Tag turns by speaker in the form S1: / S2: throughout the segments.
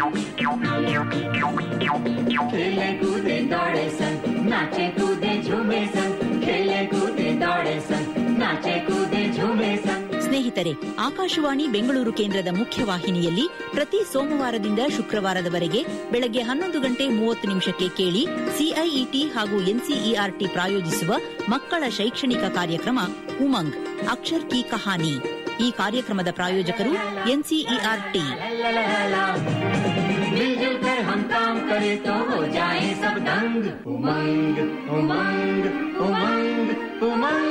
S1: खेले कूदे दौड़े सन नाचे कूदे झूमे सन खेले कूदे दौड़े सन नाचे कूदे झूमे सन
S2: ಸ್ನೇಹಿತರೆ ಆಕಾಶವಾಣಿ ಬೆಂಗಳೂರು ಕೇಂದ್ರದ ಮುಖ್ಯವಾಹಿನಿಯಲ್ಲಿ ಪ್ರತಿ ಸೋಮವಾರದಿಂದ ಶುಕ್ರವಾರದವರೆಗೆ ಬೆಳಗ್ಗೆ ಹನ್ನೊಂದು ಗಂಟೆ ಮೂವತ್ತು ನಿಮಿಷಕ್ಕೆ ಕೇಳಿ ಸಿಐಇಟಿ ಹಾಗೂ ಎನ್ಸಿಇಆರ್ಟಿ ಪ್ರಾಯೋಜಿಸುವ ಮಕ್ಕಳ ಶೈಕ್ಷಣಿಕ ಕಾರ್ಯಕ್ರಮ ಉಮಂಗ್ ಅಕ್ಷರ್ ಕಿ ಕಹಾನಿ ಈ ಕಾರ್ಯಕ್ರಮದ ಪ್ರಾಯೋಜಕರು ಎನ್ಸಿಇಆರ್ಟಿ
S1: मिलजुल कर हम काम करें तो हो जाए सब दंग उमंग उमंग उमंग उमंग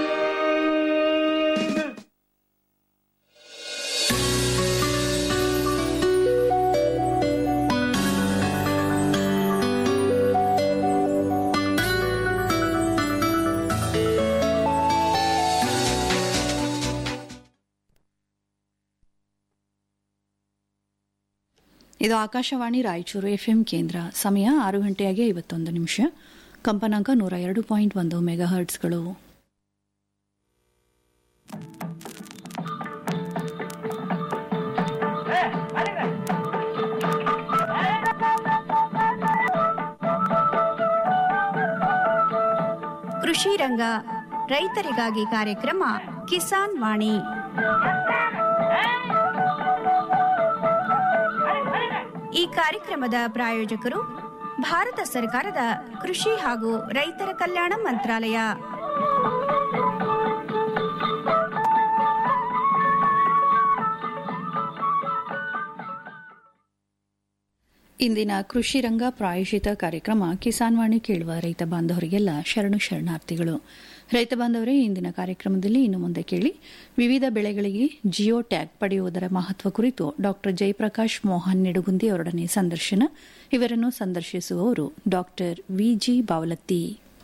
S3: ಇದು ಆಕಾಶವಾಣಿ ರಾಯಚೂರು ಎಫ್ಎಂ ಕೇಂದ್ರ ಸಮಯ ಆರು ಗಂಟೆಯಾಗಿ ಐವತ್ತೊಂದು ನಿಮಿಷ ಕಂಪನಾಂಕ ನೂರ ಎರಡು ಪಾಯಿಂಟ್ ಒಂದು ಮೆಗಾ ಹರ್ಟ್ಸ್ಗಳು
S4: ಕೃಷಿ ರಂಗ ರೈತರಿಗಾಗಿ ಕಾರ್ಯಕ್ರಮ ಕಿಸಾನ್ ವಾಣಿ ಈ ಕಾರ್ಯಕ್ರಮದ ಪ್ರಾಯೋಜಕರು ಭಾರತ ಸರ್ಕಾರದ ಕೃಷಿ ಹಾಗೂ ರೈತರ ಕಲ್ಯಾಣ ಮಂತ್ರಾಲಯ
S3: ಇಂದಿನ ಕೃಷಿ ರಂಗ ಪ್ರಾಯೋಜಿತ ಕಾರ್ಯಕ್ರಮ ಕಿಸಾನ್ ವಾಣಿ ಕೇಳುವ ರೈತ ಬಾಂಧವರಿಗೆಲ್ಲ ಶರಣು ಶರಣಾರ್ಥಿಗಳು ರೈತ ಬಾಂಧವರೇ ಇಂದಿನ ಕಾರ್ಯಕ್ರಮದಲ್ಲಿ ಇನ್ನು ಮುಂದೆ ಕೇಳಿ ವಿವಿಧ ಬೆಳೆಗಳಿಗೆ ಜಿಯೋ ಟ್ಯಾಗ್ ಪಡೆಯುವುದರ ಮಹತ್ವ ಕುರಿತು ಡಾಕ್ಟರ್ ಜಯಪ್ರಕಾಶ್ ಮೋಹನ್ ನಿಡುಗುಂದಿ ಅವರೊಡನೆ ಸಂದರ್ಶನ ಇವರನ್ನು ಸಂದರ್ಶಿಸುವವರು ಡಾಕ್ಟರ್ ವಿಜಿ ಬಾವಲತ್ತಿ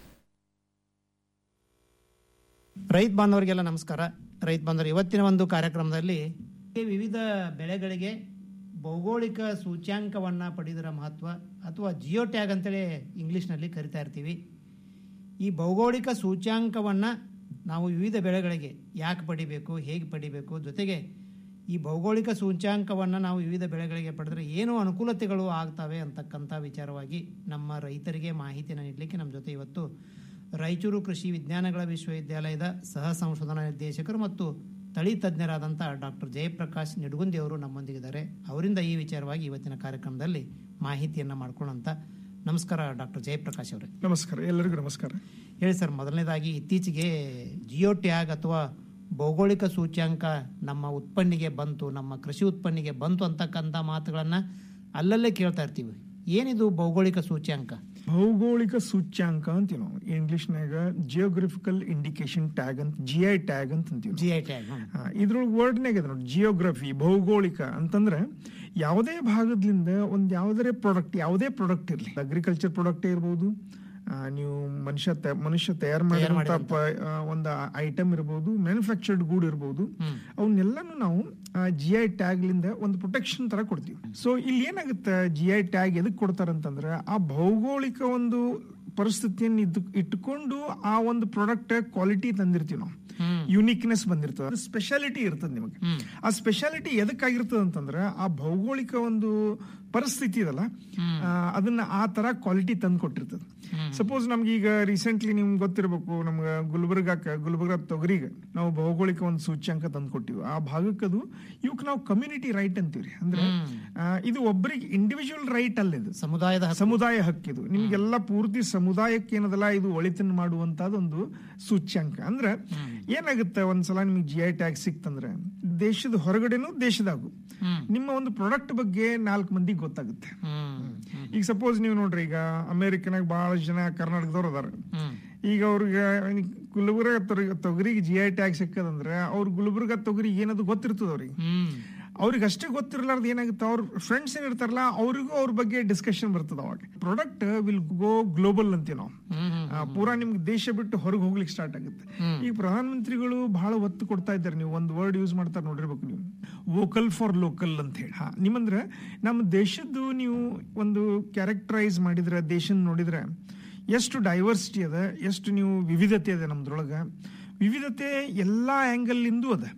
S5: ರೈತ ಬಾಂಧವರಿಗೆಲ್ಲ ನಮಸ್ಕಾರ ರೈತ ಬಾಂಧವರು ಇವತ್ತಿನ ಒಂದು ಕಾರ್ಯಕ್ರಮದಲ್ಲಿ ವಿವಿಧ ಬೆಳೆಗಳಿಗೆ ಭೌಗೋಳಿಕ ಸೂಚ್ಯಾಂಕವನ್ನು ಪಡೆಯುವುದರ ಮಹತ್ವ ಅಥವಾ ಜಿಯೋ ಟ್ಯಾಗ್ ಅಂತೇಳಿ ಇಂಗ್ಲೀಷ್ನಲ್ಲಿ ಕರಿತಾ ಇರ್ತೀವಿ ಈ ಭೌಗೋಳಿಕ ಸೂಚ್ಯಾಂಕವನ್ನು ನಾವು ವಿವಿಧ ಬೆಳೆಗಳಿಗೆ ಯಾಕೆ ಪಡಿಬೇಕು ಹೇಗೆ ಪಡಿಬೇಕು ಜೊತೆಗೆ ಈ ಭೌಗೋಳಿಕ ಸೂಚ್ಯಾಂಕವನ್ನು ನಾವು ವಿವಿಧ ಬೆಳೆಗಳಿಗೆ ಪಡೆದ್ರೆ ಏನು ಅನುಕೂಲತೆಗಳು ಆಗ್ತವೆ ಅಂತಕ್ಕಂಥ ವಿಚಾರವಾಗಿ ನಮ್ಮ ರೈತರಿಗೆ ಮಾಹಿತಿಯನ್ನು ನೀಡಲಿಕ್ಕೆ ನಮ್ಮ ಜೊತೆ ಇವತ್ತು ರಾಯಚೂರು ಕೃಷಿ ವಿಜ್ಞಾನಗಳ ವಿಶ್ವವಿದ್ಯಾಲಯದ ಸಹ ಸಂಶೋಧನಾ ನಿರ್ದೇಶಕರು ಮತ್ತು ತಳಿ ತಜ್ಞರಾದಂಥ ಡಾಕ್ಟರ್ ಜಯಪ್ರಕಾಶ್ ನಿಡುಗುಂದಿ ಅವರು ನಮ್ಮೊಂದಿಗಿದ್ದಾರೆ ಅವರಿಂದ ಈ ವಿಚಾರವಾಗಿ ಇವತ್ತಿನ ಕಾರ್ಯಕ್ರಮದಲ್ಲಿ ಮಾಹಿತಿಯನ್ನು ಮಾಡ್ಕೊಳ್ಳೋಂಥ ನಮಸ್ಕಾರ ಡಾಕ್ಟರ್ ಜಯಪ್ರಕಾಶ್ ಅವರೇ
S6: ನಮಸ್ಕಾರ ಎಲ್ಲರಿಗೂ ನಮಸ್ಕಾರ
S5: ಹೇಳಿ ಸರ್ ಮೊದಲನೇದಾಗಿ ಇತ್ತೀಚೆಗೆ ಜಿಯೋ ಟ್ಯಾಗ್ ಅಥವಾ ಭೌಗೋಳಿಕ ಸೂಚ್ಯಾಂಕ ನಮ್ಮ ಉತ್ಪನ್ನಿಗೆ ಬಂತು ನಮ್ಮ ಕೃಷಿ ಉತ್ಪನ್ನಿಗೆ ಬಂತು ಅಂತಕ್ಕಂಥ ಮಾತುಗಳನ್ನು ಅಲ್ಲಲ್ಲೇ ಕೇಳ್ತಾ ಇರ್ತೀವಿ ಏನಿದು ಭೌಗೋಳಿಕ ಸೂಚ್ಯಾಂಕ
S6: ಭೌಗೋಳಿಕ ಸೂಚ್ಯಾಂಕ ಅಂತೀವಿ ನಾವು ಇಂಗ್ಲಿಷ್ನಾಗ ಜಿಯೋಗ್ರಫಿಕಲ್ ಇಂಡಿಕೇಶನ್ ಟ್ಯಾಗ್ ಅಂತ ಜಿ ಐ ಟ್ಯಾಗ್ ಅಂತ ಅಂತೀವಿ
S5: ಜಿ ಐ ಟ್ಯಾಗ್
S6: ಇದ್ರೊಳಗೆ ವರ್ಡ್ನಾಗ ಇದೆ ನೋಡಿ ಜಿಯೋಗ್ರಫಿ ಭೌಗೋಳಿಕ ಅಂತಂದ್ರೆ ಯಾವುದೇ ಭಾಗದಿಂದ ಒಂದು ಯಾವುದೇ ಪ್ರಾಡಕ್ಟ್ ಯಾವುದೇ ಪ್ರಾಡಕ್ಟ್ ಇರಲಿ ಅಗ್ರಿಕಲ್ಚರ್ ಪ್ರಾಡಕ್ಟೇ ಇರ್ಬೋದು ಆ, ನೀವು ಮನುಷ್ಯ ತ- ಮನುಷ್ಯ ತಯಾರು ಮಾಡಿದಂತ ಒಂದು ಐಟಮ್ ಇರ್ಬೋದು ಮ್ಯಾನುಫ್ಯಾಕ್ಚರ್ಡ್ ಗೂಡ್ ಇರ್ಬೋದು ಅವನ್ನೆಲ್ಲನೂ ನಾವು ಜಿ ಐ ಟ್ಯಾಗ್ಲಿಂದ ಒಂದು ಪ್ರೊಟೆಕ್ಷನ್ ತರ ಕೊಡ್ತೀವಿ ಸೊ ಇಲ್ಲಿ ಏನಾಗುತ್ತೆ ಜಿ ಐ ಟ್ಯಾಗ್ ಎದಕ್ ಕೊಡ್ತಾರಂತಂದ್ರೆ ಆ ಭೌಗೋಳಿಕ ಒಂದು ಪರಿಸ್ಥಿತಿಯನ್ನು ಇದ್ದು ಇಟ್ಕೊಂಡು ಆ ಒಂದು ಪ್ರಾಡಕ್ಟ್ ಕ್ವಾಲಿಟಿ ತಂದಿರ್ತೀವಿ ನಾವು ಯುನಿಕ್ನೆಸ್ ಬಂದಿರ್ತದೆ ಸ್ಪೆಷಾಲಿಟಿ ಇರ್ತದೆ ನಿಮಗೆ ಆ ಸ್ಪೆಷಾಲಿಟಿ ಎದಕ್ಕಾಗಿರ್ತದೆ ಅಂತಂದ್ರೆ ಆ ಭೌಗೋಳಿಕ ಒಂದು ಪರಿಸ್ಥಿತಿ ಇದಲ್ಲ ಆ, ಅದನ್ನ ಆ ತರ ಕ್ವಾಲಿಟಿ ತಂದು ಕೊಟ್ಟಿರ್ತದೆ ಸಪೋಸ್ ನಮ್ಗೆ ಈಗ ರೀಸೆಂಟ್ಲಿ ನಿಮ್ಗೆ ಗೊತ್ತಿರಬೇಕು ನಮ್ಗೆ ಗುಲ್ಬರ್ಗಾಕ ಗುಲ್ಬರ್ಗ ತೊಗರಿಗೆ ನಾವು ಭೌಗೋಳಿಕ ಒಂದು ಸೂಚ್ಯಾಂಕ ತಂದು ಕೊಟ್ಟಿವಿ ಆ ಭಾಗಕ್ಕದು ಇವಕ್ಕೆ ನಾವು ಕಮ್ಯುನಿಟಿ ರೈಟ್ ಅಂತೀವ್ರಿ ಅಂದ್ರೆ ಆ, ಇದು ಒಬ್ಬರಿಗೆ ಇಂಡಿವಿಜುವಲ್ ರೈಟ್ ಅಲ್ಲ ಇದು
S5: ಸಮುದಾಯದ
S6: ಸಮುದಾಯ ಹಕ್ಕಿದು ನಿಮ್ಗೆಲ್ಲ ಪೂರ್ತಿ ಸಮುದಾಯಕ್ಕೆ ಏನದಲ್ಲ ಇದು ಒಳಿತನ್ನು ಮಾಡುವಂತದೊಂದು ಸೂಚ್ಯಾಂಕ ಅಂದ್ರೆ ಏನಾಗುತ್ತೆ ಒಂದ್ಸಲ ನಿಮ್ಗೆ ಜಿ ಐ ಟ್ಯಾಗ್ ಸಿಕ್ತಂದ್ರೆ ದೇಶದ ಹೊರಗಡೆನೂ ದೇಶದಾಗು ನಿಮ್ಮ ಒಂದು ಪ್ರಾಡಕ್ಟ್ ಬಗ್ಗೆ ನಾಲ್ಕು ಮಂದಿಗೆ ಗೊತ್ತಾಗುತ್ತೆ ಈಗ ಸಪೋಸ್ ನೀವು ನೋಡ್ರಿ ಈಗ ಅಮೆರಿಕನಾಗ ಬಹಳ ಜನ ಕರ್ನಾಟಕದವ್ರು ಅದಾರ ಈಗ ಅವ್ರಿಗೆ ಗುಲ್ಬರ್ಗ ತೊಗರಿ- ತೊಗರಿಗೆ ಜಿ ಐ ಟ್ಯಾಗ್ ಸಿಕ್ಕದಂದ್ರೆ ಅವ್ರ ಗುಲ್ಬರ್ಗ ತೊಗರಿ ಏನದು ಗೊತ್ತಿರ್ತದ ಅವ್ರಿಗೆ ಅವ್ರಿಗೆ ಅಷ್ಟೇ ಗೊತ್ತಿರಲಾರ್ದು ಏನಾಗುತ್ತೆ ಅವ್ರ ಫ್ರೆಂಡ್ಸ್ ಏನಿರ್ತಾರಲ್ಲ ಅವ್ರಿಗೂ ಅವ್ರ ಬಗ್ಗೆ ಡಿಸ್ಕಷನ್ ಬರ್ತದ ಅವಾಗ ಪ್ರಾಡಕ್ಟ್ ವಿಲ್ ಗೋ ಗ್ಲೋಬಲ್ ಅಂತೀವಿ ನಾವು ಆ, ಪೂರಾ ನಿಮ್ಗೆ ದೇಶ ಬಿಟ್ಟು ಹೊರಗೆ ಹೋಗ್ಲಿಕ್ಕೆ ಸ್ಟಾರ್ಟ್ ಆಗುತ್ತೆ ಈಗ ಪ್ರಧಾನಮಂತ್ರಿಗಳು ಬಹಳ ಒತ್ತು ಕೊಡ್ತಾ ಇದ್ದಾರೆ ನೀವು ಒಂದು ವರ್ಡ್ ಯೂಸ್ ಮಾಡ್ತಾರೆ ನೋಡಿರ್ಬೇಕು ನೀವು ವೋಕಲ್ ಫಾರ್ ಲೋಕಲ್ ಅಂತ ಹೇಳಿ ಹಾ, ನಿಮ್ಮಂದ್ರೆ ನಮ್ಮ ದೇಶದ್ದು ನೀವು ಒಂದು ಕ್ಯಾರೆಕ್ಟರೈಸ್ ಮಾಡಿದ್ರೆ ದೇಶ ನೋಡಿದ್ರೆ ಎಷ್ಟು ಡೈವರ್ಸಿಟಿ ಅದ ಎಷ್ಟು ನೀವು ವಿವಿಧತೆ ಅದ ನಮ್ದ್ರೊಳಗ ವಿವಿಧತೆ ಎಲ್ಲಾ ಆಂಗಲ್ ಇಂದೂ ಅದ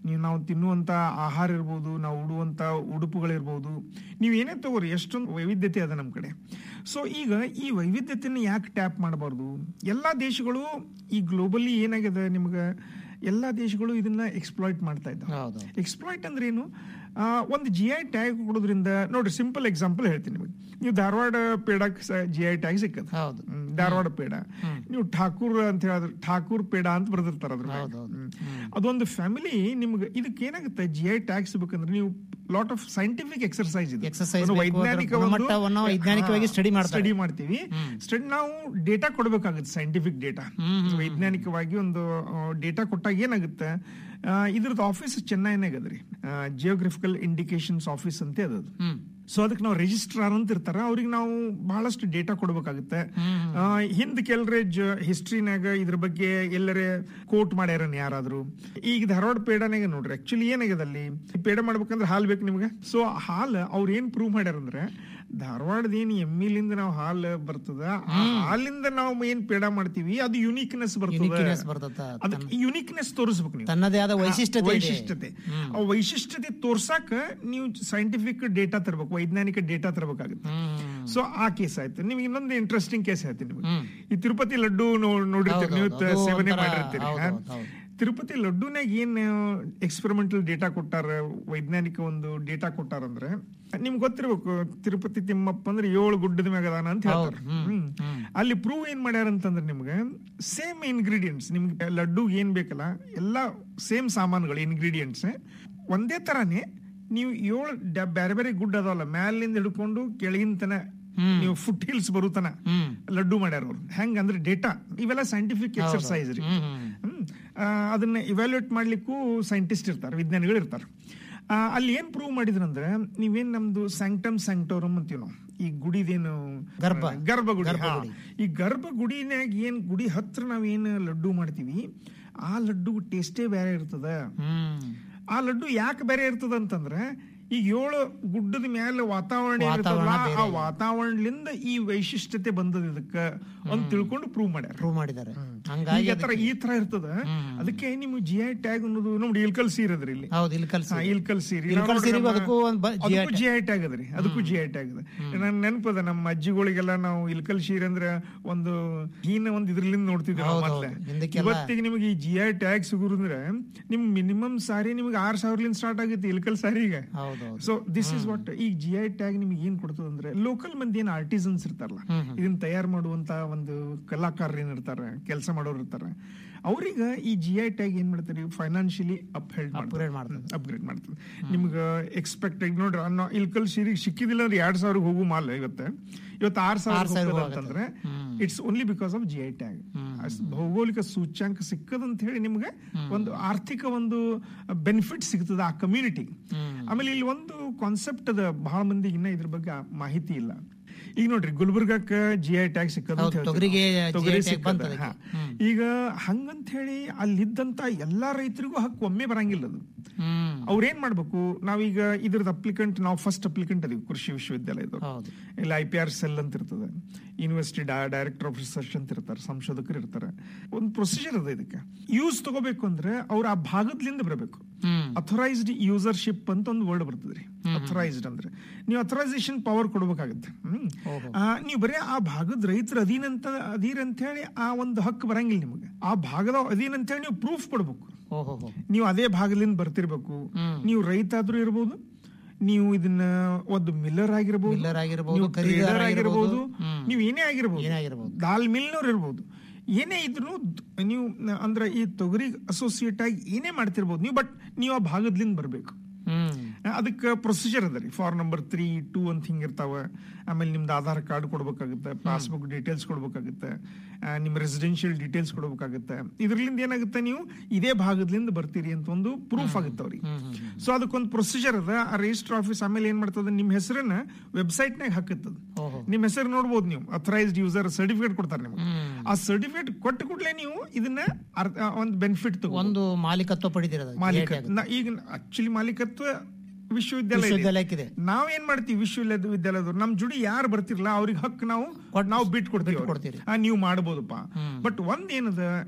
S6: ನೀವು ನಾವು ತಿನ್ನುವಂತ ಆಹಾರ ಇರ್ಬೋದು ನಾವು ಉಡುವಂತ ಉಡುಪುಗಳಿರ್ಬೋದು ನೀವು ಏನೇ ತಗೋರಿ ಎಷ್ಟೊಂದು ವೈವಿಧ್ಯತೆ ಅದ ನಮ್ಮ ಕಡೆ ಸೊ ಈಗ ಈ ವೈವಿಧ್ಯತೆನ ಯಾಕೆ ಟ್ಯಾಪ್ ಮಾಡಬಾರ್ದು ಎಲ್ಲಾ ದೇಶಗಳು ಈ ಗ್ಲೋಬಲಿ ಏನಾಗಿದೆ ನಿಮ್ಗೆ ಎಲ್ಲಾ ದೇಶಗಳು ಇದನ್ನ ಎಕ್ಸ್ಪ್ಲಾಯ್ಟ್ ಮಾಡ್ತಾ ಇದ್ದಾವೆ
S5: ಹೌದು
S6: ಎಕ್ಸ್ಪ್ಲಾಯ್ಟ್ ಅಂದ್ರೆ ಏನು ಆ, ಒಂದು ಜಿ ಐ ಟ್ಯಾಗ್ ಕೊಡೋದ್ರಿಂದ ನೋಡ್ರಿ ಸಿಂಪಲ್ ಎಕ್ಸಾಂಪಲ್ ಹೇಳ್ತೀನಿ ನಿಮಗೆ ನೀವು ಧಾರವಾಡ ಪೇಡಕ್ ಜಿ ಐ ಟ್ಯಾಗ್ ಸಿಕ್ಕದ
S5: ಹೌದು
S6: ಹ್ಮ್, ಧಾರವಾಡ ಪೇಡ ನೀವು ಠಾಕೂರ್ ಅಂತ ಹೇಳಿದ್ರೆ ಠಾಕೂರ್ ಪೇಡ ಅಂತ ಬರ್ದಿರ್ತಾರ ಅದ್ರ ಮ್ಯಾಗ.
S5: ಹೌದು, ಹೌದು.
S6: ಹ್ಮ್. ಅದೊಂದು ಫ್ಯಾಮಿಲಿ ನಿಮ್ಗೆ ಇದಕ್ಕೆ ಏನಾಗುತ್ತೆ ಜಿ ಐ ಟ್ಯಾಗ್ ಸಿಗ್ಬೇಕಂದ್ರೆ ನೀವು ಲಾಟ್ ಆಫ್ ಸೈಂಟಿಫಿಕ್ ಎಕ್ಸರ್ಸೈಸ್ ಇದೆ
S5: Exercise
S6: ಒಂದು
S5: ಬೇಕು, ಅದ್ರ ಗುಣಮಟ್ಟವನ್ನು ವೈಜ್ಞಾನಿಕವಾಗಿ study ಮಾಡ್ತಾರೆ.
S6: ಸ್ಟಡಿ ಮಾಡ್ತೀವಿ ಸ್ಟಡಿ ನಾವು ಡೇಟಾ ಕೊಡ್ಬೇಕಾಗುತ್ತೆ ಸೈಂಟಿಫಿಕ್ ಡೇಟಾ ವೈಜ್ಞಾನಿಕವಾಗಿ ಒಂದು ಡೇಟಾ ಕೊಟ್ಟಾಗ ಏನಾಗುತ್ತೆ ಆ, ಇದ್ರದ್ದು ಆಫೀಸ್ ಚೆನ್ನೈನಾಗ ಅದ್ರಿ ಜಿಯೋಗ್ರಫಿಕಲ್ ಇಂಡಿಕೇಶನ್ಸ್ ಆಫೀಸ್ ಅಂತ ಅದದು
S5: ಹ್ಮ್
S6: ಸೊ ಅದಕ್ಕೆ ನಾವು ರಿಜಿಸ್ಟ್ರಾರ್ ಅಂತ ಇರ್ತಾರ ಅವ್ರಿಗೆ ನಾವು ಬಹಳಷ್ಟು ಡೇಟಾ ಕೊಡ್ಬೇಕಾಗುತ್ತೆ ಆ, ಹಿಂದ್ ಕೆಲ್ರೆ ಹಿಸ್ಟ್ರಿನಾಗ ಇದ್ರ ಬಗ್ಗೆ ಎಲ್ಲರೇ ಕೋಟ್ ಮಾಡ್ಯಾರನ್ ಯಾರಾದ್ರು ಈಗ ಧಾರವಾಡ ಪೇಡನಾಗ ನೋಡ್ರಿ ಆಕ್ಚುಲಿ ಏನಾಗಿದೆ ಅಲ್ಲಿ ಪೇಡ ಮಾಡ್ಬೇಕಂದ್ರೆ ಹಾಲ್ ಬೇಕು ನಿಮ್ಗೆ ಸೊ ಹಾಲ್ ಅವ್ರ ಏನ್ ಪ್ರೂವ್ ಮಾಡ್ಯಾರಂದ್ರೆ ಧಾರವಾಡದ ಏನ್ ಎಮ್ಮಿಲಿಂದ ನಾವು ಹಾಲ್ ಬರ್ತದ ಆ ಹಾಲಿಂದ ನಾವು ಏನ್ ಪೇಡ ಮಾಡ್ತೀವಿ ಅದು ಯುನೀಕ್ನೆಸ್ ಬರ್ತದ
S5: Uniqueness ಬರ್ತದ.
S6: ಅದಕ್ಕೆ ಯುನೀಕ್ನೆಸ್ ತೋರಿಸ್ಬೇಕು ನೀವು
S5: ತನ್ನದೇ ಆದ ವೈಶಿಷ್ಟ್ಯತೆ ಇದೆ.
S6: ವೈಶಿಷ್ಟ್ಯತೆ ಆ ವೈಶಿಷ್ಟ್ಯತೆ ತೋರ್ಸಾಕ ನೀವು ಸೈಂಟಿಫಿಕ್ ಡೇಟಾ ತರಬೇಕು ವೈಜ್ಞಾನಿಕ ಡೇಟಾ ತರಬೇಕಾಗುತ್ತೆ
S5: ಹ್ಮ್
S6: ಸೊ ಆ ಕೇಸ್ ಆಯ್ತು ನಿಮ್ಗೆ ಇನ್ನೊಂದು ಇಂಟ್ರೆಸ್ಟಿಂಗ್ ಕೇಸ್ ಹೇಳ್ತೀನಿ ನಿಮ್ಗೆ
S5: ಹ್ಮ್.
S6: ಈ ತಿರುಪತಿ ಲಡ್ಡು ನೋ- ನೋಡಿರ್ತೀರಿ
S5: ಹೌದು,
S6: ನೀವು
S5: ಹೌದು. ಅದು
S6: ಸೇವನೆ
S5: ಒಂಥರ-
S6: ಮಾಡಿರ್ತೀರಿ
S5: ಹೌದು,
S6: ಹಾ?
S5: ಹೌದು, ಹೌದು.
S6: ತಿರುಪತಿ ಲಡ್ಡುನಾಗ ಏನ್ ಎಕ್ಸ್ಪೆರಿಮೆಂಟಲ್ ಡೇಟಾ ಕೊಟ್ಟಾರ ವೈಜ್ಞಾನಿಕ ಒಂದು ಡೇಟಾ ಕೊಟ್ಟಾರಂದ್ರೆ ನಿಮ್ಗೆ ಗೊತ್ತಿರ್ಬೇಕು ತಿರುಪತಿ ತಿಮ್ಮಪ್ಪ ಅಂದ್ರೆ ಏಳು ಗುಡ್ಡದ ಮ್ಯಾಗ ಅದಾನ ಅಂತ ಹೇಳ್ತಾರೆ
S5: ಹೌದು, ಹ್ಮ್,
S6: ಹ್ಮ್. ಅಲ್ಲಿ ಪ್ರೂವ್ ಏನ್ ಮಾಡ್ಯಾರ ಅಂತಂದ್ರೆ ನಿಮ್ಗೆ ಸೇಮ್ ಇಂಗ್ರೀಡಿಯೆಂಟ್ಸ್ ನಿಮ್ಗೆ ಲಡ್ಡು ಏನ್ ಬೇಕಲ್ಲ ಎಲ್ಲ ಸೇಮ್ ಸಾಮಾನುಗಳು ಇಂಗ್ರೀಡಿಯೆಂಟ್ಸ್ ಒಂದೇ ತರಾನೇ ನೀವು ಏಳು ಡ- ಬೇರೆ ಬೇರೆ ಗುಡ್ಡ ಅದಾವಲ್ಲ ಮ್ಯಾಲಿಂದ ಹಿಡ್ಕೊಂಡು ಕೆಳಗಿನ ತನ ನೀವು ಫುಟ್ ಹಿಲ್ಸ್ ಬರುತನ
S5: ಹ್ಮ್.
S6: ಲಡ್ಡು ಮಾಡ್ಯಾರ ಅವ್ರು ಹೆಂಗ್ ಅಂದ್ರೆ ಡೇಟಾ ಇವೆಲ್ಲ ಸೈಂಟಿಫಿಕ್ ಎಕ್ಸರ್ಸೈಸ್ ರೀ
S5: ಹ್ಮ್, ಹ್ಮ್.
S6: ಹ್ಮ್. ಆ, ಅದನ್ನ ಇವ್ಯಾಲ್ಯೂಯೇಟ್ ಮಾಡ್ಲಿಕ್ಕೂ ಸೈಂಟಿಸ್ಟ್ ಇರ್ತಾರೆ ವಿಜ್ಞಾನಿಗಳು ಇರ್ತಾರೆ ಆ, ಅಲ್ಲಿ ಏನ್ ಪ್ರೂವ್ ಮಾಡಿದ್ರಂದ್ರೆ ನೀವೇನ್ ನಮ್ದು ಸ್ಯಾಂಕ್ಟಮ್ ಸ್ಯಾಂಕ್ಟೋರಮ್ ಅಂತೀವಿ ನಾವು ಈ ಗುಡಿದೇನು
S5: ಗರ್ಭ.
S6: ಗರ್ಭಗುಡಿ ಹಾ.
S5: ಗರ್ಭಗುಡಿ.
S6: ಈ ಗರ್ಭಗುಡಿನಾಗ ಏನ್ ಗುಡಿ ಹತ್ರ ನಾವ್ ಏನ್ ಲಡ್ಡು ಮಾಡ್ತೀವಿ ಆ ಲಡ್ಡು ಟೇಸ್ಟೇ ಬೇರೆ ಇರ್ತದ
S5: ಹ್ಮ್
S6: ಆ ಲಡ್ಡು ಯಾಕೆ ಬೇರೆ ಇರ್ತದ ಅಂತಂದ್ರೆ ಈಗ ಏಳು ಗುಡ್ಡದ ಮೇಲೆ ವಾತಾವರಣ
S5: ವಾತಾವರಣ
S6: ಇರ್ತದಲ್ಲ
S5: ಬೇರೆ
S6: ಆ
S5: ಇದೆ.
S6: ವಾತಾವರಣದಿಂದ ಈ ವೈಶಿಷ್ಟ್ಯತೆ ಬಂದದ ಇದಕ್ಕ ಅಂತ ತಿಳ್ಕೊಂಡು ಪ್ರೂವ್ ಮಾಡ್ಯಾರ
S5: ಪ್ರೂವ್ ಮಾಡಿದ್ದಾರೆ ಹಂಗಾಗಿ
S6: ಈಗ ತರ ಈ ತರ ಇರ್ತದ ಅದಕ್ಕೆ ನಿಮ್ಗೆ ಜಿ ಐ ಟ್ಯಾಗ್ ಅನ್ನೋದು ನೋಡಿ ಇಲ್ಕಲ್ ಸೀರ್ ಅದ್ರಿ ಇಲ್ಲಿ
S5: ಹೌದು ಇಲ್ಲಿ ಕಲ್ಸಿ
S6: ಹಾ, ಇಲ್ಕಲ್ ಸೀರಿ
S5: ಇಲ್ಕಲ್ ಸೀರೆಗೂ ಅದಕ್ಕೂ ಒಂದ್ ಬ- GI
S6: ಅದಕ್ಕೂ ಜಿ ಐ ಟ್ಯಾಗ್ ಅದ್ರಿ ಅದಕ್ಕೂ ಜಿ ಐ ಟ್ಯಾಗ್ ಅದ ನನ್ ನೆನಪದ ನಮ್ಮ ಅಜ್ಜಿಗಳಿಗೆಲ್ಲ ನಾವು ಇಲ್ಕಲ್ ಸೀರೆ ಅಂದ್ರೆ ಒಂದು ಹೀನ ಒಂದ್ ಇದ್ರಲಿಂದ ನೋಡ್ತಿದ್ವಿ ನಾವು
S5: ಹೌದು,
S6: ಮೊದ್ಲೆ
S5: ಹೌದು. ಹಿಂದಕ್ಕೆಲ್ಲ-
S6: ಇವತ್ತಿಗೆ ನಿಮಗೆ ಈ ಜಿ ಐ ಟ್ಯಾಗ್ ಸಿಗುದಂದ್ರೆ ನಿಮ್ ಮಿನಿಮಮ್ ಸಾರಿ ನಿಮ್ಗೆ ಆರ್ ಸಾವಿರಲಿಂದ ಸ್ಟಾರ್ಟ್ ಆಗುತ್ತೆ ಇಲ್ಕಲ್ ಸಾರಿಗೆ
S5: ಹೌದು ಹೌದು
S6: ಸೊ ದಿಸ್ ಇಸ್ ವಾಟ್ ಈಗ ಜಿ ಐ ಟ್ಯಾಗ್ ನಿಮ್ಗೆ ಏನ್ ಕೊಡ್ತದೆ ಅಂದ್ರೆ ಲೋಕಲ್ ಮಂದಿ ಏನ್ ಆರ್ಟಿಸನ್ಸ್ ಇರ್ತಾರಲ್ಲ ಇದನ್ನ ತಯಾರು ಮಾಡುವಂತ ಒಂದು ಕಲಾಕಾರರು ಏನ್ ಇರ್ತಾರೆ ಕೆಲಸ ಮಾಡೋರು ಇರ್ತಾರೆ ಅವ್ರಿಗೆ ಈ ಜಿ ಐ ಟ್ಯಾಗ್ ಏನ್ ಮಾಡ್ತಾರೆ ಫೈನಾನ್ಷಿಯಲಿ ಅಪ್ ಹೆಲ್ಡ್
S5: Upgrade ಮಾಡ್ತದೆ.
S6: ಅಪ್ಗ್ರೇಡ್ ಮಾಡ್ತದೆ ನಿಮ್ಗೆ ಎಕ್ಸ್ಪೆಕ್ಟೆಡ್ ನೋಡ್ರಿ ಅನ್ನೋ ಇಲ್ಕಲ್ ಸೀರಿಗೆ ಸಿಕ್ಕಿದಿಲ್ಲ ಅಂದ್ರೆ ಎರಡ್ ಸಾವಿರ ಹೋಗು ಮಾಲ್ ಇವತ್ತೆ ಇವತ್ತು ಆರ್ ಸಾವಿರ
S5: ಆರ್ ಸಾವಿರ
S6: ಹೋಗ್ತದೆ ಅಂತಂದ್ರೆ it's only because of G I tag ಭೌಗೋಳಿಕ ಸೂಚ್ಯಾಂಕ ಸಿಕ್ಕದಂತ ಹೇಳಿ ನಿಮ್ಗೆ ಒಂದು ಆರ್ಥಿಕ ಒಂದು ಬೆನಿಫಿಟ್ ಸಿಗ್ತದೆ ಆ ಕಮ್ಯುನಿಟಿ ಆಮೇಲೆ ಇಲ್ಲಿ ಒಂದು ಕಾನ್ಸೆಪ್ಟ್ ಅದ ಬಹಳ ಮಂದಿಗೆ ಇನ್ನ ಇದ್ರ ಬಗ್ಗೆ ಮಾಹಿತಿ ಇಲ್ಲ ಈಗ ನೋಡ್ರಿ ಗುಲ್ಬರ್ಗಕ್ಕ ಜಿ ಐ ಟ್ಯಾಗ್ ಸಿಕ್ಕದ ಅಂತ
S5: ಹೌದು,
S6: ಹೇಳ್ತೀವಿ.
S5: ತೊಗರಿಗೆ
S6: ತೊಗರಿ
S5: GI tag
S6: ಸಿಕ್ಕದ,
S5: ಬಂತದೆ.
S6: ಹಾ. ಈಗ ಹಂಗಂತ ಹೇಳಿ ಅಲ್ಲಿದ್ದಂತ ಎಲ್ಲಾ ರೈತರಿಗೂ ಹಕ್ಕು ಒಮ್ಮೆ ಬರಂಗಿಲ್ಲ ಅದು
S5: ಹ್ಮ್
S6: ಅವ್ರೇನ್ ಮಾಡ್ಬೇಕು ನಾವೀಗ ಇದ್ರದ್ದು ಅಪ್ಲಿಕೆಂಟ್ ನಾವು ಫಸ್ಟ್ ಅಪ್ಲಿಕೆಂಟ್ ಅದೀವಿ ಕೃಷಿ ವಿಶ್ವವಿದ್ಯಾಲಯದವ್ರು
S5: ಹೌದು
S6: ಇಲ್ಲ ಐ ಪಿ ಆರ್ ಸೆಲ್ ಅಂತ ಇರ್ತದೆ ಯೂನಿವರ್ಸಿಟಿ ಡೈರೆಕ್ಟರ್ ಆಫ್ ರಿಸರ್ಚ್ ಅಂತ ಇರ್ತಾರೆ ಸಂಶೋಧಕರು ಇರ್ತಾರೆ ಒಂದು ಪ್ರೊಸೀಜರ್ ಅದ ಇದಕ್ಕೆ ಯೂಸ್ ತಗೋಬೇಕು ಅಂದ್ರೆ ಅವ್ರು ಆ ಭಾಗದ್ಲಿಂದ ಬರಬೇಕು
S5: ಹ್ಮ್
S6: ಅಥರೈಸ್ಡ್ ಯೂಸರ್ಶಿಪ್ ಅಂತ ಒಂದು ವರ್ಡ್ ಬರ್ತದೆ ರೀ ಅಥರೈಸ್ಡ್ ಅಂದ್ರೆ ನೀವು ಅಥರೈಸೇಷನ್ ಪವರ್ ಕೊಡ್ಬೇಕಾಗುತ್ತೆ ಹ್ಮ್
S5: ಓಹೋ.
S6: ಆ, ನೀವು ಬರೀ ಆ ಭಾಗದ ರೈತರ ಅಧೀನ ಅಂತ ಅಧೀರ್ ಅಂತ ಹೇಳಿ ಆ ಒಂದು ಹಕ್ಕು ಬರಂಗಿಲ್ಲ ನಿಮಗೆ ಆ ಭಾಗದ ಅಧೀನ ಅಂತ ಹೇಳಿ ನೀವು ಪ್ರೂಫ್ ಕೊಡ್ಬೇಕು
S5: ಓಹೋ ಹೋ
S6: ನೀವು ಅದೇ ಭಾಗದಿಂದ ಬರ್ತಿರ್ಬೇಕು ನೀವು ರೈತ ಆದ್ರೂ ಇರ್ಬೋದು ನೀವು ಇದನ್ನ ಒಂದು ಮಿಲ್ಲರ್ ಆಗಿರ್ಬೋದು
S5: Miller ಆಗಿರ್ಬೋದು,
S6: ನೀವು
S5: ಖರೀದಿದಾರ
S6: trader
S5: ಆಗಿರ್ಬೋದು.
S6: ಆಗಿರ್ಬೋದು
S5: ಹ್ಮ್.
S6: ನೀವು ಏನೇ ಆಗಿರ್ಬೋದು
S5: ಏನೇ ಆಗಿರ್ಬೋದು.
S6: ದಾಲ್ ಮಿಲ್ನವ್ರು ಇರ್ಬೋದು ಏನೇ ಇದ್ರು ನೀವು ನ- ಅಂದ್ರೆ ಈ ತೊಗರಿ ಅಸೋಸಿಯೇಟ್ ಆಗಿ ಏನೇ ಮಾಡ್ತಿರ್ಬೋದು ನೀವು ಬಟ್ ನೀವು ಆ ಭಾಗದ್ಲಿಂದ ಬರ್ಬೇಕು
S5: ಹ್ಮ್
S6: ಅದಕ್ಕೆ ಪ್ರೊಸೀಜರ್ ಅದ ರೀ ಫಾರ್ ನಂಬರ್ ತ್ರೀ ಟೂ ಅಂತ ಹಿಂಗಿರ್ತಾವ ಆಮೇಲೆ ನಿಮ್ದು ಆಧಾರ್ ಕಾರ್ಡ್ ಕೊಡ್ಬೇಕಾಗುತ್ತೆ ಪಾಸ್ಬುಕ್ ಡೀಟೇಲ್ಸ್ ಕೊಡ್ಬೇಕಾಗುತ್ತೆ ಆ, ನಿಮ್ಮ ರೆಸಿಡೆನ್ಷಿಯಲ್ ಡೀಟೇಲ್ಸ್ ಕೊಡ್ಬೇಕಾಗುತ್ತೆ ಇದರಿಂದ ಏನಾಗುತ್ತೆ ನೀವು ಇದೇ ಭಾಗದಿಂದ ಬರ್ತೀರಿ ಅಂತ ಒಂದು ಪ್ರೂಫ್ ಆಗುತ್ತೆ ಅವ್ರಿಗೆ ಸೊ ಅದಕ್ಕೊಂದು ಪ್ರೊಸೀಜರ್ ಅದ ಆ ರಿಜಿಸ್ಟರ್ ಆಫೀಸ್ ಆಮೇಲೆ ಏನ್ ಮಾಡ್ತದ ನಿಮ್ಮ ಹೆಸರನ್ನ ವೆಬ್ಸೈಟ್ ನಾಗ ಹಾಕತ್ತದ
S5: ಓಹೋ.
S6: ನಿಮ್ಮ ಹೆಸರು ನೋಡ್ಬೋದು ನೀವು ಅಥರೈಸ್ಡ್ ಯೂಸರ್ ಸರ್ಟಿಫಿಕೇಟ್ ಕೊಡ್ತಾರೆ ನಿಮ್ಗೆ ಆ ಸರ್ಟಿಫಿಕೇಟ್ ಕೊಟ್ಟ ಕೂಡಲೇ ನೀವು ಇದನ್ನ ಅರ್ಧ ಒಂದು ಬೆನಿಫಿಟ್ ತಗೋ
S5: ಒಂದು ಮಾಲೀಕತ್ವ ಪಡಿದಿರೋದು
S6: ಮಾಲೀಕ ನಾ- ಈಗ ಆಕ್ಚುಲಿ ಮಾಲೀಕತ್ವ ವಿಶ್ವವಿದ್ಯಾಲಯ ಇದೆ.
S5: ವಿಶ್ವವಿದ್ಯಾಲಯಕ್ಕಿದೆ
S6: ನಾವ್ ಏನ್ ಮಾಡ್ತೀವಿ ವಿಶ್ವವಿದ್ಯಾಲಯದವ್ರು ನಮ್ ಜುಡಿ ಯಾರು ಬರ್ತಿರಲ್ಲ ಅವ್ರಿಗೆ ಹಕ್ಕು ನಾವು ನಾವು ಬಿಟ್ಟು ಕೊಡ್ತೀವಿ
S5: ಬಿಟ್ಟು ಕೊಡ್ತೀರಿ.
S6: ಅವ್ರಿಗೆ. ಆ, ನೀವು ಮಾಡ್ಬೋದಪ್ಪ ಬಟ್ ಒಂದ್ ಏನದ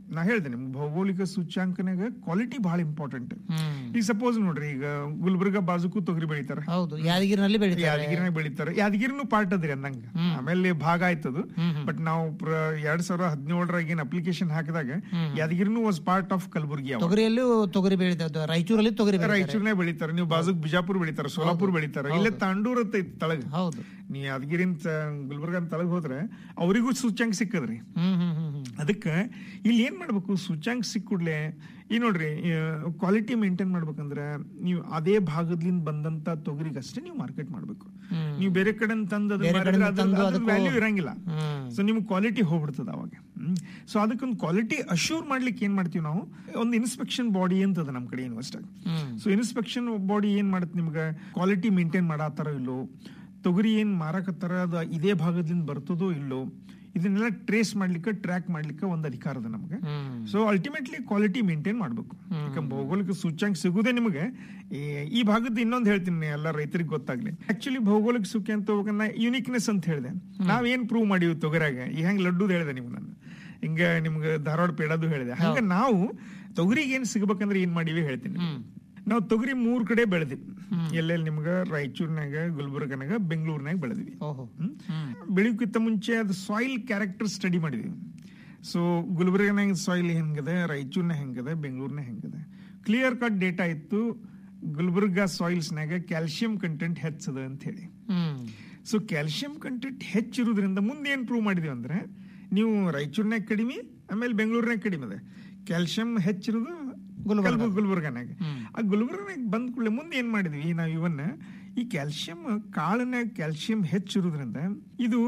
S6: ನಾ ಹೇಳ್ದೆ ನಿಮ್ಗೆ ಭೌಗೋಳಿಕ ಸೂಚ್ಯಾಂಕನಾಗ ಕ್ವಾಲಿಟಿ ಬಹಳ ಇಂಪಾರ್ಟೆಂಟ್ ಈಗ ಸಪೋಸ್ ನೋಡ್ರಿ ಈಗ ಗುಲ್ಬರ್ಗ ಬಾಜುಕು ತೊಗರಿ ಬೆಳಿತಾರ
S5: ಹೌದು ಯಾದಗಿರಿನಲ್ಲಿ ಬೆಳಿತಾರೆ
S6: ಯಾದಗಿರಿನಾಗ ಬೆಳಿತಾರೆ ಯಾದಗಿರಿನೂ ಪಾರ್ಟ್ ಅದ್ರಿ ಅಂದಂಗ ಆಮೇಲೆ ಭಾಗ ಆಯ್ತದು ಬಟ್ ನಾವು ಪ್ರ- ಎರಡ್ ಸಾವಿರ ಹದಿನೇಳರಾಗ ಏನ್ ಅಪ್ಲಿಕೇಶನ್ ಹಾಕಿದಾಗ ಯಾದಗಿರಿನೂ ವಾಸ್ ಪಾರ್ಟ್ ಆಫ್ ಕಲಬುರ್ಗಿ ಅವಾಗ.
S5: ತೊಗರಿಯಲ್ಲೂ ತೊಗರಿ ಬೆಳಿತಾರೆ ರಾಯಚೂರಲ್ಲಿ ತೊಗರಿ ಬೆಳಿತಾರೆ
S6: ರಾಯಚೂರ್ನಾಗ ಬೆಳಿತಾರೆ ನೀವು ಬಾಜುಕ್ ಬಿಜಾಪುರ್ ಬೆಳಿತಾರೆ ಸೋಲಾಪುರ್ ಬೆಳಿತಾರೆ ಇಲ್ಲೇ ತಾಂಡೂರ್ ಅಂತ ಐತಿ ತಳಗ
S5: ಹೌದು
S6: ನೀ ಯಾದಗಿರಿನ ಗುಲ್ಬರ್ಗ ತಳಗ ಹೋದ್ರೆ ಅವರಿಗೂ ಸೂಚ್ಯಾಂಕ ಸಿಕ್ಕದ್ರಿ
S5: ಹ್ಮ್ ಹ್ಮ್ ಹ್ಮ್ ಹ್ಮ್
S6: ಅದಕ್ಕೆ ಇಲ್ಲಿ ಏನ್ ಮಾಡ್ಬೇಕು ಸೂಚ್ಯಾಂಕ ಸಿಕ್ಕೂಡ್ಲೆ ಈ ನೋಡ್ರಿ ಕ್ವಾಲಿಟಿ ಮೇಂಟೈನ್ ಮಾಡ್ಬೇಕಂದ್ರ ನೀವು ಅದೇ ಭಾಗದಿಂದ ಬಂದಂತ ತೊಗರಿಗೆ ಅಷ್ಟೇ ನೀವು ಮಾರ್ಕೆಟ್ ಮಾಡ್ಬೇಕು ನೀವು ಬೇರೆ ಕಡೆ ತಂದು
S5: ಬೇರೆ ಕಡೆಯಿಂದ ತಂದು ಅದಕ್ಕೂ-
S6: ವ್ಯಾಲ್ಯೂ ಇರಂಗಿಲ್ಲ
S5: ಹ್ಮ್.
S6: ಸೊ ನಿಮ್ಗೆ ಕ್ವಾಲಿಟಿ ಹೋಗ್ಬಿಡ್ತದ ಅವಾಗ ಸೊ ಅದಕ್ಕೊಂದು ಕ್ವಾಲಿಟಿ ಅಶ್ಯೂರ್ ಮಾಡ್ಲಿಕ್ಕೆ ಏನ್ ಮಾಡ್ತೀವಿ ನಾವು ಒಂದು ಇನ್ಸ್ಪೆಕ್ಷನ್ ಬಾಡಿ ಅಂತ ಅದ ನಮ್ಮ ಕಡೆ university
S5: hmm.
S6: So inspection body ಏನ್ ಮಾಡುತ್ತೆ ನಿಮ್ಗೆ ಕ್ವಾಲಿಟಿ ಮೇಂಟೈನ್ ಮಾಡತ್ತಾರೋ ಇಲ್ಲೋ ತೊಗರಿ ಏನ್ ಮಾರಕತ್ತಾರ ಅದು ಇದೇ ಭಾಗದಿಂದ ಬರ್ತದೋ ಇಲ್ಲೋ ಇದನ್ನೆಲ್ಲ ಟ್ರೇಸ್ ಮಾಡ್ಲಿಕ್ಕೆ ಟ್ರ್ಯಾಕ್ ಮಾಡ್ಲಿಕ್ಕೆ ಒಂದು ಅಧಿಕಾರ ಅದ ನಮ್ಗೆ
S5: hmm.
S6: So ultimately quality maintain ಮಾಡ್ಬೇಕು ಯಾಕಂದ್ರೆ ಭೌಗೋಳಿಕ ಸೂಚ್ಯಾಂಕ ಸಿಗುದೇ ನಿಮಗೆ ಈ- ಈ ಭಾಗದ ಇನ್ನೊಂದು ಹೇಳ್ತೀನಿ ಎಲ್ಲ ರೈತರಿಗೆ ಗೊತ್ತಾಗ್ಲಿ ಆಕ್ಚುಲಿ ಭೌಗೋಳಿಕ ಸೂಚ್ಯ ಅಂತ ಹೋಗನ್ನ ಯುನಿಕ್ನೆಸ್ ಅಂತ ಹೇಳಿದೆ ನಾವ್ ಏನ್ ಪ್ರೂವ್ ಮಾಡಿವಿ ತೊಗರಾಗ ಈ ಹೆಂಗ್ ಲಡ್ಡುದ್ ಹೇಳಿದೆ ನಿಮ್ಗೆ ನಾನು ಹಿಂಗ ನಿಮ್ಗೆ ಧಾರವಾಡ ಪೇಡದು ಹೇಳಿದೆ ಹಂಗ ನಾವು ತೊಗರಿಗೆ ಏನ್ ಸಿಗ್ಬೇಕಂದ್ರೆ ಏನ್ ಮಾಡಿವಿ ಹೇಳ್ತೀನಿ ನಾವು ತೊಗರಿ ಮೂರ್ ಕಡೆ ಬೆಳೆದಿವಿ ಎಲ್ಲೆಲ್ಲಿ ನಿಮ್ಗ ರಾಯಚೂರ್ನಾಗ ಗುಲ್ಬರ್ಗನಾಗ ಬೆಂಗಳೂರಿನಾಗ ಬೆಳೆದ್ವಿ
S5: ಓಹೋ
S6: ಹ್ಮ್? ಬೆಳೆಯೋಕ್ಕಿಂತ ಮುಂಚೆ ಅದು ಸಾಯಿಲ್ ಕ್ಯಾರೆಕ್ಟರ್ ಸ್ಟಡಿ ಮಾಡಿದ್ವಿ ಸೊ ಗುಲ್ಬರ್ಗನಾಗ ಸಾಯಿಲ್ ಹೆಂಗದ ರಾಯಚೂರ್ನ ಹೆಂಗದ ಬೆಂಗಳೂರಿನ ಹೆಂಗದ ಕ್ಲಿಯರ್ ಕಟ್ ಡೇಟಾ ಇತ್ತು ಗುಲ್ಬರ್ಗ ಸಾಯಿಲ್ಸ್ನಾಗ ಕ್ಯಾಲ್ಸಿಯಂ ಕಂಟೆಂಟ್ ಹೆಚ್ಚದ ಅಂತ ಹೇಳಿ
S5: ಹ್ಮ್
S6: ಸೊ ಕ್ಯಾಲ್ಸಿಯಂ ಕಂಟೆಂಟ್ ಹೆಚ್ಚಿರೋದ್ರಿಂದ ಮುಂದೆ ಏನ್ ಪ್ರೂವ್ ಮಾಡಿದ್ವಿ ಅಂದ್ರೆ ನೀವು ರಾಯಚೂರ್ನಾಗ ಕಡಿಮೆ ಆಮೇಲೆ ಬೆಂಗಳೂರಿನಾಗ ಕಡಿಮೆ ಅದ ಕ್ಯಾಲ್ಸಿಯಂ ಹೆಚ್ಚಿರೋದು
S5: ಗುಲ್ಬರ್ಗ.
S6: ಕಲ್ಬು- ಗುಲ್ಬರ್ಗನಾಗ ಆ ಗುಲ್ಬರ್ಗನಾಗ ಬಂದ ಕೂಡಲೇ ಮುಂದೆ ಏನ್ ಮಾಡಿದ್ವಿ ನಾವು ಇವನ್ನ ಈ ಕ್ಯಾಲ್ಸಿಯಂ ಕಾಳನ್ಯಾಗ ಕ್ಯಾಲ್ಸಿಯಂ ಹೆಚ್ಚಿರೋದ್ರಿಂದ ಇದು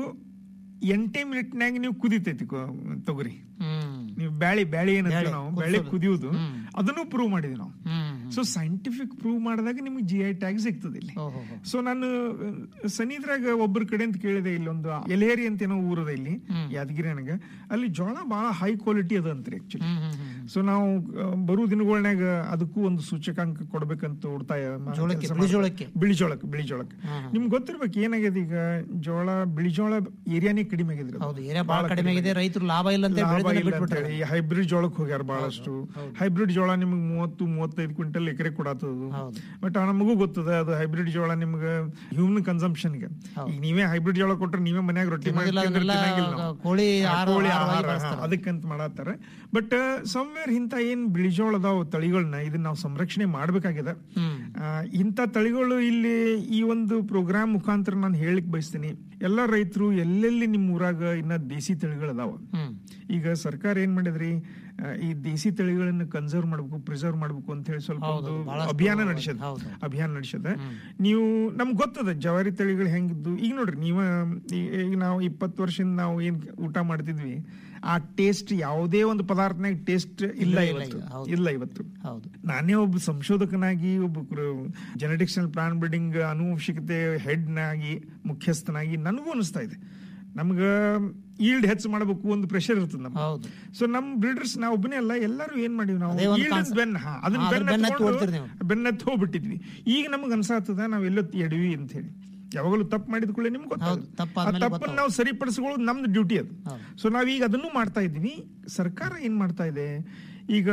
S6: ಎಂಟೇ ಮಿನಿಟ್ನಾಗ ನೀವು ಕುದಿತೈತಿ ಕೊ- ತೊಗರಿ
S5: ಹ್ಮ್
S6: ನೀವು ಬ್ಯಾಳಿ ಬ್ಯಾಳಿ ಏನಂತ
S5: ಬ್ಯಾಳಿ,
S6: ನಾವು
S5: ಕುದ್ಸೋದು.
S6: ಬ್ಯಾಳಿ ಕುದಿಯೋದು ಅದನ್ನು ಪ್ರೂವ್ ಮಾಡಿದ್ವಿ ನಾವು
S5: ಹ್ಮ್
S6: ಸೊ ಸೈಂಟಿಫಿಕ್ ಪ್ರೂವ್ ಮಾಡಿದಾಗ ನಿಮ್ಗೆ ಜಿ ಐ ಟ್ಯಾಗ್ ಸಿಗ್ತದೆ ಇಲ್ಲಿ
S5: ಓಹೋ
S6: ಸೊ ನಾನು ಸನಿದ್ರಾಗ ಒಬ್ಬರ ಕಡೆ ಅಂತ ಕೇಳಿದೆ ಇಲ್ಲೊಂದು ಎಲೇರಿ ಅಂತ ಏನೋ ಊರದ ಇಲ್ಲಿ ಯಾದಗಿರಿ ನನಗೆ ಅಲ್ಲಿ ಜೋಳ ಬಹಳ ಹೈ ಕ್ವಾಲಿಟಿ ಅದ ಅಂತ್ರಿ ಆಕ್ಚುಲಿ
S5: ಹ್ಮ್ ಹ್ಮ್ ಹ್ಮ್
S6: ಸೊ ನಾವು ಆ, ಬರೋ ದಿನಗಳ್ನಾಗ ಅದಕ್ಕೂ ಒಂದು ಸೂಚಕಾಂಕ ಕೊಡ್ಬೇಕಂತ ಉಡ್ತಾಯ ಮ-
S5: ಜೋಳಕ್ಕೆ,
S6: ಕೆಲ್ಸ
S5: ಬಿಳಿ
S6: ಮಾಡ್ತಾ-
S5: ಜೋಳಕ್ಕೆ.
S6: ಬಿಳಿ ಜೋಳಕ್ಕೆ ಬಿಳಿ ಜೋಳಕ್ಕೆ ನಿಮ್ಗೆ ಗೊತ್ತಿರ್ಬೇಕು ಏನಾಗಿದೆ ಈಗ ಜೋಳ ಬಿಳಿ ಜೋಳ ಏರಿಯಾನೇ ಕಡಿಮೆ ಆಗಿದೆ ಅದು.
S5: ಹೌದು ಏರಿಯಾ ಬಹಳ ಕಡಿಮೆ ಆಗಿದೆ ರೈತರು ಲಾಭ ಇಲ್ಲ ಅಂತ
S6: ಲಾಭ
S5: ಬೆಳೆದನ್ನ
S6: ಇಲ್ಲ
S5: ಬಿಟ್ಬಿಟ್ರೆ
S6: ಅಂತೇಳಿ ಹೈಬ್ರಿಡ್ ಜೋಳಕ್ಕೆ ಹೋಗ್ಯಾರ ಬಹಳಷ್ಟು ಹೈಬ್ರಿಡ್ ಜೋಳ ನಿಮ್ಗೆ ಮೂವತ್ತು ಮೂವತ್ತೈದು ಕ್ವಿಂಟಲ್ ಎಕರೆ ಕೊಡತ್ತದು
S5: ಹೌದು.
S6: ಬಟ್ ನಮಗೂ ಗೊತ್ತದ ಅದು ಹೈಬ್ರಿಡ್ ಜೋಳ ನಿಮ್ಗೆ ಹ್ಯೂಮನ್ ಕನ್ಸಂಪ್ಷನ್ಗೆ ಈಗ ನೀವೇ ಹೈಬ್ರಿಡ್ ಜೋಳ ಕೊಟ್ರೆ ನೀವೇ ಮನ್ಯಾಗ ರೊಟ್ಟಿ ಮಾಡಿ
S5: ತಿನ್ನೋದಿಲ್ಲ,
S6: ತಿಂದ್ರೆ
S5: ಅದನ್ನೆಲ್ಲ
S6: ತಿನ್ನಂಗಿಲ್ಲ ನಾವು.
S5: ಕೋಳಿ
S6: ಹಾ,
S5: ಆಹಾರ-
S6: ಕೋಳಿ
S5: ಆಹಾರವಾಗಿ
S6: ಆಹಾರ, ಹಾ,
S5: ಬಳಸ್ತಾರೆ.
S6: ಅದಕ್ಕಂತ ಮಾಡತ್ತಾರ ಬಟ್ ಸಮ್ವೇರ್ ಇಂತ ಏನ್ ಬಿಳಿ ಜೋಳ ಅದಾವ ತಳಿಗಳನ್ನ ಇದನ್ನ ನಾವು ಸಂರಕ್ಷಣೆ ಮಾಡ್ಬೇಕಾಗಿದೆ ಆ, ಇಂಥ ತಳಿಗಳು ಇಲ್ಲಿ ಈ ಒಂದು ಪ್ರೋಗ್ರಾಮ್ ಮುಖಾಂತರ ನಾನು ಹೇಳಿಕ್ ಬಯಸ್ತೀನಿ ಎಲ್ಲ ರೈತರು ಎಲ್ಲೆಲ್ಲಿ ನಿಮ್ಮ ಊರಾಗ ಇನ್ನ ದೇಸಿ ತಳಿಗಳದಾವ
S5: ಹ್ಮ್
S6: ಈಗ ಸರ್ಕಾರ ಏನ್ ಮಾಡಿದ್ರಿ ಆ, ಈ ದೇಸಿ ತಳಿಗಳನ್ನ ಕನ್ಸರ್ವ್ ಮಾಡ್ಬೇಕು ಪ್ರಿಸರ್ವ್ ಮಾಡ್ಬೇಕು ಅಂತ ಹೇಳಿ ಸ್ವಲ್ಪ
S5: ಹೌದು,
S6: ಒಂದು
S5: ಬಹಳಷ್ಟು
S6: ಅಭಿಯಾನ ನಡೆಸದ
S5: ಹೌದು.
S6: ಅಭಿಯಾನ ನಡೆಸದ ನೀವು ನಮ್ಗೆ ಗೊತ್ತದ ಜವಾರಿ ತಳಿಗಳು ಹೆಂಗಿದ್ದು ಈಗ ನೋಡ್ರಿ ನೀವ ಈ- ಈಗ ನಾವು ಇಪ್ಪತ್ತು ವರ್ಷದಿಂದ ನಾವು ಏನ್ ಊಟ ಮಾಡ್ತಿದ್ವಿ ಆ ಟೇಸ್ಟ್ ಯಾವುದೇ ಒಂದು ಪದಾರ್ಥನಾಗ ಟೇಸ್ಟ್ ಇಲ್ಲ
S5: ಇಲ್ಲ, ಇಲ್ಲ,
S6: ಇವತ್ತು
S5: ಹೌದು.
S6: ಇಲ್ಲ ಇವತ್ತು
S5: ಹೌದು
S6: ನಾನೇ ಒಬ್ಬ ಸಂಶೋಧಕನಾಗಿ ಒಬ್ಬ ಜೆನೆಟಿಕ್ಸ್ ಅಂಡ್ ಪ್ಲಾನ್ ಬ್ರೀಡಿಂಗ್ ಆನುವಂಶಿಕತೆ ಹೆಡ್ ನಾಗಿ ಮುಖ್ಯಸ್ಥನಾಗಿ ನನಗೂ ಅನಿಸ್ತಾ ಇದೆ ನಮ್ಗ ಈಲ್ಡ್ ಹೆಚ್ಚು ಮಾಡಬೇಕು ಒಂದು ಪ್ರೆಷರ್ ಇರ್ತದೆ ನಮ್ಗೆ
S5: ಹೌದು
S6: ಸೊ ನಮ್ ಬ್ರೀಡರ್ಸ್ ನಾವು ಒಬ್ಬನೇ ಅಲ್ಲ ಎಲ್ಲರೂ ಏನ್ ಮಾಡಿವಿ ನಾವು
S5: ಅದೇ ಒಂದು
S6: yield
S5: concept.
S6: ಬೆನ್ನ ಹಾ, ಅದನ್ನ
S5: ಹಾ, ಅದ್ರ
S6: ಬೆನ್ನ
S5: ಬೆನ್ನ ಹತ್ತಿ
S6: ಹತ್ಕೊಂಡು
S5: ಓಡ್ತೀರಿ ನೀವು.
S6: ಬೆನ್ನ ಹತ್ತಿ ಹೋಗ್ಬಿಟ್ಟಿದ್ವಿ ಈಗ ನಮ್ಗೆ ಅನ್ಸಾತದ ನಾವ್ ಎಲ್ಲೋ ಎಡವಿ ಅಂತ ಹೇಳಿ ಯಾವಾಗಲೂ ತಪ್ಪು ಮಾಡಿದ ಕೂಡಲೇ ನಿಮ್ಗೆ
S5: ಹೌದು,
S6: ಗೊತ್ತಾಗುತ್ತೆ
S5: ತಪ್ಪಾದ್ಮೇಲೆ
S6: ಆ ತಪ್ಪನ್ನ
S5: ಗೊತ್ತಾಗುತ್ತೆ.
S6: ನಾವು ಸರಿಪಡಿಸ್ಕೊಳ್ಳೋದು ನಮ್ದು ಡ್ಯೂಟಿ ಅದು
S5: ಹೌದು.
S6: ಸೊ ನಾವೀಗ ಅದನ್ನು ಮಾಡ್ತಾ ಇದ್ವಿ ಸರ್ಕಾರ ಏನ್ ಮಾಡ್ತಾ ಇದೆ ಈಗ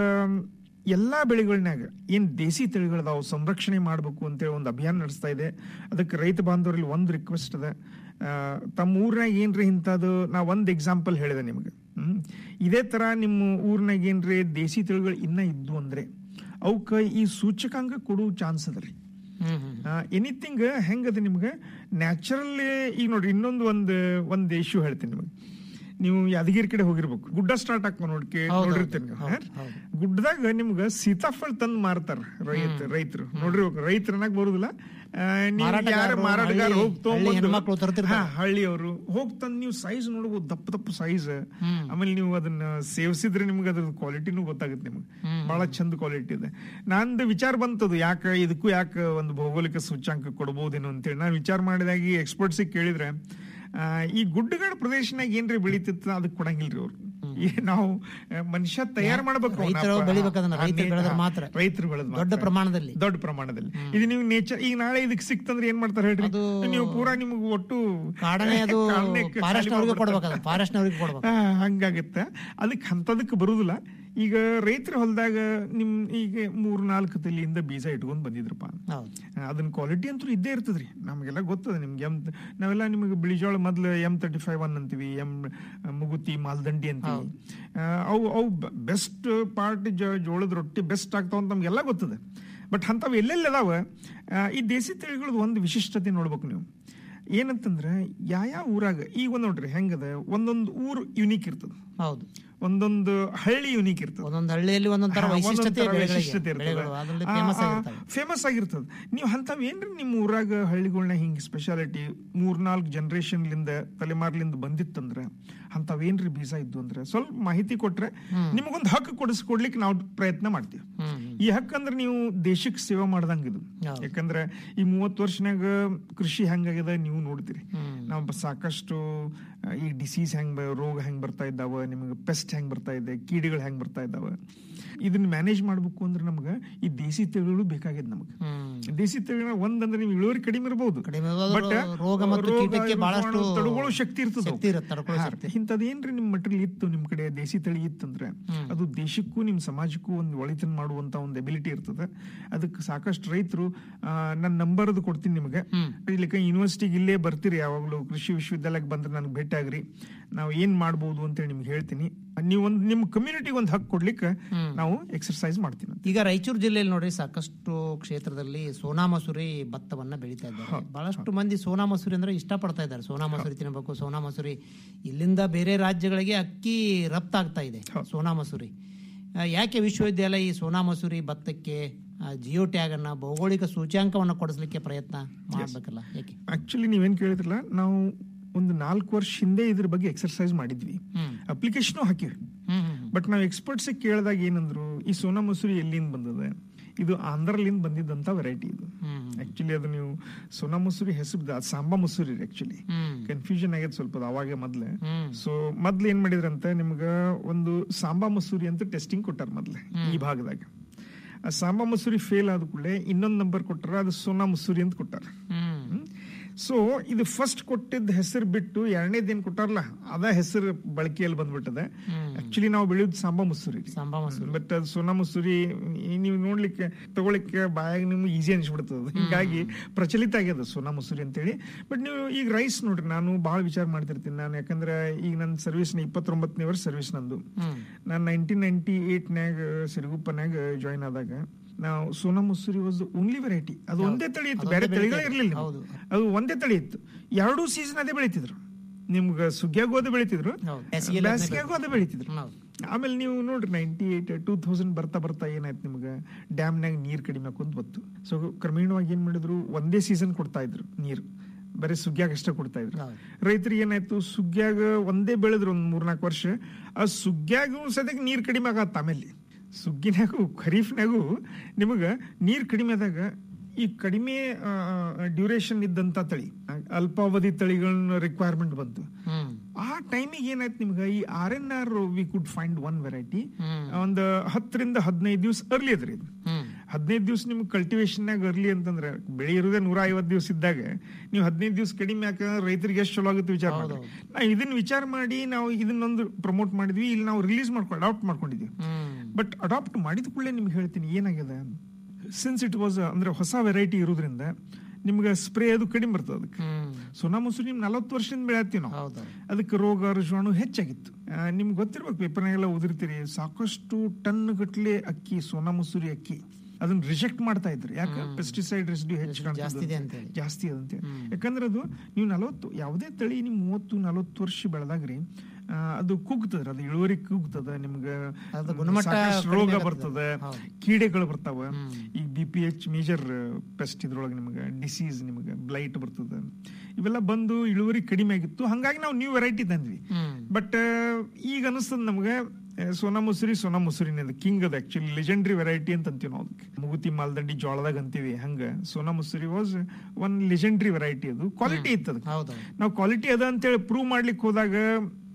S6: ಎಲ್ಲಾ ಬೆಳೆಗಳನ್ಯಾಗ ಏನ್ ದೇಸಿ ತಳಿಗಳದಾವ ಸಂರಕ್ಷಣೆ ಮಾಡಬೇಕು ಅಂತೇಳಿ ಒಂದು ಅಭಿಯಾನ ನಡೆಸ್ತಾ ಇದೆ ಅದಕ್ಕೆ ರೈತ ಬಾಂಧವರಲ್ಲಿ ಒಂದು ರಿಕ್ವೆಸ್ಟ್ ಅದ ಆ, ತಮ್ಮ ಊರ್ನಾಗ ಏನ್ರಿ ಇಂಥದ್ದು ನಾ ಒಂದು ಎಕ್ಸಾಂಪಲ್ ಹೇಳಿದೆ ನಿಮ್ಗೆ ಹ್ಮ್ ಇದೇ ತರ ನಿಮ್ಮ ಊರ್ನಾಗ ಏನ್ರಿ ದೇಸಿ ತಳಿಗಳು ಇನ್ನ ಇದ್ದು ಅಂದ್ರೆ ಅವಕ್ಕ ಈ ಸೂಚಕಾಂಕ ಕೊಡುವ ಚಾನ್ಸ್ ಅದ ರೀ
S5: ಹ್ಮ್ ಹ್ಮ್
S6: ಎನಿಥಿಂಗ್ ಹೆಂಗದ ನಿಮ್ಗೆ ನ್ಯಾಚುರಲ್ ಈಗ ನೋಡ್ರಿ ಇನ್ನೊಂದು ಒಂದು ಒಂದು ಇಶ್ಯೂ ಹೇಳ್ತೀನಿ ನಿಮಗೆ ನೀವು ಯಾದಗಿರಿ ಕಡೆ ಹೋಗಿರ್ಬೇಕು ಗುಡ್ಡ ಸ್ಟಾರ್ಟ್ ಹಾಕೋ ನೋಡ್ಕೆ
S5: ಹೌದು,
S6: ನೋಡಿರ್ತೀನಿ ನೀವು,
S5: ಹೌದು,
S6: ಹಾ?
S5: ಹೌದು.
S6: ಗುಡ್ಡದಾಗ ನಿಮ್ಗ ಸೀತಾಫળ ತಂದ್ ಮಾರ್ತಾರ ರೈತ ರೈತರು ನೋಡ್ರಿ ರೈತರನ್ನಾಗ ಬರುದಿಲ್ಲ ಆ, ನೀವು
S5: ಮಾರಾಟಗಾರರು,
S6: ಯಾರು ಮಾರಾಟಗಾರ
S5: ಹಳ್ಳಿ-
S6: ಹೋಗಿ
S5: ಹಳ್ಳಿ ಹೆಣ್ಮಕ್ಳು
S6: ತಗೊಂಡ್ಬಂದು
S5: ತರ್ತಿರ್ತಾರೆ.
S6: ಹಾ, ಹಳ್ಳಿಯವರು ಹೋಗಿ ತಂದ್ ನೀವು ಸೈಜ್ ನೋಡ್ಬೋದು ದಪ್ಪ ದಪ್ಪ ಸೈಜ್ ಆಮೇಲೆ ನೀವು ಅದನ್ನ ಸೇವಿಸಿದ್ರೆ ನಿಮ್ಗೆ ಅದ್ರ ಕ್ವಾಲಿಟಿನೂ ಗೊತ್ತಾಗುತ್ತೆ ನಿಮ್ಗೆ ಬಹಳ ಚಂದ ಕ್ವಾಲಿಟಿ ಇದೆ ನಂದು ವಿಚಾರ ಬಂತದು ಯಾಕೆ ಇದಕ್ಕೂ ಯಾಕೆ ಒಂದು ಭೌಗೋಳಿಕ ಸೂಚ್ಯಾಂಕ ಕೊಡ್ಬೋದೇನೋ ಅಂತೇಳಿ ನಾನು ವಿಚಾರ ಮಾಡಿದಾಗಿ ಎಕ್ಸ್ಪರ್ಟ್ಸಿಗೆ ಕೇಳಿದ್ರೆ ಆ, ಈ ಗುಡ್ಡಗಾಡ ಪ್ರದೇಶನಾಗ ಏನ್ರಿ ಬೆಳಿತಿತ್ತ ಅದಕ್ಕೆ ಕೊಡಂಗಿಲ್ರಿ ಅವ್ರು ಈ ನಾವು ಆ, ಮನುಷ್ಯ ತಯಾರು ಮಾಡ್ಬೇಕು ಅವ್ನ.
S5: ರೈತರು ಬೆಳಿಬೇಕು ಅದನ್ನ,
S6: ಆ,
S5: ರೈತರು
S6: ನೇ-
S5: ಬೆಳೆದ್ರೆ
S6: ಹಾ,
S5: ಮಾತ್ರ.
S6: ರೈತರು ಬೆಳೆದ
S5: ದೊಡ್ಡ ಪ್ರಮಾಣದಲ್ಲಿ.
S6: ದೊಡ್ಡ ಪ್ರಮಾಣದಲ್ಲಿ ಇದು ನೀವು ನೇಚರ್ ಈಗ ನಾಳೆ ಇದಕ್ಕೆ ಸಿಕ್ತಂದ್ರೆ ಏನ್ ಮಾಡ್ತಾರೆ ಹೇಳ್ರಿ
S5: ಅದು
S6: ನೀವು ಪೂರಾ ನಿಮ್ಗೆ ಒಟ್ಟು
S5: ಕಾಡನೆ ಅದು
S6: ಕಾಡನೆ ಖಾಲಿ
S5: ಫಾರೆಸ್ಟ್ ಅವ್ರಿಗೆ
S6: ಮಾಡ್ಬಿಡ್ತಾರೆ.
S5: ಕೊಡ್ಬೇಕು ಅದು ಫಾರೆಸ್ಟ್ ಅವ್ರಿಗೆ ಕೊಡ್ಬೇಕು
S6: ಆ, ಹಂಗಾಗತ್ತೆ ಅದಕ್ಕೆ ಅಂತದಕ್ಕೆ ಬರುದಿಲ್ಲ ಈಗ ರೈತರ ಹೊಲದಾಗ ನಿಮ್ ಈಗ ಮೂರ್ ನಾಲ್ಕು ತಲಿಯಿಂದ ಬೀಜ ಇಟ್ಕೊಂಡ್ ಬಂದಿದ್ರಪ್ಪ
S5: ಹೌದು
S6: ಅದನ್ನ ಕ್ವಾಲಿಟಿ ಅಂತೂ ಇದ್ದೇ ಇರ್ತದ್ರಿ ನಮಗೆಲ್ಲ ಗೊತ್ತದ ನಿಮ್ಗೆ ಎಂ ನಾವೆಲ್ಲ ನಿಮಗೆ ಬಿಳಿಜೋಳ ಮೊದ್ಲು ಎಂ ತರ್ಟಿ ಫೈವ್ ಒನ್ ಅಂತೀವಿ ಎಂ ಮುಗುತಿ ಮಾಲ್ದಂಡಿ ಅಂತೀವಿ ಆ, ಅವು ಅವು ಬೆಸ್ಟ್ ಪಾರ್ಟ್ ಜೋಳದ ರೊಟ್ಟಿ ಬೆಸ್ಟ್ ಆಗ್ತಾವ ಅಂತ ನಮ್ಗೆಲ್ಲ ಗೊತ್ತದ ಬಟ್ ಅಂಥವು ಎಲ್ಲೆಲ್ಲಿ ಅದಾವ ಆ, ಈ ದೇಸಿ ತಳಿಗಳದ್ದು ಒಂದು ವಿಶಿಷ್ಟತೆ ನೋಡ್ಬೇಕು ನೀವು ಏನಂತಂದ್ರೆ ಯಾವ ಊರಾಗ ಈಗ ಒಂದ್ ನೋಡ್ರಿ ಹೆಂಗದ ಒಂದೊಂದು ಊರು ಯುನೀಕ್ ಇರ್ತದ
S5: ಹೌದು
S6: ಒಂದೊಂದು ಹಳ್ಳಿ ಯುನೀಕ್ ಇರ್ತದ
S5: ಒಂದೊಂದು ಹಳ್ಳಿಯಲ್ಲಿ ಒಂದೊಂದ್ ತರ ವೈಶಿಷ್ಟ್ಯತೆ ಬೆಳೆಗಳಿಗೆ. ಬೆಳೆಗಳು ಅದರಲ್ಲಿ ಫೇಮಸ್ ಆಗಿರ್ತವೆ
S6: ಫೇಮಸ್ ಆಗಿರ್ತದ ನೀವು ಅಂಥವ್ ಏನ್ರಿ ನಿಮ್ಮ ಊರಾಗ ಹಳ್ಳಿಗಳ್ನ ಹಿಂಗ್ ಸ್ಪೆಷಾಲಿಟಿ ಮೂರ್ನಾಲ್ಕು ಜನರೇಷನ್ಲಿಂದ ತಲೆಮಾರ್ಲಿಂದ ಬಂದಿತ್ತಂದ್ರ ಅಂಥವೇನ್ರಿ ಬೀಜ ಇದ್ದು ಅಂದ್ರೆ ಸ್ವಲ್ಪ ಮಾಹಿತಿ ಕೊಟ್ರೆ ನಿಮಗೊಂದು ಹಕ್ಕು ಕೊಡಿಸ್ಕೊಡ್ಲಿಕ್ಕೆ ನಾವು ಪ್ರಯತ್ನ ಮಾಡ್ತೀವಿ
S5: ಹ್ಮ್
S6: ಈ ಹಕ್ಕು ಅಂದ್ರೆ ನೀವು ದೇಶಕ್ಕೆ ಸೇವೆ ಮಾಡ್ದಂಗ ಇದು
S5: ಹೌದು.
S6: ಯಾಕಂದ್ರೆ ಈ ಮೂವತ್ತು ವರ್ಷನಾಗ ಕೃಷಿ ಹೆಂಗಾಗ್ಯದ ನೀವು ನೋಡ್ತೀರಿ
S5: ಹ್ಮ್.
S6: ನಾವು ಸಾಕಷ್ಟು ಆ, ಈ ಡಿಸೀಸ್ ಹೆಂಗ್ ಬ- ರೋಗ ಹೆಂಗ್ ಬರ್ತಾ ಇದ್ದಾವ ನಿಮಗೆ ಪೆಸ್ಟ್ ಹೆಂಗ್ ಬರ್ತಾ ಇದೆ ಕೀಡಿಗಳು ಹೆಂಗ್ ಬರ್ತಾ ಇದ್ದಾವ ಇದನ್ನ ಮ್ಯಾನೇಜ್ ಮಾಡ್ಬೇಕು ಅಂದ್ರೆ ನಮ್ಗೆ ಈ ದೇಸಿ ತಳಿಗಳು ಬೇಕಾಗಿದೆ ನಮ್ಗೆ
S5: ಹ್ಮ್
S6: ದೇಸಿ ತಳಿಗಳ ಒಂದಂದ್ರೆ ನೀವು ಇಳುವರಿ ಕಡಿಮೆ ಇರಬಹುದು
S5: ಕಡಿಮೆ ಇರ್ಬೋದು, ರೋಗ ಮತ್ತು ಕೀಟಕ್ಕೆ ಬಹಳಷ್ಟು
S6: ತಡೆಗಳು ಶಕ್ತಿ ಇರ್ತದೆ
S5: ಶಕ್ತಿ ಇರುತ್ತೆ, ತಡ್ಕೊಳ್ಳೋ ಶಕ್ತಿ.
S6: ಇಂಥದ್ದೇನ್ರಿ ನಿಮ್ ಮಟೀರಿಯಲ್ ಇತ್ತು ನಿಮ್ ಕಡೆ ದೇಸಿ ತಳಿ ಇತ್ತಂದ್ರೆ ಅದು ದೇಶಕ್ಕೂ ನಿಮ್ ಸಮಾಜಕ್ಕೂ ಒಂದು ಒಳಿತನ ಮಾಡುವಂತ ಒಂದು ಎಬಿಲಿಟಿ ಇರ್ತದೆ ಅದಕ್ಕೆ ಸಾಕಷ್ಟು ರೈತರು ನನ್ನ ನಂಬರ್ ಅದು ಕೊಡ್ತೀನಿ ನಿಮಗೆ ಇಲ್ಲಿಕ ಯೂನಿವರ್ಸಿಟಿಗೆ ಇಲ್ಲೇ ಬರ್ತೀರಿ ಯಾವಾಗಲೂ ಕೃಷಿ ವಿಶ್ವವಿದ್ಯಾಲಯಕ್ಕೆ ಬಂದ್ರೆ ನನಗೆ ಭೇಟಿ ಆಗ್ರಿ ನಾವು ಏನ್ ಮಾಡ್ಬೋದು ಅಂತೇಳಿ ನಿಮ್ಗೆ ಹೇಳ್ತೀನಿ ನೀವು ಒಂದು ನಿಮ್ಮ ಕಮ್ಯುನಿಟಿಗೆ ಒಂದು ಹಕ್ಕು ಕೊಡ್ಲಿಕ್ಕೆ ನಾವು ಎಕ್ಸರ್ಸೈಸ್ ಮಾಡ್ತೀನಿ
S5: ಈಗ ರಾಯಚೂರು ಜಿಲ್ಲೆಯಲ್ಲಿ ನೋಡಿ ಸಾಕಷ್ಟು ಕ್ಷೇತ್ರದಲ್ಲಿ ಸೋನಾ ಮಸೂರಿ ಭತ್ತವನ್ನ ಬೆಳೀತಾ ಇದ್ದಾರೆ ಬಹಳಷ್ಟು ಮಂದಿ ಸೋನಾ ಮಸೂರಿ ಅಂದ್ರೆ ಇಷ್ಟಪಡ್ತಾ ಇದ್ದಾರೆ ಸೋನಾ ಮಸೂರಿ ತಿನ್ನಬೇಕು ಸೋನಾ ಮಸೂರಿ ಇಲ್ಲಿಂದ ಬೇರೆ ರಾಜ್ಯಗಳಿಗೆ ಅಕ್ಕಿ ರಫ್ತಾಗ್ತಾ ಇದೆ ಸೋನಾ ಮಸೂರಿ ಆ, ಯಾಕೆ ವಿಶ್ವವಿದ್ಯಾಲಯ ಈ ಸೋನಾ ಮಸೂರಿ ಭತ್ತಕ್ಕೆ ಆ, ಜಿಯೋ ಟ್ಯಾಗ್ ಅನ್ನ ಭೌಗೋಳಿಕ ಸೂಚ್ಯಾಂಕವನ್ನ ಕೊಡಿಸ್ಲಿಕ್ಕೆ ಪ್ರಯತ್ನ ಮಾಡ್ಬೇಕಲ್ಲ ಯಾಕೆ
S6: ಆಕ್ಚುಲಿ ನೀವೇನ್ ಕೇಳಿದ್ರಲ್ಲ ನಾವು ಒಂದು ನಾಲ್ಕು ವರ್ಷ ಹಿಂದೆ ಇದ್ರ ಬಗ್ಗೆ ಎಕ್ಸರ್ಸೈಸ್ ಮಾಡಿದ್ವಿ
S5: ಹ್ಮ್.
S6: ಅಪ್ಲಿಕೇಶನ್ ಹಾಕಿವಿ
S5: ಹ್ಮ್ ಹ್ಮ್
S6: ಬಟ್ ನಾವು ಎಕ್ಸ್ಪರ್ಟ್ಸ್ ಕೇಳಿದಾಗ ಏನಂದ್ರು ಈ ಸೋನಾ ಮಸೂರಿ ಎಲ್ಲಿಂದ ಬಂದದ ಇದು ಆಂಧ್ರಲಿಂದ ಬಂದಿದ್ದಂತ ವೆರೈಟಿ ಇದು
S5: ಹ್ಮ್.
S6: ಆಕ್ಚುಲಿ ಅದು ನೀವು ಸೋನಾ ಮಸೂರಿ ಹೆಸರು ಅದು Samba Masuri actually
S5: hmm
S6: confusion ಆಗೈತೆ ಸ್ವಲ್ಪ ಅದು ಅವಾಗೆ ಮೊದ್ಲೆ
S5: ಹ್ಮ್
S6: ಸೊ ಮೊದ್ಲು ಏನ್ ಮಾಡಿದ್ರಂತ ನಿಮ್ಗ ಒಂದು ಸಾಂಬಾ ಮಸೂರಿ ಅಂತ ಟೆಸ್ಟಿಂಗ್ ಕೊಟ್ಟಾರ ಮೊದ್ಲೆ ಈ ಭಾಗದಾಗ ಆ ಸಾಂಬಾ ಮಸೂರಿ ಫೇಲ್ ಆದ ಕೂಡಲೇ ಇನ್ನೊಂದು ನಂಬರ್ ಕೊಟ್ಟಾರ ಅದು ಸೋನಾ ಮಸೂರಿ ಅಂತ ಕೊಟ್ಟಾರ
S5: ಹ್ಮ್
S6: ಸೊ ಇದು ಫಸ್ಟ್ ಕೊಟ್ಟಿದ್ದ ಹೆಸರು ಬಿಟ್ಟು ಎರಡನೇದು ಏನ್ ಕೊಟ್ಟಾರಲ್ಲ ಅದ ಹೆಸರು ಬಳಕೆಯಲ್ಲಿ ಬಂದ್ಬಿಟ್ಟದೆ ಆಕ್ಚುಲಿ ನಾವು ಬೆಳೆಯೋದು ಸಾಂಬಾ ಮಸೂರಿ
S5: ಸಾಂಬಾ ಮಸೂರಿ
S6: ಬಟ್ ಅದು ಸೋನಾ ಮಸೂರಿ ಈ ನೀವು ನೋಡ್ಲಿಕ್ಕೆ ತಗೊಳ್ಳಿಕ್ಕೆ ಬಾಯಾಗ ನಿಮ್ಗೆ ಈಸಿ ಅನ್ಸ್ಬಿಡ್ತದೆ ಹಿಂಗಾಗಿ ಪ್ರಚಲಿತ ಆಗ್ಯದ ಸೋನಾ ಮಸೂರಿ ಅಂತೇಳಿ ಬಟ್ ನೀವು ಈಗ ರೈಸ್ ನೋಡ್ರಿ ನಾನು ಬಹಳ ವಿಚಾರ ಮಾಡ್ತಿರ್ತೀನಿ ನಾನು ಯಾಕಂದ್ರೆ ಈಗ ನನ್ನ ಸರ್ವಿಸ್ ಇಪ್ಪತ್ತೊಂಬತ್ತನೇ ವರ್ಷ ಸರ್ವಿಸ್ ನಂದು
S5: ಹ್ಮ್
S6: ನಾನು ನೈನ್ಟೀನ್ ನೈನ್ಟಿ ಏಟ್ನ್ಯಾಗ ಸಿರುಗುಪ್ಪನ್ಯಾಗ ಜಾಯಿನ್ ಆದಾಗ ನಾವು Sona Masuri was only variety ಅದು ಒಂದೇ ತಳಿ ಇತ್ತು ಬೇರೆ ತಳಿಗಳೇ ಇರಲಿಲ್ಲ
S5: ಹೌದು.
S6: ಅದು ಒಂದೇ ತಳಿ ಇತ್ತು ಎರಡೂ ಸೀಸನ್ ಅದೇ ಬೆಳಿತಿದ್ರು ನಿಮ್ಗೆ ಸುಗ್ಗಿಯಾಗೂ ಅದೇ ಬೆಳಿತಿದ್ರು
S5: ಹೌದು. ಬೇಸಿಗೆಯಲ್ಲಿ ಅದನ್ನೇ
S6: ಬೇಸಿಗೆಯಾಗೂ ಅದೇ ಬೆಳಿತಿದ್ರು
S5: ಹೌದು.
S6: ಆಮೇಲೆ ನೀವು ನೋಡ್ರಿ ನೈನ್ಟಿ ಏಟ್ ಟೂ ತೌಸಂಡ್ ಬರ್ತಾ ಬರ್ತಾ ಏನಾಯ್ತು ನಿಮ್ಗೆ ಡ್ಯಾಮ್ನಾಗ ನೀರ್ ಕಡಿಮೆ ಆಕೊಂತ ಬತ್ತು ಸೊ ಕ್ರಮೇಣವಾಗಿ ಏನ್ ಮಾಡಿದ್ರು ಒಂದೇ ಸೀಸನ್ ಕೊಡ್ತಾ ಇದ್ರು ನೀರು ಬರೀ ಸುಗ್ಗ್ಯಾಗ ಅಷ್ಟೇ ಕೊಡ್ತಾ ಇದ್ರು
S5: ಹೌದು.
S6: ರೈತರಿಗೆ ಏನಾಯ್ತು ಸುಗ್ಗ್ಯಾಗ ಒಂದೇ ಬೆಳೆದ್ರು ಒಂದ್ ಮೂರ್ನಾಲ್ಕು ವರ್ಷ ಆ ಸುಗ್ಗ್ಯಾಗ ಸದ್ಯಕ್ಕೆ ನೀರ್ ಕಡಿಮೆ ಆಗತ್ತ ಆಮೇಲೆ ಸುಗ್ಗಿನಾಗೂ ಖರೀಫ್ನಾಗೂ ನಿಮಗ ನೀರ್ ಕಡಿಮೆ ಆದಾಗ ಈ ಕಡಿಮೆ ಡ್ಯೂರೇಷನ್ ಇದ್ದಂತ ತಳಿ ಅಲ್ಪಾವಧಿ ತಳಿಗಳನ್ನ ರಿಕ್ವೈರ್ಮೆಂಟ್ ಬಂತು
S5: ಹ್ಮ್
S6: ಆ ಟೈಮಿಗೆ ಏನಾಯ್ತು ನಿಮ್ಗೆ ಈ R N R we could find one variety
S5: hmm.
S6: ಒಂದು ಹತ್ತರಿಂದ ಹದಿನೈದು ದಿವಸ ಅರ್ಲಿ ಅದ್ರಿ ಇದು
S5: ಹ್ಮ್
S6: ಹದಿನೈದು ದಿವಸ ನಿಮ್ಗೆ ಕಲ್ಟಿವೇಶನ್ನಾಗ ಅರ್ಲಿ ಅಂತಂದ್ರೆ ಬೆಳೆ ಇರೋದೇ ನೂರ ಐವತ್ತು ದಿವಸ ಇದ್ದಾಗ ನೀವು ಹದಿನೈದು ದಿವಸ ಕಡಿಮೆ ಯಾಕಂದ್ರೆ ರೈತರಿಗೆ ಎಷ್ಟು ಚಲೋ ಆಗುತ್ತೆ ವಿಚಾರ ಮಾಡಿ ನಾವು ಇದನ್ನ ವಿಚಾರ ಮಾಡಿ ನಾವು ಇದನ್ನೊಂದು ಪ್ರಮೋಟ್ ಮಾಡಿದ್ವಿ ಇಲ್ಲಿ ನಾವು ರಿಲೀಸ್ ಮಾಡ್ಕೊಂಡು ಅಡಾಪ್ಟ್ ಮಾಡ್ಕೊಂಡಿದ್ವಿ
S5: ಹ್ಮ್
S6: ಬಟ್ ಅಡಾಪ್ಟ್ ಮಾಡಿದ ಕೂಡಲೇ ನಿಮ್ಗೆ ಹೇಳ್ತೀನಿ ಏನಾಗಿದೆ ಸಿನ್ಸ್ ಇಟ್ ವಾಸ್ ಅಂದ್ರೆ ಹೊಸ ವೆರೈಟಿ ಇರೋದ್ರಿಂದ ನಿಮ್ಗೆ ಸ್ಪ್ರೇ ಅದು ಕಡಿಮೆ ಬರ್ತದೆ ಅದಕ್ಕೆ
S5: ಹ್ಮ್
S6: ಸೋನಾ ಮಸೂರಿ ನಿಮ್ ನಲವತ್ತು ವರ್ಷದಿಂದ ಬೆಳೆಯತ್ತೀವಿ ನಾವು
S5: ಹೌದು
S6: ಅದಕ್ಕೆ ರೋಗ ರುಜುವಾಣು ಹೆಚ್ಚಾಗಿತ್ತು ಆ, ನಿಮ್ಗೆ ಗೊತ್ತಿರ್ಬೇಕು ಪೇಪರ್ನಾಗೆಲ್ಲ ಓದಿರ್ತೀರಿ ಸಾಕಷ್ಟು ಟನ್ ಗಟ್ಲೆ ಅಕ್ಕಿ ಸೋನಾ ಮಸೂರಿ ಅಕ್ಕಿ ಅದನ್ನ ರಿಜೆಕ್ಟ್ ಮಾಡ್ತಾ ಇದ್ರು ಯಾಕೆ ಪೆಸ್ಟಿಸೈಡ್ ರೆಸಿಡ್ಯೂ ಹೆಚ್ಚು
S5: ಜಾಸ್ತಿ
S6: ಕಾಣ್ತದೆ
S5: ಇದೆ ಅಂತೇಳಿ.
S6: ಜಾಸ್ತಿ ಅದಂತೆ ಯಾಕಂದ್ರೆ ಅದು ನೀವು ನಲವತ್ತು ಯಾವುದೇ ತಳಿ ನೀವು ಮೂವತ್ತು ನಲವತ್ತು ವರ್ಷ ಬೆಳೆದಾಗ್ರಿ ಆ, ಅದು ಕುಗ್ತದ ಅದು ಇಳುವರಿ ಕುಗ್ತದ ನಿಮ್ಗೆ
S5: ಅದ್ರ ಗುಣಮಟ್ಟ
S6: ಸಾಕಷ್ಟು
S5: ಕಡಿಮೆ
S6: ರೋಗ
S5: ಆಗ್ತದೆ.
S6: ಬರ್ತದೆ
S5: ಹೌದು.
S6: ಕೀಡೆಗಳು ಬರ್ತಾವ ಈಗ B P H major pest ಇದ್ರೊಳಗೆ ನಿಮ್ಗೆ ಡಿಸೀಸ್ ನಿಮ್ಗೆ ಬ್ಲೈಟ್ ಬರ್ತದೆ ಇವೆಲ್ಲ ಬಂದು ಇಳುವರಿ ಕಡಿಮೆ ಆಗಿತ್ತು ಹಂಗಾಗಿ ನಾವು ನ್ಯೂ ವೆರೈಟಿ ತಂದ್ವಿ
S5: ಹ್ಮ್
S6: ಬಟ್ ಈಗ ಅನಿಸ್ತದ ನಮ್ಗೆ ಆ, ಸೋನಾ ಮಸೂರಿ ಸೋನಾ ಮಸೂರಿನ ಅದು ಕಿಂಗ್ ಅದು ಆಕ್ಚುಲಿ ಲೆಜೆಂಡ್ರಿ ವೆರೈಟಿ ಅಂತ ಅಂತೀವಿ ನಾವು ಅದಕ್ಕೆ ಮುಗುತಿ ಮಾಲ್ದಂಡಿ ಜೋಳದಾಗ ಅಂತೀವಿ ಹಂಗ Sona Masuri was one legendary variety ಅದು ಕ್ವಾಲಿಟಿ ಇತ್ತು ಅದಕ್ಕೆ
S5: ಹೌದು
S6: ನಾವು ಕ್ವಾಲಿಟಿ ಅದ ಅಂತೇಳಿ ಪ್ರೂವ್ ಮಾಡ್ಲಿಕ್ಕೆ ಹೋದಾಗ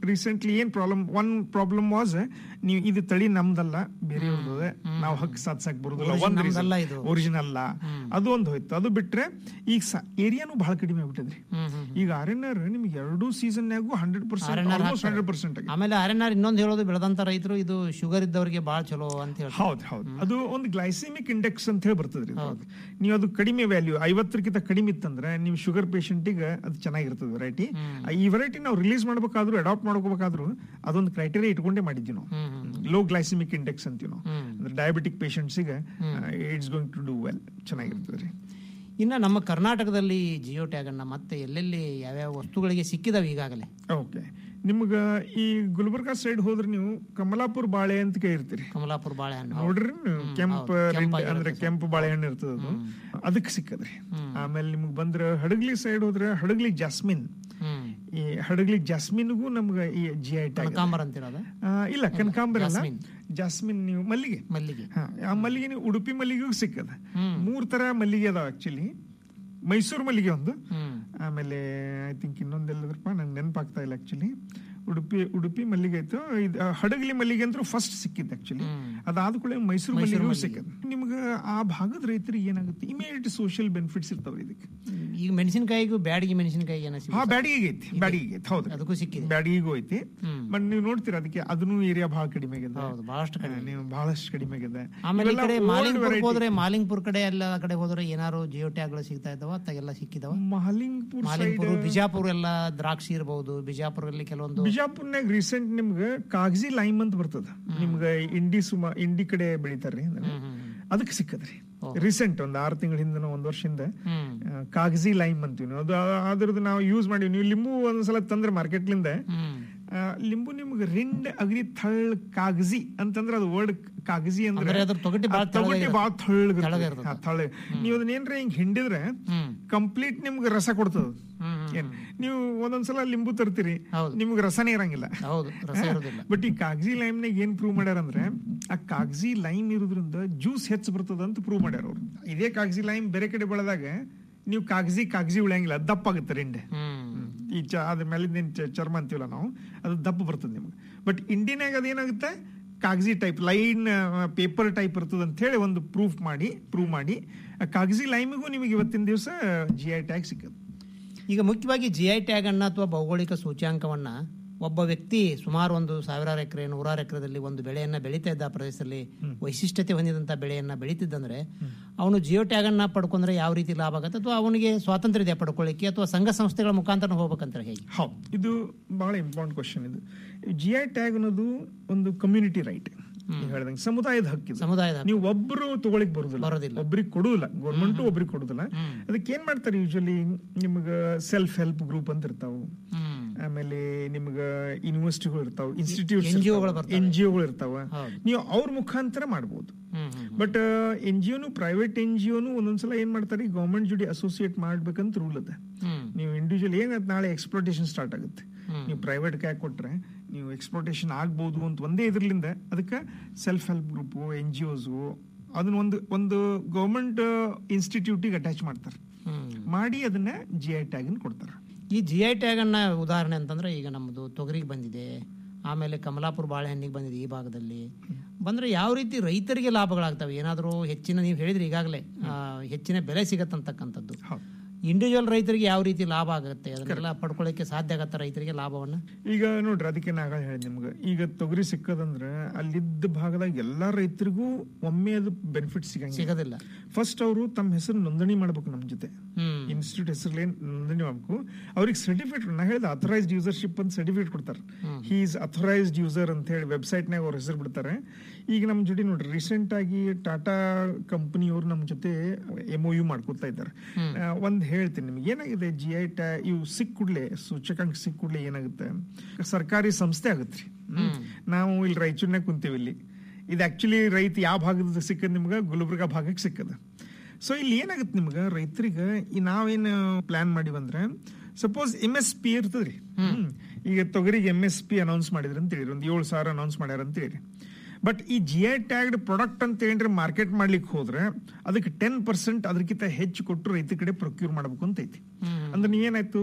S6: ರೀಸೆಂಟ್ಲಿ ಏನ್ ಪ್ರಾಬ್ಲಮ್ ಒನ್ ಪ್ರಾಬ್ಲಮ್ ವಾಸ್ ನೀವು ಇದು ತಳಿ ನಮ್ದಲ್ಲ ಬೇರೆಯವ್ರದ್ದು ನಾವು ಹಕ್ ಸಾಧ್ಸಕ್ ಬರುದಿಲ್ಲ
S5: Origin
S6: ಒಂದ್
S5: ನಮ್ದಲ್ಲ ಇದು.
S6: ಒರಿಜಿನಲ್ ಅಲ್ಲ ಅದು ಒಂದು ಹೋಯ್ತು ಅದು ಬಿಟ್ರೆ ಈಗ ಏರಿಯಾನು ಬಹಳ ಕಡಿಮೆ ಆಗ್ಬಿಟ್ಟಿದ್ರಿ ಈಗ ಆರ್ ಎನ್ ಆರ್ ನಿಮ್ಗೆ ಎರಡೂ ಸೀಸನ್ಯಾಗೂ ಹಂಡ್ರೆಡ್ ಪರ್ಸೆಂಟ್
S5: RNR
S6: ಆಲ್ಮೋಸ್ಟ್
S5: ಹಾಕ್ತಾರೆ.
S6: ಹಂಡ್ರೆಡ್ ಪರ್ಸೆಂಟ್ ಆಗಿದೆ
S5: ಆಮೇಲೆ ಆರ್ ಎನ್ ಆರ್ ಇನ್ನೊಂದು ಹೇಳೋದು ಬೆಳೆದಂತ ರೈತರು ಇದು ಶುಗರ್ ಇದ್ದವರಿಗೆ ಬಹಳ ಚಲೋ ಅಂತ ಹೇಳ್ತಾರೆ
S6: ಹೌದು ಹೌದು ಅದು ಒಂದು ಗ್ಲೈಸೆಮಿಕ್ ಇಂಡೆಕ್ಸ್ ಅಂತ ಹೇಳಿ ಬರ್ತದ್ರಿ ಇದು. ನೀವು ಅದು ಕಡಿಮೆ ವ್ಯಾಲ್ಯೂ ಐವತ್ತರಕ್ಕಿಂತ ಕಡಿಮೆ ಇತ್ತಂದ್ರೆ ನೀವು ಶುಗರ್ ಪೇಷಂಟಿಗೆ ಅದು ಚೆನ್ನಾಗಿರ್ತದೆ ವೆರೈಟಿ ಈ ವೆರೈಟಿ ನಾವು ರಿಲೀಸ್ ಮಾಡ್ಬೇಕಾದ್ರೂ ಅಡಾಪ್ಟ್ ಮಾಡ್ಕೋಬೇಕಾದ್ರೂ ಅದೊಂದು ಕ್ರೈಟೇರಿಯಾ ಇಟ್ಕೊಂಡೇ ಮಾಡಿದ್ವಿ ನಾವು ಲೋ ಗ್ಲೈಸೆಮಿಕ್ ಇಂಡೆಕ್ಸ್ ಅಂತೀವಿ ನಾವು ಅಂದ್ರೆ ಡಯಾಬಿಟಿಕ್ ಪೇಷಂಟ್ಸಿಗೆ it's going to do well ಚೆನ್ನಾಗಿರ್ತದೆ ರೀ
S5: ಇನ್ನು ನಮ್ಮ ಕರ್ನಾಟಕದಲ್ಲಿ ಜಿಯೋ ಟ್ಯಾಗ್ ಅನ್ನ ಮತ್ತೆ ಎಲ್ಲೆಲ್ಲಿ ಯಾವ್ಯಾವ ವಸ್ತುಗಳಿಗೆ ಸಿಕ್ಕಿದಾವೆ ಈಗಾಗಲೇ
S6: ಓಕೆ ನಿಮ್ಗ ಈ ಗುಲ್ಬರ್ಗಾ ಸೈಡ್ ಹೋದ್ರೆ ನೀವು ಕಮಲಾಪುರ ಬಾಳೆ ಅಂತ ಕೇಳಿರ್ತೀರಿ
S5: ಕಮಲಾಪುರ ಬಾಳೆಹಣ್ಣು
S6: ನೋಡ್ರಿ ನೀವು ಕೆಂಪ್
S5: ಹೌದು,
S6: ರೆಡ್
S5: ಕೆಂಪಾಗಿರುತ್ತೆ
S6: ಅಂದ್ರೆ ಕೆಂಪು ಬಾಳೆಹಣ್ಣು ಇರ್ತದ ಅದು ಅದಕ್ಕೆ ಸಿಕ್ಕದ್ರಿ ಆಮೇಲೆ ನಿಮ್ಗೆ ಬಂದ್ರ ಹಡಗ್ಲಿ ಸೈಡ್ ಹೋದ್ರೆ ಹಡಗ್ಲಿ ಜಾಸ್ಮಿನ್
S5: ಹ್ಮ್
S6: ಈ ಹಡಗ್ಲಿ ಜಾಸ್ಮಿನ್ಗೂ ನಮ್ಗೆ ಈ ಜಿ ಐ ಟ್ಯಾಗ್
S5: ಕನಕಾಂಬರ ಅಂತಿರೋದ
S6: ಇಲ್ಲ ಕನಕಾಂಬರ ಅಲ್ಲ
S5: ಜಾಸ್ಮಿನ್.
S6: ಜಾಸ್ಮಿನ್ ನೀವು ಮಲ್ಲಿಗೆ
S5: ಮಲ್ಲಿಗೆ
S6: ಹಾ, ಆ ಮಲ್ಲಿಗೆ ನೀವು ಉಡುಪಿ ಮಲ್ಲಿಗೆಗೂ ಸಿಕ್ಕದ ಮೂರ್ ತರ ಮಲ್ಲಿಗೆ ಅದಾವ ಆಕ್ಚುಲಿ ಮೈಸೂರು ಮಲ್ಲಿಗೆ ಒಂದು
S5: ಹ್ಮ್
S6: ಆಮೇಲೆ ಐ ಥಿಂಕ್ ಇನ್ನೊಂದೆಲ್ಲದ್ರಪ್ಪ ನಂಗೆ ನೆನಪಾಗ್ತಾ ಇಲ್ಲ ಆಕ್ಚುಲಿ ಉಡುಪಿ ಉಡುಪಿ ಮಲ್ಲಿಗೆ ಆಯ್ತು ಇದು ಆ, ಹಡಗಲಿ ಮಲ್ಲಿಗೆ ಅಂತೂ ಫಸ್ಟ್ ಸಿಕ್ಕಿದ್ದು ಆಕ್ಚುಲಿ ಅದಾದ ಕೂಡ ಮೈಸೂರು ಮಲ್ಲಿಗೆಗೂ ಸಿಕ್ಕದ ನಿಮ್ಗೆ ಆ ಭಾಗದ ರೈತರಿಗೆ ಏನಾಗುತ್ತೆ ಇಮಿಡಿಯೇಟ್ ಸೋಷಿಯಲ್ ಬೆನಿಫಿಟ್ಸ್ ಇರ್ತಾವ್ರಿ ಇದಕ್ಕೆ
S5: ಈಗ ಮೆಣಸಿನಕಾಯಿಗೂ ಬ್ಯಾಡಿಗೆ ಮೆಣಸಿನಕಾಯಿ ಏನ
S6: ಹಾ ಬ್ಯಾಡಿಗೆ ಐತಿ ಬ್ಯಾಡಿಗೆ ಐತಿ ಹೌದು
S5: ಅದಕ್ಕೂ ಸಿಕ್ಕಿದೆ
S6: ಬ್ಯಾಡಿಗೆಗೂ ಐತಿ ಬಟ್ ನೀವು ನೋಡ್ತೀರಾ ಅದಕ್ಕೆ ಅದನ್ನು ಏರಿಯಾ ಬಹಳ ಕಡಿಮೆ ಆಗಿದೆ
S5: ಹೌದು ಬಹಳಷ್ಟು ಕಡಿಮೆ
S6: ಆ, ನೀವು ಬಹಳಷ್ಟು ಕಡಿಮೆ ಆಗಿದೆ
S5: ಆಮೇಲೆ ಈ
S6: ಇವೆಲ್ಲ
S5: ಕಡೆ
S6: old
S5: ಮಾಲಿಂಗ್ಪುರ್
S6: variety.
S5: ಹೋದ್ರೆ ಮಾಲಿಂಗ್ಪುರ್ ಕಡೆ ಎಲ್ಲ ಕಡೆ ಹೋದ್ರೆ ಏನಾರು ಜಿಯೋ ಟ್ಯಾಗ್ಗಳು ಸಿಗ್ತಾ ಇದಾವ ಅತ್ತಾಗೆಲ್ಲ ಸಿಕ್ಕಿದಾವ
S6: ಮಹಾಲಿಂಗ್ಪುರ್ ಸೈಡ್
S5: ಮಾಲಿಂಗ್ಪುರ್ ಬಿಜಾಪುರ ಎಲ್ಲ ದ್ರಾಕ್ಷಿ ಇರಬಹುದು ಬಿಜಾಪುರಲ್ಲಿ ಕೆಲವೊಂದು
S6: ಬಿಜಾಪುರ್ನಾಗ ರೀಸೆಂಟ್ ನಿಮ್ಗೆ ಕಾಗಜಿ ಲೈಮ್ ಅಂತ ಬರ್ತದ ನಿಮ್ಗೆ ಇಂಡಿ ಸುಮ ಇಂಡಿ ಕಡೆ ಬೆಳಿತಾರ್ರಿ ಅದಕ್ಕೆ ಸಿಕ್ಕದ್ರಿ ರೀಸೆಂಟ್ ಒಂದ್ ಆರು ತಿಂಗಳ ಹಿಂದೆ ಒಂದ್ ವರ್ಷದಿಂದ
S5: ಹ್ಮ್
S6: ಆ, ಕಾಗಜಿ ಲೈಮ್ ಅಂತೀವಿ ನಾವು ಅದು ಅದ್ರದ್ದು ನಾವು ಯೂಸ್ ಮಾಡಿವಿ ನೀವು ಲಿಂಬು ಒಂದ್ಸಲ ತಂದ್ರೆ ಮಾರ್ಕೆಟ್ಲಿಂದ
S5: ಹ್ಮ್
S6: ಆ, ಲಿಂಬು ನಿಮ್ಗೆ ರಿಂಡ್ ಅಗದಿ ಥಳ್ ಕಾಗಜಿ ಅಂತಂದ್ರೆ ಅದು ವರ್ಡ್ ಕಾಗಜಿ ಅಂದ್ರೆ
S5: ಅಂದ್ರೆ ಅದ್ರ ತೊಗಟಿ ಬಾಳ್
S6: ಆ ತೊಗಟಿ
S5: ತೆಳ್ಳಗೆ
S6: ಬಾಳ
S5: ತೆಳ್ಳಗೆ
S6: ಥಳ್ಳಗ
S5: ಇರ್ತದೆ.
S6: ಥಳ್ಳ ನೀವು ಅದನ್ನ ಏನ್ರ ಹಿಂಗ್ ಹಿಂಡಿದ್ರೆ
S5: ಹ್ಮ್
S6: ಕಂಪ್ಲೀಟ್ ನಿಮ್ಗೆ ರಸ ಕೊಡ್ತದ
S5: ಹ್ಮ್,
S6: ಏನ್ ನೀವು ಒಂದೊಂದ್ಸಲ ಲಿಂಬು ತರ್ತೀರಿ
S5: ಹೌದು.
S6: ನಿಮ್ಗೆ ರಸನೇ ಇರಂಗಿಲ್ಲ
S5: ಹೌದು ರಸ ಇರೋದಿಲ್ಲ
S6: ಬಟ್ ಈ ಕಾಗಜಿ ಲೈಮ್ ನಾಗ ಏನ್ ಪ್ರೂವ್ ಮಾಡ್ಯಾರ ಅಂದ್ರೆ ಆ ಕಾಗಜಿ ಲೈಮ್ ಇರೋದ್ರಿಂದ ಜ್ಯೂಸ್ ಹೆಚ್ಚು ಬರ್ತದ ಅಂತ ಪ್ರೂವ್ ಮಾಡ್ಯಾರ ಅವ್ರು ಇದೇ ಕಾಗಜಿ ಲೈಮ್ ಬೇರೆ ಕಡೆ ಬೆಳೆದಾಗ ನೀವು ಕಾಗಜಿ ಕಾಗಜಿ ಉಳಿಯಂಗಿಲ್ಲ ದಪ್ಪ ಆಗುತ್ತೆ ರಿಂಡೆ
S5: ಹ್ಮ್
S6: ಈ ಚ ಅದ್ರ ಮೇಲಿಂದ ಚರ್ಮ ಅಂತೀವಲ್ಲ ನಾವು ಅದು ದಪ್ಪ ಬರ್ತದೆ ನಿಮ್ಗೆ ಬಟ್ ಇಂಡಿನಾಗ ಅದೇನಾಗುತ್ತೆ ಕಾಗಜಿ ಟೈಪ್ ಲೈನ್ ಪೇಪರ್ ಟೈಪ್ ಇರ್ತದೆ ಅಂತ ಹೇಳಿ ಒಂದು ಪ್ರೂಫ್ ಮಾಡಿ ಪ್ರೂವ್ ಮಾಡಿ ಆ ಕಾಗಜಿ ಲೈಮಿಗೂ ನಿಮಗೆ ಇವತ್ತಿನ ದಿವಸ ಜಿ ಐ ಟ್ಯಾಗ್ ಸಿಕ್ಕದು
S5: ಈಗ ಮುಖ್ಯವಾಗಿ ಜಿ ಐ ಟ್ಯಾಗ್ ಅನ್ನ ಅಥವಾ ಭೌಗೋಳಿಕ ಸೂಚ್ಯಾಂಕವನ್ನ ಒಬ್ಬ ವ್ಯಕ್ತಿ ಸುಮಾರು ಒಂದು ಸಾವಿರಾರು ಎಕರೆ ನೂರಾರು ಎಕರೆದಲ್ಲಿ ಒಂದು ಬೆಳೆಯನ್ನ ಬೆಳೀತಾ ಇದ್ದ ಆ ಪ್ರದೇಶದಲ್ಲಿ ವೈಶಿಷ್ಟ್ಯತೆ ಹೊಂದಿದಂತ ಬೆಳೆಯನ್ನ ಬೆಳೀತಿದ್ದಂದ್ರೆ ಅವನು ಜಿಯೋ ಟ್ಯಾಗ್ ಅನ್ನ ಪಡ್ಕೊಂಡ್ರೆ ಯಾವ ರೀತಿ ಲಾಭ ಆಗುತ್ತೆ ಅಥವಾ ಅವನಿಗೆ ಸ್ವಾತಂತ್ರ್ಯ ಇದೆ ಪಡ್ಕೊಳ್ಳಿಕ್ಕೆ ಅಥವಾ ಸಂಘ ಸಂಸ್ಥೆಗಳ ಮುಖಾಂತರ ಹೋಗ್ಬೇಕಂತಾರೆ ಹೇಗೆ
S6: ಹೌದು ಇದು ಬಹಳ ಇಂಪಾರ್ಟೆಂಟ್ ಕ್ವಶನ್ ಇದು ಜಿ ಐ ಟ್ಯಾಗ್ ಅನ್ನೋದು ಒಂದು ಕಮ್ಯುನಿಟಿ ರೈಟ್ ಹೇಳ್ದಂಗೆ ಸಮುದಾಯದ ಹಕ್ಕಿದೆ
S5: ಸಮುದಾಯದ ಹಕ್ಕು.
S6: ನೀವು ಒಬ್ರು ತಗೊಳಿಕ್ ಬರುದಿಲ್ಲ
S5: ಬರೋದಿಲ್ಲ.
S6: ಒಬ್ರಿಗೆ ಕೊಡುದಿಲ್ಲ ಗೌರ್ಮೆಂಟ್ ಒಬ್ರಿಗೆ ಕೊಡುದಿಲ್ಲ ಅದಕ್ಕೆ ಏನ್ ಮಾಡ್ತಾರೆ ಯೂಶಲಿ ನಿಮ್ಗ ಸೆಲ್ಫ್ ಹೆಲ್ಪ್ ಗ್ರೂಪ್ ಅಂತ ಇರ್ತಾವ
S5: ಹ್ಮ್
S6: ಆಮೇಲೆ ನಿಮ್ಗ ಯೂನಿವರ್ಸಿಟಿಗಳು ಇರ್ತಾವ ಇನ್ಸ್ಟಿಟ್ಯೂಟ್
S5: NGO ಗಳು ಬರ್ತಾವೆ.
S6: ಎನ್ ಜಿ ಒಗಳು ಇರ್ತಾವ
S5: ಹೌದು.
S6: ನೀವು ಅವ್ರ ಮುಖಾಂತರ ಮಾಡ್ಬೋದು
S5: ಹ್ಮ್ ಹ್ಮ್
S6: ಬಟ್ ಎನ್ ಜಿ ಒನು ಪ್ರೈವೇಟ್ ಎನ್ ಜಿ ಒನು ಒಂದೊಂದ್ಸಲ ಏನ್ ಮಾಡ್ತಾರೆ ಗೌರ್ಮೆಂಟ್ ಜೊತೆ ಅಸೋಸಿಯೇಟ್ ಮಾಡ್ಬೇಕಂತ ರೂಲ್ ಅದ
S5: ಹ್ಮ್
S6: ನೀವು ಇಂಡಿವಿಜುವಲ್ ಏನಾಗುತ್ತೆ ನಾಳೆ ಎಕ್ಸ್ಪ್ಲೋಟೇಷನ್ ಸ್ಟಾರ್ಟ್ ಆಗುತ್ತೆ ನೀವು ಪ್ರೈವೇಟ್ ಕ್ಯಾಕ್ ಕೊಟ್ರೆ ನೀವು ಎಕ್ಸ್ಪ್ಲೋಟೇಷನ್ ಆಗ್ಬೋದು ಅಂತ ಒಂದೇ ಇದ್ರಲಿಂದ ಅದಕ್ಕೆ self help group N G Os ಅದನ್ನ ಒಂದು ಒಂದು ಗೌರ್ಮೆಂಟ್ ಇನ್ಸ್ಟಿಟ್ಯೂಟಿಗೆ ಅಟ್ಯಾಚ್ ಮಾಡ್ತಾರೆ
S5: ಹ್ಮ್
S6: ಮಾಡಿ ಅದನ್ನ ಜಿ ಐ ಟ್ಯಾಗ್ ಕೊಡ್ತಾರೆ
S5: ಈ ಜಿ ಐ ಟ್ಯಾಗ್ ಅನ್ನ ಉದಾಹರಣೆ ಅಂತಂದ್ರೆ ಈಗ ನಮ್ಮದು ತೊಗರಿಗೆ ಬಂದಿದೆ ಆಮೇಲೆ ಕಮಲಾಪುರ ಬಾಳೆಹಣ್ಣಿಗೆ ಬಂದಿದೆ ಈ ಭಾಗದಲ್ಲಿ ಬಂದ್ರೆ ಯಾವ ರೀತಿ ರೈತರಿಗೆ ಲಾಭಗಳಾಗ್ತವೆ ಏನಾದರೂ ಹೆಚ್ಚಿನ ನೀವು ಹೇಳಿದ್ರಿ ಈಗಾಗಲೇ ಆ, ಹೆಚ್ಚಿನ ಬೆಲೆ ಸಿಗತ್ತಂತಕ್ಕಂಥದ್ದು
S6: ಹೌದು
S5: ಇಂಡಿವಿಜುವಲ್ ರೈತರಿಗೆ ಯಾವ ರೀತಿ ಲಾಭ ಆಗುತ್ತೆ ಅದನ್ನೆಲ್ಲ ಪಡ್ಕೊಳ್ಳಿಕ್ಕೆ ಸಾಧ್ಯ ಆಗತ್ತ ರೈತರಿಗೆ ಲಾಭವನ್ನ
S6: ಈಗ ನೋಡ್ರಿ ಅದಕ್ಕೆ ನಾ ಹೇಳಿದೆ ನಿಮ್ಗೆ ಈಗ ತೊಗರಿ ಸಿಕ್ಕದಂದ್ರ ಅಲ್ಲಿದ್ದ ಭಾಗದಾಗ ಎಲ್ಲಾ ರೈತರಿಗೂ ಒಮ್ಮೆ ಅದು ಬೆನಿಫಿಟ್ ಸಿಗಂಗಿಲ್ಲ
S5: ಸಿಗೋದಿಲ್ಲ
S6: ಫಸ್ಟ್ ಅವರು ತಮ್ಮ ಹೆಸರು ನೋಂದಣಿ ಮಾಡ್ಬೇಕು ನಮ್ಮ ಜೊತೆ
S5: ಹ್ಮ್
S6: ಇನ್ಸ್ಟಿಟ್ಯೂಟ್ ಹೆಸರಲ್ಲಿ ನೋಂದಣಿ ಮಾಡ್ಬೇಕು ಅವ್ರಿಗೆ ಸರ್ಟಿಫಿಕೇಟ್ ನಾ ಹೇಳಿದ ಅಥರೈಸ್ಡ್ ಯೂಸರ್ಶಿಪ್ ಅಂತ ಸರ್ಟಿಫಿಕೇಟ್ ಕೊಡ್ತಾರೆ ಹಿ ಈಸ್ ಅಥರೈಸ್ಡ್ ಯೂಸರ್ ಅಂತ ಹೇಳಿ ವೆಬ್ಸೈಟ್ನಾಗ ಅವ್ರ ಹೆಸರು ಬಿಡ್ತಾರೆ ಈಗ ನಮ್ಮ ಜೊತೆ ನೋಡ್ರಿ ರೀಸೆಂಟ್ ಆಗಿ ಟಾಟಾ ಕಂಪನಿಯವರು ನಮ್ಮ ಜೊತೆ ಎಮ್ ಯು ಮಾಡ್ಕೊತಾ ಇದ್ದಾರೆ ಒಂದ್ ಹೇಳ್ತೀನಿ ನಿಮ್ಗೆ ಏನಾಗಿದೆ ಜಿ ಐ ಟ್ಯಾ ಇವು ಸಿಕ್ಕ ಕೂಡಲೇ ಸೂಚಕಾಂಕ ಸಿಕ್ಕ ಕೂಡಲೇ ಏನಾಗುತ್ತೆ ಸರ್ಕಾರಿ ಸಂಸ್ಥೆ ಆಗತ್ರಿ ಹ್ಮ್. ನಾವು ಇಲ್ಲಿ ರಾಯಚೂರ್ನಾಗ ಕುಂತೀವಿ ಇಲ್ಲಿ ಇದು ಆಕ್ಚುಲಿ ರೈತ ಯಾವ ಭಾಗದ ಸಿಕ್ಕದ ನಿಮ್ಗೆ ಗುಲ್ಬರ್ಗಾ ಭಾಗಕ್ಕೆ ಸಿಕ್ಕದ ಸೊ ಇಲ್ಲಿ ಏನಾಗುತ್ತೆ ನಿಮ್ಗೆ ರೈತರಿಗೆ ಈ ನಾವೇನು ಪ್ಲಾನ್ ಮಾಡಿವಂದ್ರೆ ಸಪೋಸ್ ಎಮ್ ಎಸ್ ಪಿ ಇರ್ತದ್ರಿ ಹ್ಮ್. ಈಗ ತೊಗರಿಗೆ ಎಮ್ ಎಸ್ ಪಿ ಅನೌನ್ಸ್ ಮಾಡಿದ್ರು ಅಂತ ಹೇಳಿ ಒಂದು ಏಳು ಸಾವಿರ ಅನೌನ್ಸ್ ಮಾಡ್ಯಾರ ಅಂತ ಹೇಳಿ ಬಟ್ ಈ ಜಿ ಐ ಟ್ಯಾಗ್ಡ್ ಪ್ರಾಡಕ್ಟ್ ಅಂತ ಏನ್ರಿ ಮಾರ್ಕೆಟ್ ಮಾಡ್ಲಿಕ್ಕೆ ಹೋದ್ರೆ ಅದಕ್ಕೆ ಟೆನ್ ಪರ್ಸೆಂಟ್ ಅದಕ್ಕಿಂತ ಹೆಚ್ಚು ಕೊಟ್ಟು ರೈತ ಕಡೆ ಪ್ರೊಕ್ಯೂರ್ ಮಾಡ್ಬೇಕು ಅಂತ ಐತಿ ಅಂದ್ರೆ ನೀವೇನಾಯ್ತು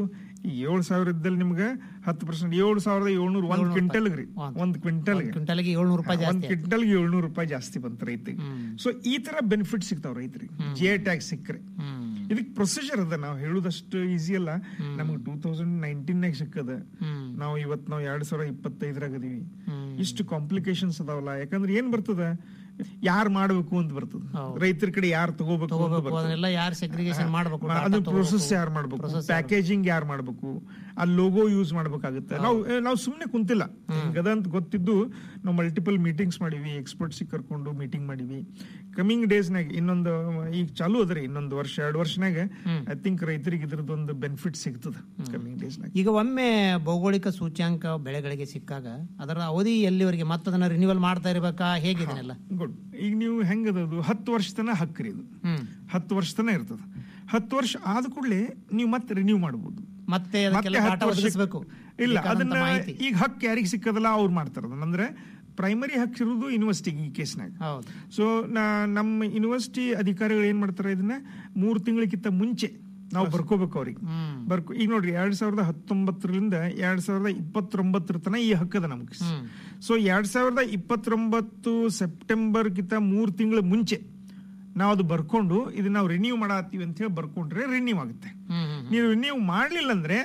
S6: ಈಗ ಏಳು ಸಾವಿರ ಇದ್ದಲ್ಲಿ ನಿಮ್ಗೆ ಹತ್ತು ಪರ್ಸೆಂಟ್ ಏಳು ಸಾವಿರದ ಏಳ್ನೂರ ಒಂದ್ ಕ್ವಿಂಟಲ್ ರೀ ಒಂದ್ ಕ್ವಿಂಟಲ್
S2: ಕ್ವಿಂಟಲ್ಗೆ ಏಳ್ನೂರು ರೂಪಾಯಿ
S6: ಒಂದ್
S2: ಜಾಸ್ತಿ
S6: ಕ್ವಿಂಟಲ್ಗೆ ಏಳ್ನೂರು ರೂಪಾಯಿ ಜಾಸ್ತಿ ಬಂತು ರೈತಿಗೆ ಸೊ ಈ ತರ ಬೆನಿಫಿಟ್ ಸಿಗ್ತಾವ ರೈತರಿಗೆ ಜಿ ಐ ಟ್ಯಾಕ್ಸ್ ಸಿಕ್ಕರೆ
S2: ಹ್ಮ್
S6: ಇದಕ್ಕೆ ಪ್ರೊಸೀಜರ್ ಅದ ನಾವು ಹೇಳುದಷ್ಟು ಈಸಿ ಅಲ್ಲ ನಮ್ಗೆ ಟೂ ತೌಸಂಡ್ ನೈನ್ಟೀನ್ ಸಿಕ್ಕದ
S2: ಹ್ಮ್
S6: ನಾವು ಇವತ್ ನಾವು ಎರಡ್ ಸಾವಿರ ಇಪ್ಪತ್ತೈದರಾಗ ಅದೀವಿ
S2: ಹ್ಮ್.
S6: ಇಷ್ಟು ಕಾಂಪ್ಲಿಕೇಶನ್ಸ್ ಅದಾವಲ್ಲ ಯಾಕಂದ್ರೆ ಏನ್ ಬರ್ತದ ಯಾರು ಮಾಡ್ಬೇಕು ಅಂತ ಬರ್ತದ
S2: ಹೌದು.
S6: ರೈತರ ಕಡೆ ಯಾರು ತಗೋಬೇಕು ಅಂತ
S2: ತಗೋಬೇಕು
S6: ಬರ್ತದ.
S2: ಅದನ್ನೆಲ್ಲ ಯಾರು ಸೆಗ್ರಿಗೇಷನ್ ಮಾಡ್ಬೇಕು
S6: ಅದು
S2: data ತಗೋಬೇಕು.
S6: ಪ್ರೋಸೆಸ್ ಯಾರು ಮಾಡ್ಬೇಕು
S2: Process ಯಾರ್
S6: ಪ್ಯಾಕೇಜಿಂಗ್ ಯಾರು ಮಾಡ್ಬೇಕು ಆ ಲೋಗೋ ಯೂಸ್ ಮಾಡ್ಬೇಕಾಗುತ್ತೆ ನಾವು ನಾವು ಸುಮ್ನೆ ಕುಂತಿಲ್ಲ ಹಿಂಗದ ಅಂತ ಗೊತ್ತಿದ್ದು ನಾವು ಮಲ್ಟಿಪಲ್ ಮೀಟಿಂಗ್ಸ್ ಮಾಡಿವಿ ಎಕ್ಸ್ಪರ್ಟ್ಸ್ ಕರ್ಕೊಂಡು ಮೀಟಿಂಗ್ ಮಾಡಿವಿ ಕಮಿಂಗ್ ಡೇಸ್ನಾಗ ಇನ್ನೊಂದು ಈಗ ಚಾಲು ಅದ್ರಿ ಇನ್ನೊಂದು ವರ್ಷ ಎರಡು ವರ್ಷನಾಗ ಐ ಥಿಂಕ್ ರೈತರಿಗೆ ಇದ್ರದ್ದೊಂದು ಬೆನಿಫಿಟ್ ಸಿಗ್ತದ ಕಮಿಂಗ್ ಡೇಸ್ನಾಗ
S2: ಈಗ ಒಮ್ಮೆ ಭೌಗೋಳಿಕ ಸೂಚ್ಯಾಂಕ ಬೆಳೆಗಳಿಗೆ ಸಿಕ್ಕಾಗ ಅದರ ಅವಧಿ ಎಲ್ಲಿವರೆಗೆ ಮತ್ತೆ ಅದನ್ನ ರಿನ್ಯೂವಲ್ ಮಾಡ್ತಾ ಇರ್ಬೇಕಾ ಹೇಗಿದೆಲ್ಲ
S6: ಗುಡ್ ಈಗ ನೀವು ಹೆಂಗದದು ಹತ್ತು ವರ್ಷ ತನ ಹಕ್ಕ್ರಿ ಇದು
S2: ಹ್ಮ್
S6: ಹತ್ತು ವರ್ಷ ತನ ಇರ್ತದ ಹತ್ತು ವರ್ಷ ಆದ ಕೂಡಲೇ ನೀವು ಮತ್ತೆ ರಿನ್ಯೂ ಮಾಡಬಹುದು
S2: ಮತ್ತೆ ಅದಕ್ಕೆಲ್ಲ
S6: ಮತ್ತೆ
S2: ಡಾಟಾ
S6: ಹತ್ತು ವರ್ಷಕ್ಕೆ-
S2: ಒದಗಿಸ್ಬೇಕು
S6: ಇಲ್ಲ
S2: ಬೇಕಾದಂತ
S6: ಅದನ್ನ
S2: ಮಾಹಿತಿ
S6: ಈಗ ಹಕ್ಕು ಯಾರಿಗೆ ಸಿಕ್ಕದಲ್ಲ ಅವ್ರು ಮಾಡ್ತಾರ ಅದನ್ನ ಅಂದ್ರೆ ಪ್ರೈಮರಿ ಹಕ್ಕು ಇರುವುದು ಯೂನಿವರ್ಸಿಟಿಗೆ ಈ ಕೇಸ್ನಾಗ
S2: ಹೌದು
S6: ಸೊ ನಮ್ಮ ಯೂನಿವರ್ಸಿಟಿ ಅಧಿಕಾರಿಗಳು ಏನ್ ಮಾಡ್ತಾರೆ ಇದನ್ನ ಮೂರು ತಿಂಗಳಿಗಿಂತ ಮುಂಚೆ ನಾವು ಬರ್ಕೋಬೇಕು ಅವ್ರಿಗೆ
S2: ಹ್ಮ್
S6: ಬರ್ಕೊ ಈಗ ನೋಡ್ರಿ ಎರಡ್ ಸಾವಿರದ ಹತ್ತೊಂಬತ್ತರಿಂದ ಎರಡ್ ಸಾವಿರದ ಇಪ್ಪತ್ತೊಂಬತ್ತರ ತನ ಈ ಹಕ್ಕದ ನಮ್ಗೆ
S2: ಹ್ಮ್.
S6: ಸೊ ಎರಡ್ ಸಾವಿರದ ಇಪ್ಪತ್ತೊಂಬತ್ತು ಸೆಪ್ಟೆಂಬರ್ ಗಿಂತ ಮೂರು ತಿಂಗಳ ಮುಂಚೆ ನಾವು ಅದು ಬರ್ಕೊಂಡು ಇದು ನಾವು ರಿನ್ಯೂ ಮಾಡತ್ತೀವಿ ಅಂತ ಹೇಳಿ ಬರ್ಕೊಂಡ್ರೆ ರಿನ್ಯೂ ಆಗುತ್ತೆ
S2: ಹ್ಮ್ ಹ್ಮ್
S6: ನೀವು ರಿನ್ಯೂ ಮಾಡ್ಲಿಲ್ಲ ಅಂದ್ರೆ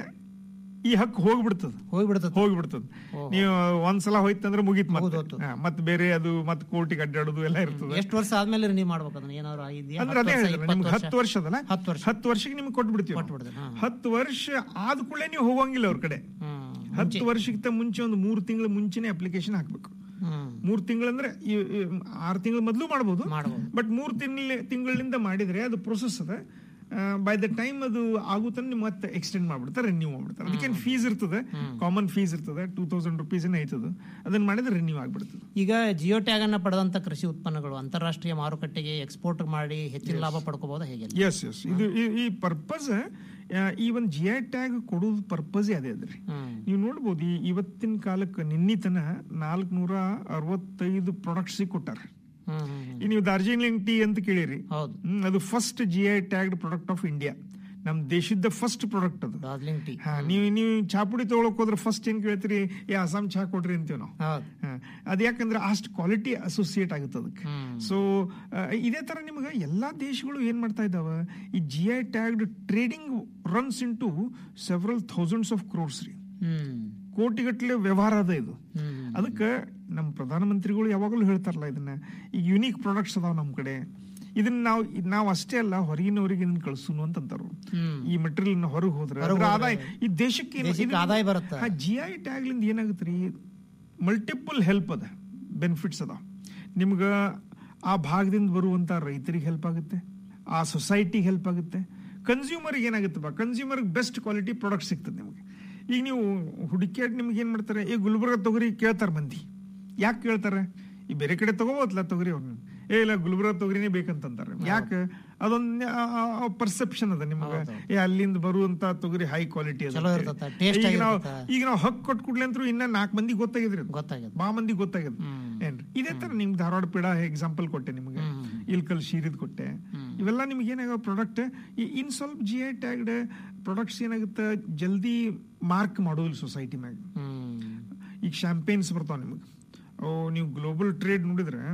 S6: ಈ ಹಕ್ಕು ಹೋಗ್ಬಿಡ್ತದ
S2: ಹೋಗ್ಬಿಡ್ತದೆ
S6: ಹೋಗ್ಬಿಡ್ತದ ನೀವು ಒಂದ್ಸಲ ಹೋಯ್ತಂದ್ರೆ ಮುಗೀತ್
S2: ಮುಗ್ದೋತು.
S6: ಮತ್ತೆ ಹಾ, ಮತ್ತೆ ಬೇರೆ ಅದು ಮತ್ತೆ ಕೋರ್ಟಿಗೆ ಅಡ್ಡಾಡೋದು ಎಲ್ಲ ಇರ್ತದೆ
S2: ಎಷ್ಟು ವರ್ಷ ಆದ್ಮೇಲೆ ರಿನ್ಯೂ ಮಾಡ್ಬೇಕು ಅದನ್ನ ಏನಾದ್ರು ಇದೆಯಾ
S6: ಅಂದ್ರೆ ಅದೇ ಹೇಳಿದ್ರೆ ನಿಮ್ಗೆ ಹತ್ತು ವರ್ಷ ಅದಲ್ಲ
S2: ಹತ್ತು ವರ್ಷ
S6: ಹತ್ತು ವರ್ಷಕ್ಕೆ ನಿಮ್ಗೆ ಕೊಟ್ಬಿಡ್ತೀವಿ ನಾವು.
S2: ಕೊಟ್ಬಿಡ್ತೀವಿ, ಹಾ.
S6: ಹತ್ತು ವರ್ಷ ಆದ ಕೂಡಲೇ ನೀವು ಹೋಗಂಗಿಲ್ಲ ಅವ್ರ ಕಡೆ
S2: ಹ್ಮ್
S6: ಹತ್ತು ವರ್ಷಕ್ಕಿಂತ ಮುಂಚೆ ಒಂದು ಮೂರು ತಿಂಗಳ ಮುಂಚೆನೆ ಅಪ್ಲಿಕೇಶನ್ ಹಾಕ್ಬೇಕು
S2: ಹ್ಮ್
S6: ಮೂರು ತಿಂಗಳಂದ್ರೆ ಈ- ಈ ಆರು ತಿಂಗಳ ಮೊದಲು ಮಾಡಬಹುದು
S2: ಮಾಡ್ಬೋದು.
S6: ಬಟ್ ಮೂರು ತಿಂಗಳ ತಿಂಗಳಿಂದ ಮಾಡಿದ್ರೆ ಅದು ಪ್ರೊಸೆಸ್ ಅದ ಬೈ ದ ಟೈಮ್ ಅದು ಆಗುತ್ತಾನೆ ನೀವು ಮತ್ತೆ ಎಕ್ಸ್ಟೆಂಡ್ ಮಾಡ್ಬಿಡ್ತಾರೆ ರಿನ್ಯೂ ಮಾಡ್ಬಿಡ್ತಾರೆ ಅದಕ್ಕೇನು ಫೀಸ್ ಇರ್ತದೆ ಕಾಮನ್ ಫೀಸ್ ಇರ್ತದೆ ಟೂ ತೌಸಂಡ್ ರುಪೀಸ್ ಐತದ ಅದನ್ನ ಮಾಡಿದ್ರೆ ರಿನ್ಯೂ ಆಗ್ಬಿಡ್ತದೆ
S2: ಈಗ ಜಿಯೋ ಟ್ಯಾಗ್ ಅನ್ನ ಪಡೆದಂತ ಕೃಷಿ ಉತ್ಪನ್ನಗಳು ಅಂತಾರಾಷ್ಟ್ರೀಯ ಮಾರುಕಟ್ಟೆಗೆ ಎಕ್ಸ್ಪೋರ್ಟ್ ಮಾಡಿ ಹೆಚ್ಚಿನ ಲಾಭ ಪಡ್ಕೋಬಹುದಾ ಹೇಗೆ
S6: ಎಸ್ ಎಸ್ ಇದು ಈ- ಈ ಪರ್ಪಸ್ ಈ ಒಂದು ಜಿ ಐ ಟ್ಯಾಗ್ ಕೊಡೋದು ಪರ್ಪಸೇ ಅದೇ ಅದ್ರಿ
S2: ಹ್ಮ್
S6: ನೀವು ನೋಡ್ಬೋದು ಈ ಇವತ್ತಿನ ಕಾಲಕ್ಕೆ ನಿನ್ನಿತನ ನಾಲ್ಕುನೂರ ಅರವತ್ತೈದು ಪ್ರಾಡಕ್ಟ್ಸ್ ಕೊಟ್ಟಾರ
S2: ಹ್ಮ್ ಹ್ಮ್ ಹ್ಮ್.
S6: ಈ ನೀವು ಡಾರ್ಜಿಲಿಂಗ್ ಟೀ ಅಂತ ಕೇಳಿರಿ
S2: ಹೌದು
S6: ಹ್ಮ್, ಅದು first G I tagged product of India ನಮ್ ದೇಶದ ಫಸ್ಟ್ ಪ್ರಾಡಕ್ಟ್ ಅದು
S2: ಡಾರ್ಜಿಲಿಂಗ್ ಟೀ
S6: ಹಾ ನೀವು ನೀವು ಚಾಪುಡಿ ತಗೊಳಕ್ ಹೋದ್ರೆ ಫಸ್ಟ್ ಏನ್ ಕೇಳ್ತೀರಿ ಏ ಅಸ್ಸಾಂ ಚಹಾ ಕೊಡ್ರಿ ಅಂತೀವಿ ನಾವು
S2: ಹೌದು
S6: ಹಾ, ಅದ್ ಯಾಕಂದ್ರೆ ಅಷ್ಟು ಕ್ವಾಲಿಟಿ ಅಸೋಸಿಯೇಟ್ ಆಗುತ್ತೆ ಅದಕ್ಕೆ
S2: ಹ್ಮ್.
S6: ಸೊ ಇದೇ ತರ ನಿಮ್ಗೆ ಎಲ್ಲಾ ದೇಶಗಳು ಏನ್ ಮಾಡ್ತಾ ಇದಾವ ಈ G I tagged trading runs into several thousands of crores ರೀ
S2: ಹ್ಮ್
S6: ಕೋಟಿಗಟ್ಟಲೆ ವ್ಯವಹಾರ ಅದ ಇದು
S2: ಹ್ಮ್
S6: ಅದಕ್ಕೆ ನಮ್ಮ ಪ್ರಧಾನಮಂತ್ರಿಗಳು ಯಾವಾಗಲೂ ಹೇಳ್ತಾರಲ್ಲ ಇದನ್ನ ಈಗ ಯುನೀಕ್ ಪ್ರಾಡಕ್ಟ್ಸ್ ಅದಾವ ನಮ್ಮ ಕಡೆ ಇದನ್ನ ನಾವು ನಾವು ಅಷ್ಟೇ ಅಲ್ಲ ಹೊರಗಿನವರಿಗೆ ಇದನ್ನ ಕಳ್ಸುನು ಅಂತ ಅಂತಾರು
S2: ಹ್ಮ್
S6: ಈ ಮೆಟೀರಿಯಲ್ ಹೊರಗೆ ಹೋದ್ರೆ ಅದ್ರ ಆದಾಯ ಈ ದೇಶಕ್ಕೆ ಏನು-
S2: ದೇಶಕ್ಕೆ
S6: ಇದು-
S2: ಆದಾಯ ಬರುತ್ತೆ.
S6: ಹಾ, ಜಿ ಐ ಟ್ಯಾಗ್ಲಿಂದ ಏನಾಗುತ್ತೆ ರೀ ಮಲ್ಟಿಪಲ್ ಹೆಲ್ಪ್ ಅದ ಬೆನಿಫಿಟ್ಸ್ ಅದ ನಿಮ್ಗೆ ಆ ಭಾಗದಿಂದ ಬರುವಂತ ರೈತರಿಗೆ ಹೆಲ್ಪ್ ಆಗುತ್ತೆ ಆ ಸೊಸೈಟಿಗೆ ಹೆಲ್ಪ್ ಆಗುತ್ತೆ ಕನ್ಸ್ಯೂಮರ್ಗೆ ಏನಾಗುತ್ತೆ ಬಾ ಕನ್ಸ್ಯೂಮರ್ಗೆ ಬೆಸ್ಟ್ ಕ್ವಾಲಿಟಿ ಪ್ರಾಡಕ್ಟ್ ಸಿಗ್ತದೆ ನಿಮಗೆ ಈಗ ನೀವು ಹುಡುಕ್ಯಾಡ್ ನಿಮ್ಗೆ ಏನ್ ಮಾಡ್ತಾರೆ ಈ ಗುಲ್ಬರ್ಗ ತೊಗರಿ ಕೇಳ್ತಾರೆ ಮಂದಿ ಯಾಕೆ ಕೇಳ್ತಾರೆ ಈ ಬೇರೆ ಕಡೆ ತಗೋಬೋದಲ್ಲ ತೊಗರಿ ಅವ್ರನ್ನ ಏ ಇಲ್ಲ ಗುಲ್ಬರ್ಗ ತೊಗರಿನೇ ಬೇಕಂತಂತಾರೆ ಯಾಕೆ ಅದೊಂದು ಪರ್ಸೆಪ್ಷನ್ ಅದ ನಿಮ್ಗೆ ಏ ಅಲ್ಲಿಂದ ಬರುವಂತ ತೊಗರಿ ಹೈ ಕ್ವಾಲಿಟಿ
S2: ಚಲೋ ಇರ್ತತೆ, taste
S6: ಈಗ ನಾವು
S2: ಆಗಿರ್ತತೆ.
S6: ಈಗ ನಾವು ಹಕ್ ಕೊಟ್ಟು ಕೂಡ್ಲೆ ಅಂತೂ ಇನ್ನ ನಾಲ್ಕು ಮಂದಿ ಗೊತ್ತಾಗಿದ್ರಿ ಅದು.
S2: ಗೊತ್ತಾಗಿದೆ
S6: ಬಾ ಮಂದಿ ಗೊತ್ತಾಗ್ಯದ ಏನ್ರಿ ಇದೇ ತರ ನಿಮ್ಗೆ ಧಾರವಾಡ ಪೇಡ ಎಕ್ಸಾಂಪಲ್ ಕೊಟ್ಟೆ ನಿಮ್ಗೆ ಇಲ್ಕಲ್ ಶೀರಿದ್ ಕೊಟ್ಟೆ ಇವೆಲ್ಲ ನಿಮ್ಗೆ ಏನಾಗ ಪ್ರಾಡಕ್ಟ್ ಇನ್ ಸ್ವಲ್ಪ ಜಿ ಐ ಟ್ಯಾಗ್ಡ್ ಪ್ರಾಡಕ್ಟ್ಸ್ ಏನಾಗುತ್ತೆ ಜಲ್ದಿ ಮಾರ್ಕ್ ಮಾಡೋದಿಲ್ಲ ಸೊಸೈಟಿ ಮ್ಯಾಗ
S2: ಹ್ಮ್
S6: ಈಗ ಶಾಂಪೇನ್ಸ್ ಬರ್ತಾವ ನಿಮಗೆ ಅವು ನೀವು ಗ್ಲೋಬಲ್ ಟ್ರೇಡ್ ನೋಡಿದ್ರೆ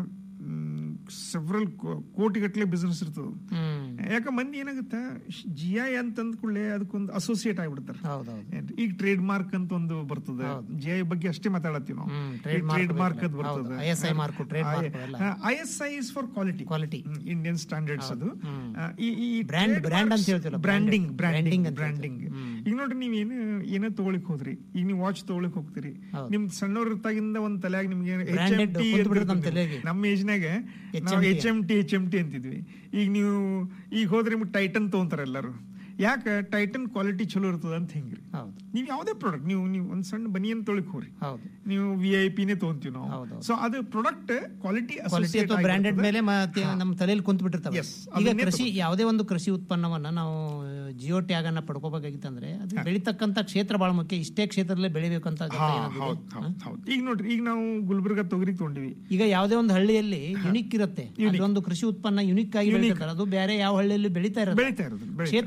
S6: ಸೆವ್ರಲ್ ಕೋಟಿಗಟ್ಟಲೆ ಬಿಸ್ನೆಸ್ ಇರ್ತದೆ
S2: ಹ್ಮ್
S6: ಯಾಕ ಮಂದಿ ಏನಾಗುತ್ತೆ ಜಿ ಐ ಅಂತ ಅಂದ್ಕೊಳ್ಳೆ ಅದಕ್ಕೊಂದು ಅಸೋಸಿಯೇಟ್ ಆಗ್ಬಿಡ್ತಾರೆ
S2: ಹೌದೌದು
S6: ಏನ್ರಿ? ಈಗ ಟ್ರೇಡ್ ಮಾರ್ಕ್ ಅಂತ ಒಂದು ಬರ್ತದೆ ಜಿ ಐ ಬಗ್ಗೆ ಅಷ್ಟೇ ಮಾತಾಡತ್ತೀವಿ ನಾವು
S2: ಹ್ಮ್, trade mark
S6: ಟ್ರೇಡ್ ಮಾರ್ಕ್ ಅದು
S2: ಹೌದು,
S6: ಬರ್ತದೆ
S2: ISI mark, trade mark ಎಲ್ಲ.
S6: I S I is for quality
S2: Quality.
S6: Indian standards ಅದು ಆ, ಈ ಈ
S2: Brand- brand ಅಂತ ಹೇಳ್ತೀವಲ್ಲ,
S6: ಬ್ರ್ಯಾಂಡಿಂಗ್
S2: branded. Branding
S6: ಬ್ರ್ಯಾಂಡಿಂಗ್
S2: ಅಂತ
S6: ಬ್ರ್ಯಾಂಡಿಂಗ್ ಈಗ ನೋಡ್ರಿ ನೀವ್ ಏನು ಏನೋ ತಗೊಳಿಕ್ ಹೋದ್ರಿ ಈಗ ನೀವು ವಾಚ್ ತಗೊಳಿಕ್ ಹೋಗ್ತೀರಿ
S2: ಹೌದು.
S6: ನಿಮ್ ಸಣ್ಣವ್ರ ಇರ್ತಾಗಿಂದ ಒಂದ್ ತಲೆಯಾಗ ನಿಮ್ಗೆ ಎಚ್ ಎಂ
S2: Branded
S6: ಟಿ
S2: ಕುಂತ್ಬಿಡುತ್ತೆ ನಮ್ ತಲೆಗೆ.
S6: ನಮ್ಮ ಏಜ್ನಾಗ ನಾವು H M T H M T ಅಂತಿದ್ವಿ ಈಗ ನೀವು ಈಗ ಹೋದ್ರೆ ನಿಮ್ಗೆ ಟೈಟನ್ ತಗೊಂತಾರ ಎಲ್ಲರೂ ಯಾಕೆ ಟೈಟನ್ ಕ್ವಾಲಿಟಿ ಚಲೋ ಇರ್ತದ ಅಂತ ಹೆಂಗ್ರಿ
S2: ಹೌದು
S6: ನೀವು ಯಾವುದೇ ಪ್ರಾಡಕ್ಟ್ ನೀವು ನೀವು ಒಂದ್ ಸಣ್ಣ ಬನಿಯನ್ ತೊಳಿಕ್ ಹೋಗ್ರಿ
S2: ಹೌದು
S6: ನೀವು ವಿ ಐ ಪಿನೇ ತಗೊಂತೀವಿ ನಾವು
S2: ಹೌದು.
S6: ಸೊ ಅದು ಪ್ರಾಡಕ್ಟ್ ಕ್ವಾಲಿಟಿ
S2: ಕ್ವಾಲಿಟಿ ಅಥವಾ ಬ್ರಾಂಡೆಡ್ ಮೇಲೆ ಮತ್ತೆ ನಮ್ಮ ತಲೆಯಲ್ಲಿ ಕುಂತು ಬಿಟ್ಟಿರ್ತವೆ
S6: Yes,
S2: ಈಗ
S6: ಅದನ್ನೇ
S2: ಕೃಷಿ ಯಾವುದೇ ಒಂದು ಕೃಷಿ ಉತ್ಪನ್ನವನ್ನ ನಾವು ಜಿಯೋ ಟ್ಯಾಗ್ ಅನ್ನ ಪಡ್ಕೋಬೇಕಾಗಿತ್ತಂದ್ರೆ ಅದು ಬೆಳಿತಕ್ಕಂತ ಕ್ಷೇತ್ರ ಬಹಳ ಮುಖ್ಯ ಇಷ್ಟೇ ಕ್ಷೇತ್ರದಲ್ಲೇ ಬೆಳಿಬೇಕಂತ ಅಗತ್ಯ ಏನಾದ್ರು
S6: ಹೌದು
S2: ಇದೆ?
S6: ಹೌದು ಹೌದು ಈಗ ನೋಡ್ರಿ ಈಗ ನಾವು ಗುಲ್ಬರ್ಗ ತೊಗರಿ ತಗೊಂಡಿವಿ
S2: ಈಗ ಯಾವುದೇ ಒಂದು ಹಳ್ಳಿಯಲ್ಲಿ ಯುನಿಕ್ ಇರುತ್ತೆ ಒಂದು ಕೃಷಿ ಉತ್ಪನ್ನ ಯುನಿಕ್ ಆಗಿ ಬೆಳಿತಾರೆ ಅದು ಬೇರೆ ಯಾವ ಹಳ್ಳಿಯಲ್ಲಿ ಬೆಳಿತಾ ಇರೋದು
S6: ಬೆಳಿತಾ ಇರೋದು ಬೆಳಿತಾ
S2: ಕ್ಷೇತ್ರ ಕಡಿಮೆ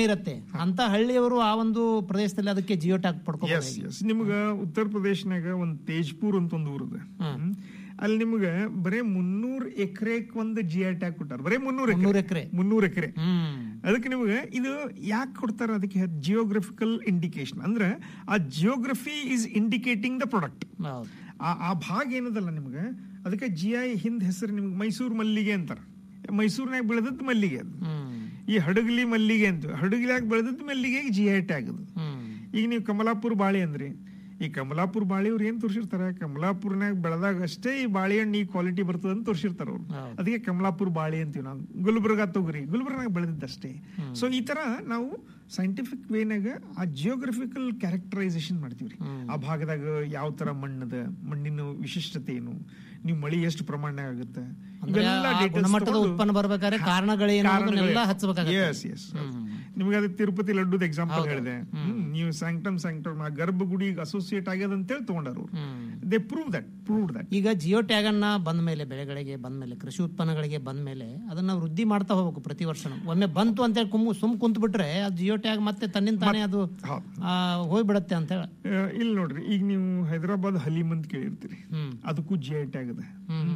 S5: ಕಮ್ಮಿ ಇರುತ್ತೆ ಅಂತ ಹಳ್ಳಿಯವರು ಆ ಒಂದು ಪ್ರದೇಶದಲ್ಲಿ ಅದಕ್ಕೆ ಜಿಯೋ ಟ್ಯಾಗ್
S6: ಎಸ್
S5: ಪಡ್ಕೋಬಹುದು
S6: ಎಸ್ ನಿಮ್ಗ ಉತ್ತರ ಪ್ರದೇಶನಾಗ ಒಂದ್ ತೇಜ್ಪುರ್ ಅಂತ ಒಂದು ಊರದ ಅಲ್ಲಿ ನಿಮ್ಗ ಬರೇ ಮುನ್ನೂರ್ ಎಕರೆಕ್ ಒಂದು ಜಿ ಐ ಟ್ಯಾಗ್ ಕೊಟ್ಟಾರ ಬರೇ ಮುನ್ನೂರ್
S5: ಮುನ್ನೂರ್
S6: ಎಕರೆ
S5: ಎಕ್ರೆ.
S6: ಮುನ್ನೂರ್ ಎಕರೆ
S5: ಹ್ಮ್
S6: ಅದಕ್ಕೆ ನಿಮ್ಗೆ ಇದು ಯಾಕೆ ಕೊಡ್ತಾರ ಅದಕ್ಕೆ ಜಿಯೋಗ್ರಫಿಕಲ್ ಇಂಡಿಕೇಶನ್ ಅಂದ್ರೆ ಆ geography is indicating the product
S5: ಹೌದು
S6: ಆ ಆ ಭಾಗ ಏನದಲ್ಲ ನಿಮ್ಗೆ ಅದಕ್ಕೆ ಜಿ ಐ ಹಿಂದ್ ಹೆಸರು ನಿಮ್ಗೆ ಮೈಸೂರು ಮಲ್ಲಿಗೆ ಅಂತಾರ ಮೈಸೂರಿನಾಗ ಬೆಳೆದದ್ದು ಮಲ್ಲಿಗೆ ಅದು
S5: ಹ್ಮ್
S6: ಈ ಹಡಗಲಿ ಮಲ್ಲಿಗೆ ಅಂತ ಹಡಗಲಿಯಾಗ ಬೆಳೆದದ್ದು ಮಲ್ಲಿಗೆ ಜಿ ಐ ಟ್ಯಾಗ್ ಅದು
S5: ಹ್ಮ್
S6: ಈಗ ನೀವು ಕಮಲಾಪುರ ಬಾಳೆ ಅಂದ್ರಿ ಈ ಕಮಲಾಪುರ ಬಾಳೆ ಅವ್ರು ಏನ್ ತೋರಿಸಿರ್ತಾರ ಕಮಲಾಪುರ್ನಾಗ ಬೆಳೆದಾಗ ಅಷ್ಟೇ ಈ ಬಾಳೆಹಣ್ಣು ಈ ಕ್ವಾಲಿಟಿ ಬರ್ತದ ಅಂತ ತೋರಿಸಿರ್ತಾರ ಅವ್ರು
S5: ಹೌದು.
S6: ಅದಕ್ಕೆ ಕಮಲಾಪುರ ಬಾಳೆ ಅಂತೀವಿ ನಾವು ಗುಲ್ಬರ್ಗ ತೊಗರಿ ಗುಲ್ಬರ್ಗಾಗ ಬೆಳೆದಿದ್ದಷ್ಟೇ ಸೊ ಈ ತರ ನಾವು ಸೈಂಟಿಫಿಕ್ ವೇನಾಗ ಆ ಜಿಯೋಗ್ರಫಿಕಲ್ ಕ್ಯಾರೆಕ್ಟರೈಸೇಷನ್ ಮಾಡ್ತೀವ್ರಿ ಆ ಭಾಗದಾಗ ಯಾವ ತರ ಮಣ್ಣದ ಮಣ್ಣಿನ ವಿಶಿಷ್ಟತೆ ಏನು ನೀವು ಮಳಿ ಎಷ್ಟು ಪ್ರಮಾಣ ಆಗುತ್ತೆ
S5: ಅಂದ್ರೆ
S6: ಇವೆಲ್ಲ
S5: ಆ
S6: details
S5: ಗುಣಮಟ್ಟದ
S6: ತಗೊಂಡು-
S5: ಉತ್ಪನ್ನ ಬರ್ಬೇಕಾದ್ರೆ ಕಾರಣಗಳೇನು ಅನ್ನೋದನ್ನೆಲ್ಲ ಹಚ್ಚಬೇಕಾಗತ್ತೆ.
S6: ಎಸ್ ಎಸ್ ನಿಮ್ಗೆ ಅದು ತಿರುಪತಿ ಲಡ್ಡುದ ಎಕ್ಸಾಂಪಲ್ ಹೇಳಿದೆ ಹ್ಮ್, ನೀವು ಸ್ಯಾಂಕ್ಟಮ್ ಸ್ಯಾಂಕ್ಟಮ್ ಆ ಗರ್ಭಗುಡಿಗೆ ಅಸೋಸಿಯೇಟ್ ಆಗ್ಯದ ಅಂತೇಳಿ ತಗೊಂಡಾರು they prove that prove that
S5: ಈಗ ಜಿಯೋ ಟ್ಯಾಗ್ ಅನ್ನ ಬಂದ ಮೇಲೆ ಬೆಳೆಗಳಿಗೆ ಬಂದ ಮೇಲೆ ಕೃಷಿ ಉತ್ಪನ್ನಗಳಿಗೆ ಬಂದ ಮೇಲೆ ಅದನ್ನ ವೃದ್ಧಿ ಮಾಡ್ತಾ ಹೋಗ್ಬೇಕು ಪ್ರತಿ ವರ್ಷ ಒಮ್ಮೆ ಬಂತು ಅಂತ ಹೇಳಿ ಕುಮ್ಮು ಸುಮ್ ಕುಂತ್ ಬಿಟ್ರೆ ಅದು ಜಿಯೋ ಟ್ಯಾಗ್ ಮತ್ತೆ ತನ್ನಿಂದ ತಾನೇ ಅದು
S6: ಹೌದು.
S5: ಆ, ಹೋಗ್ಬಿಡತ್ತೆ ಅಂತ ಹೇಳಿ
S6: ಇಲ್ಲಿ ನೋಡ್ರಿ ಈಗ ನೀವು ಹೈದರಾಬಾದ್ ಹಲೀಮ್ ಅಂತ ಕೇಳಿರ್ತೀರಿ
S5: ಹ್ಮ್
S6: ಅದಕ್ಕೂ ಜಿ ಐ ಟ್ಯಾಗ್ ಅದ
S5: ಹ್ಮ್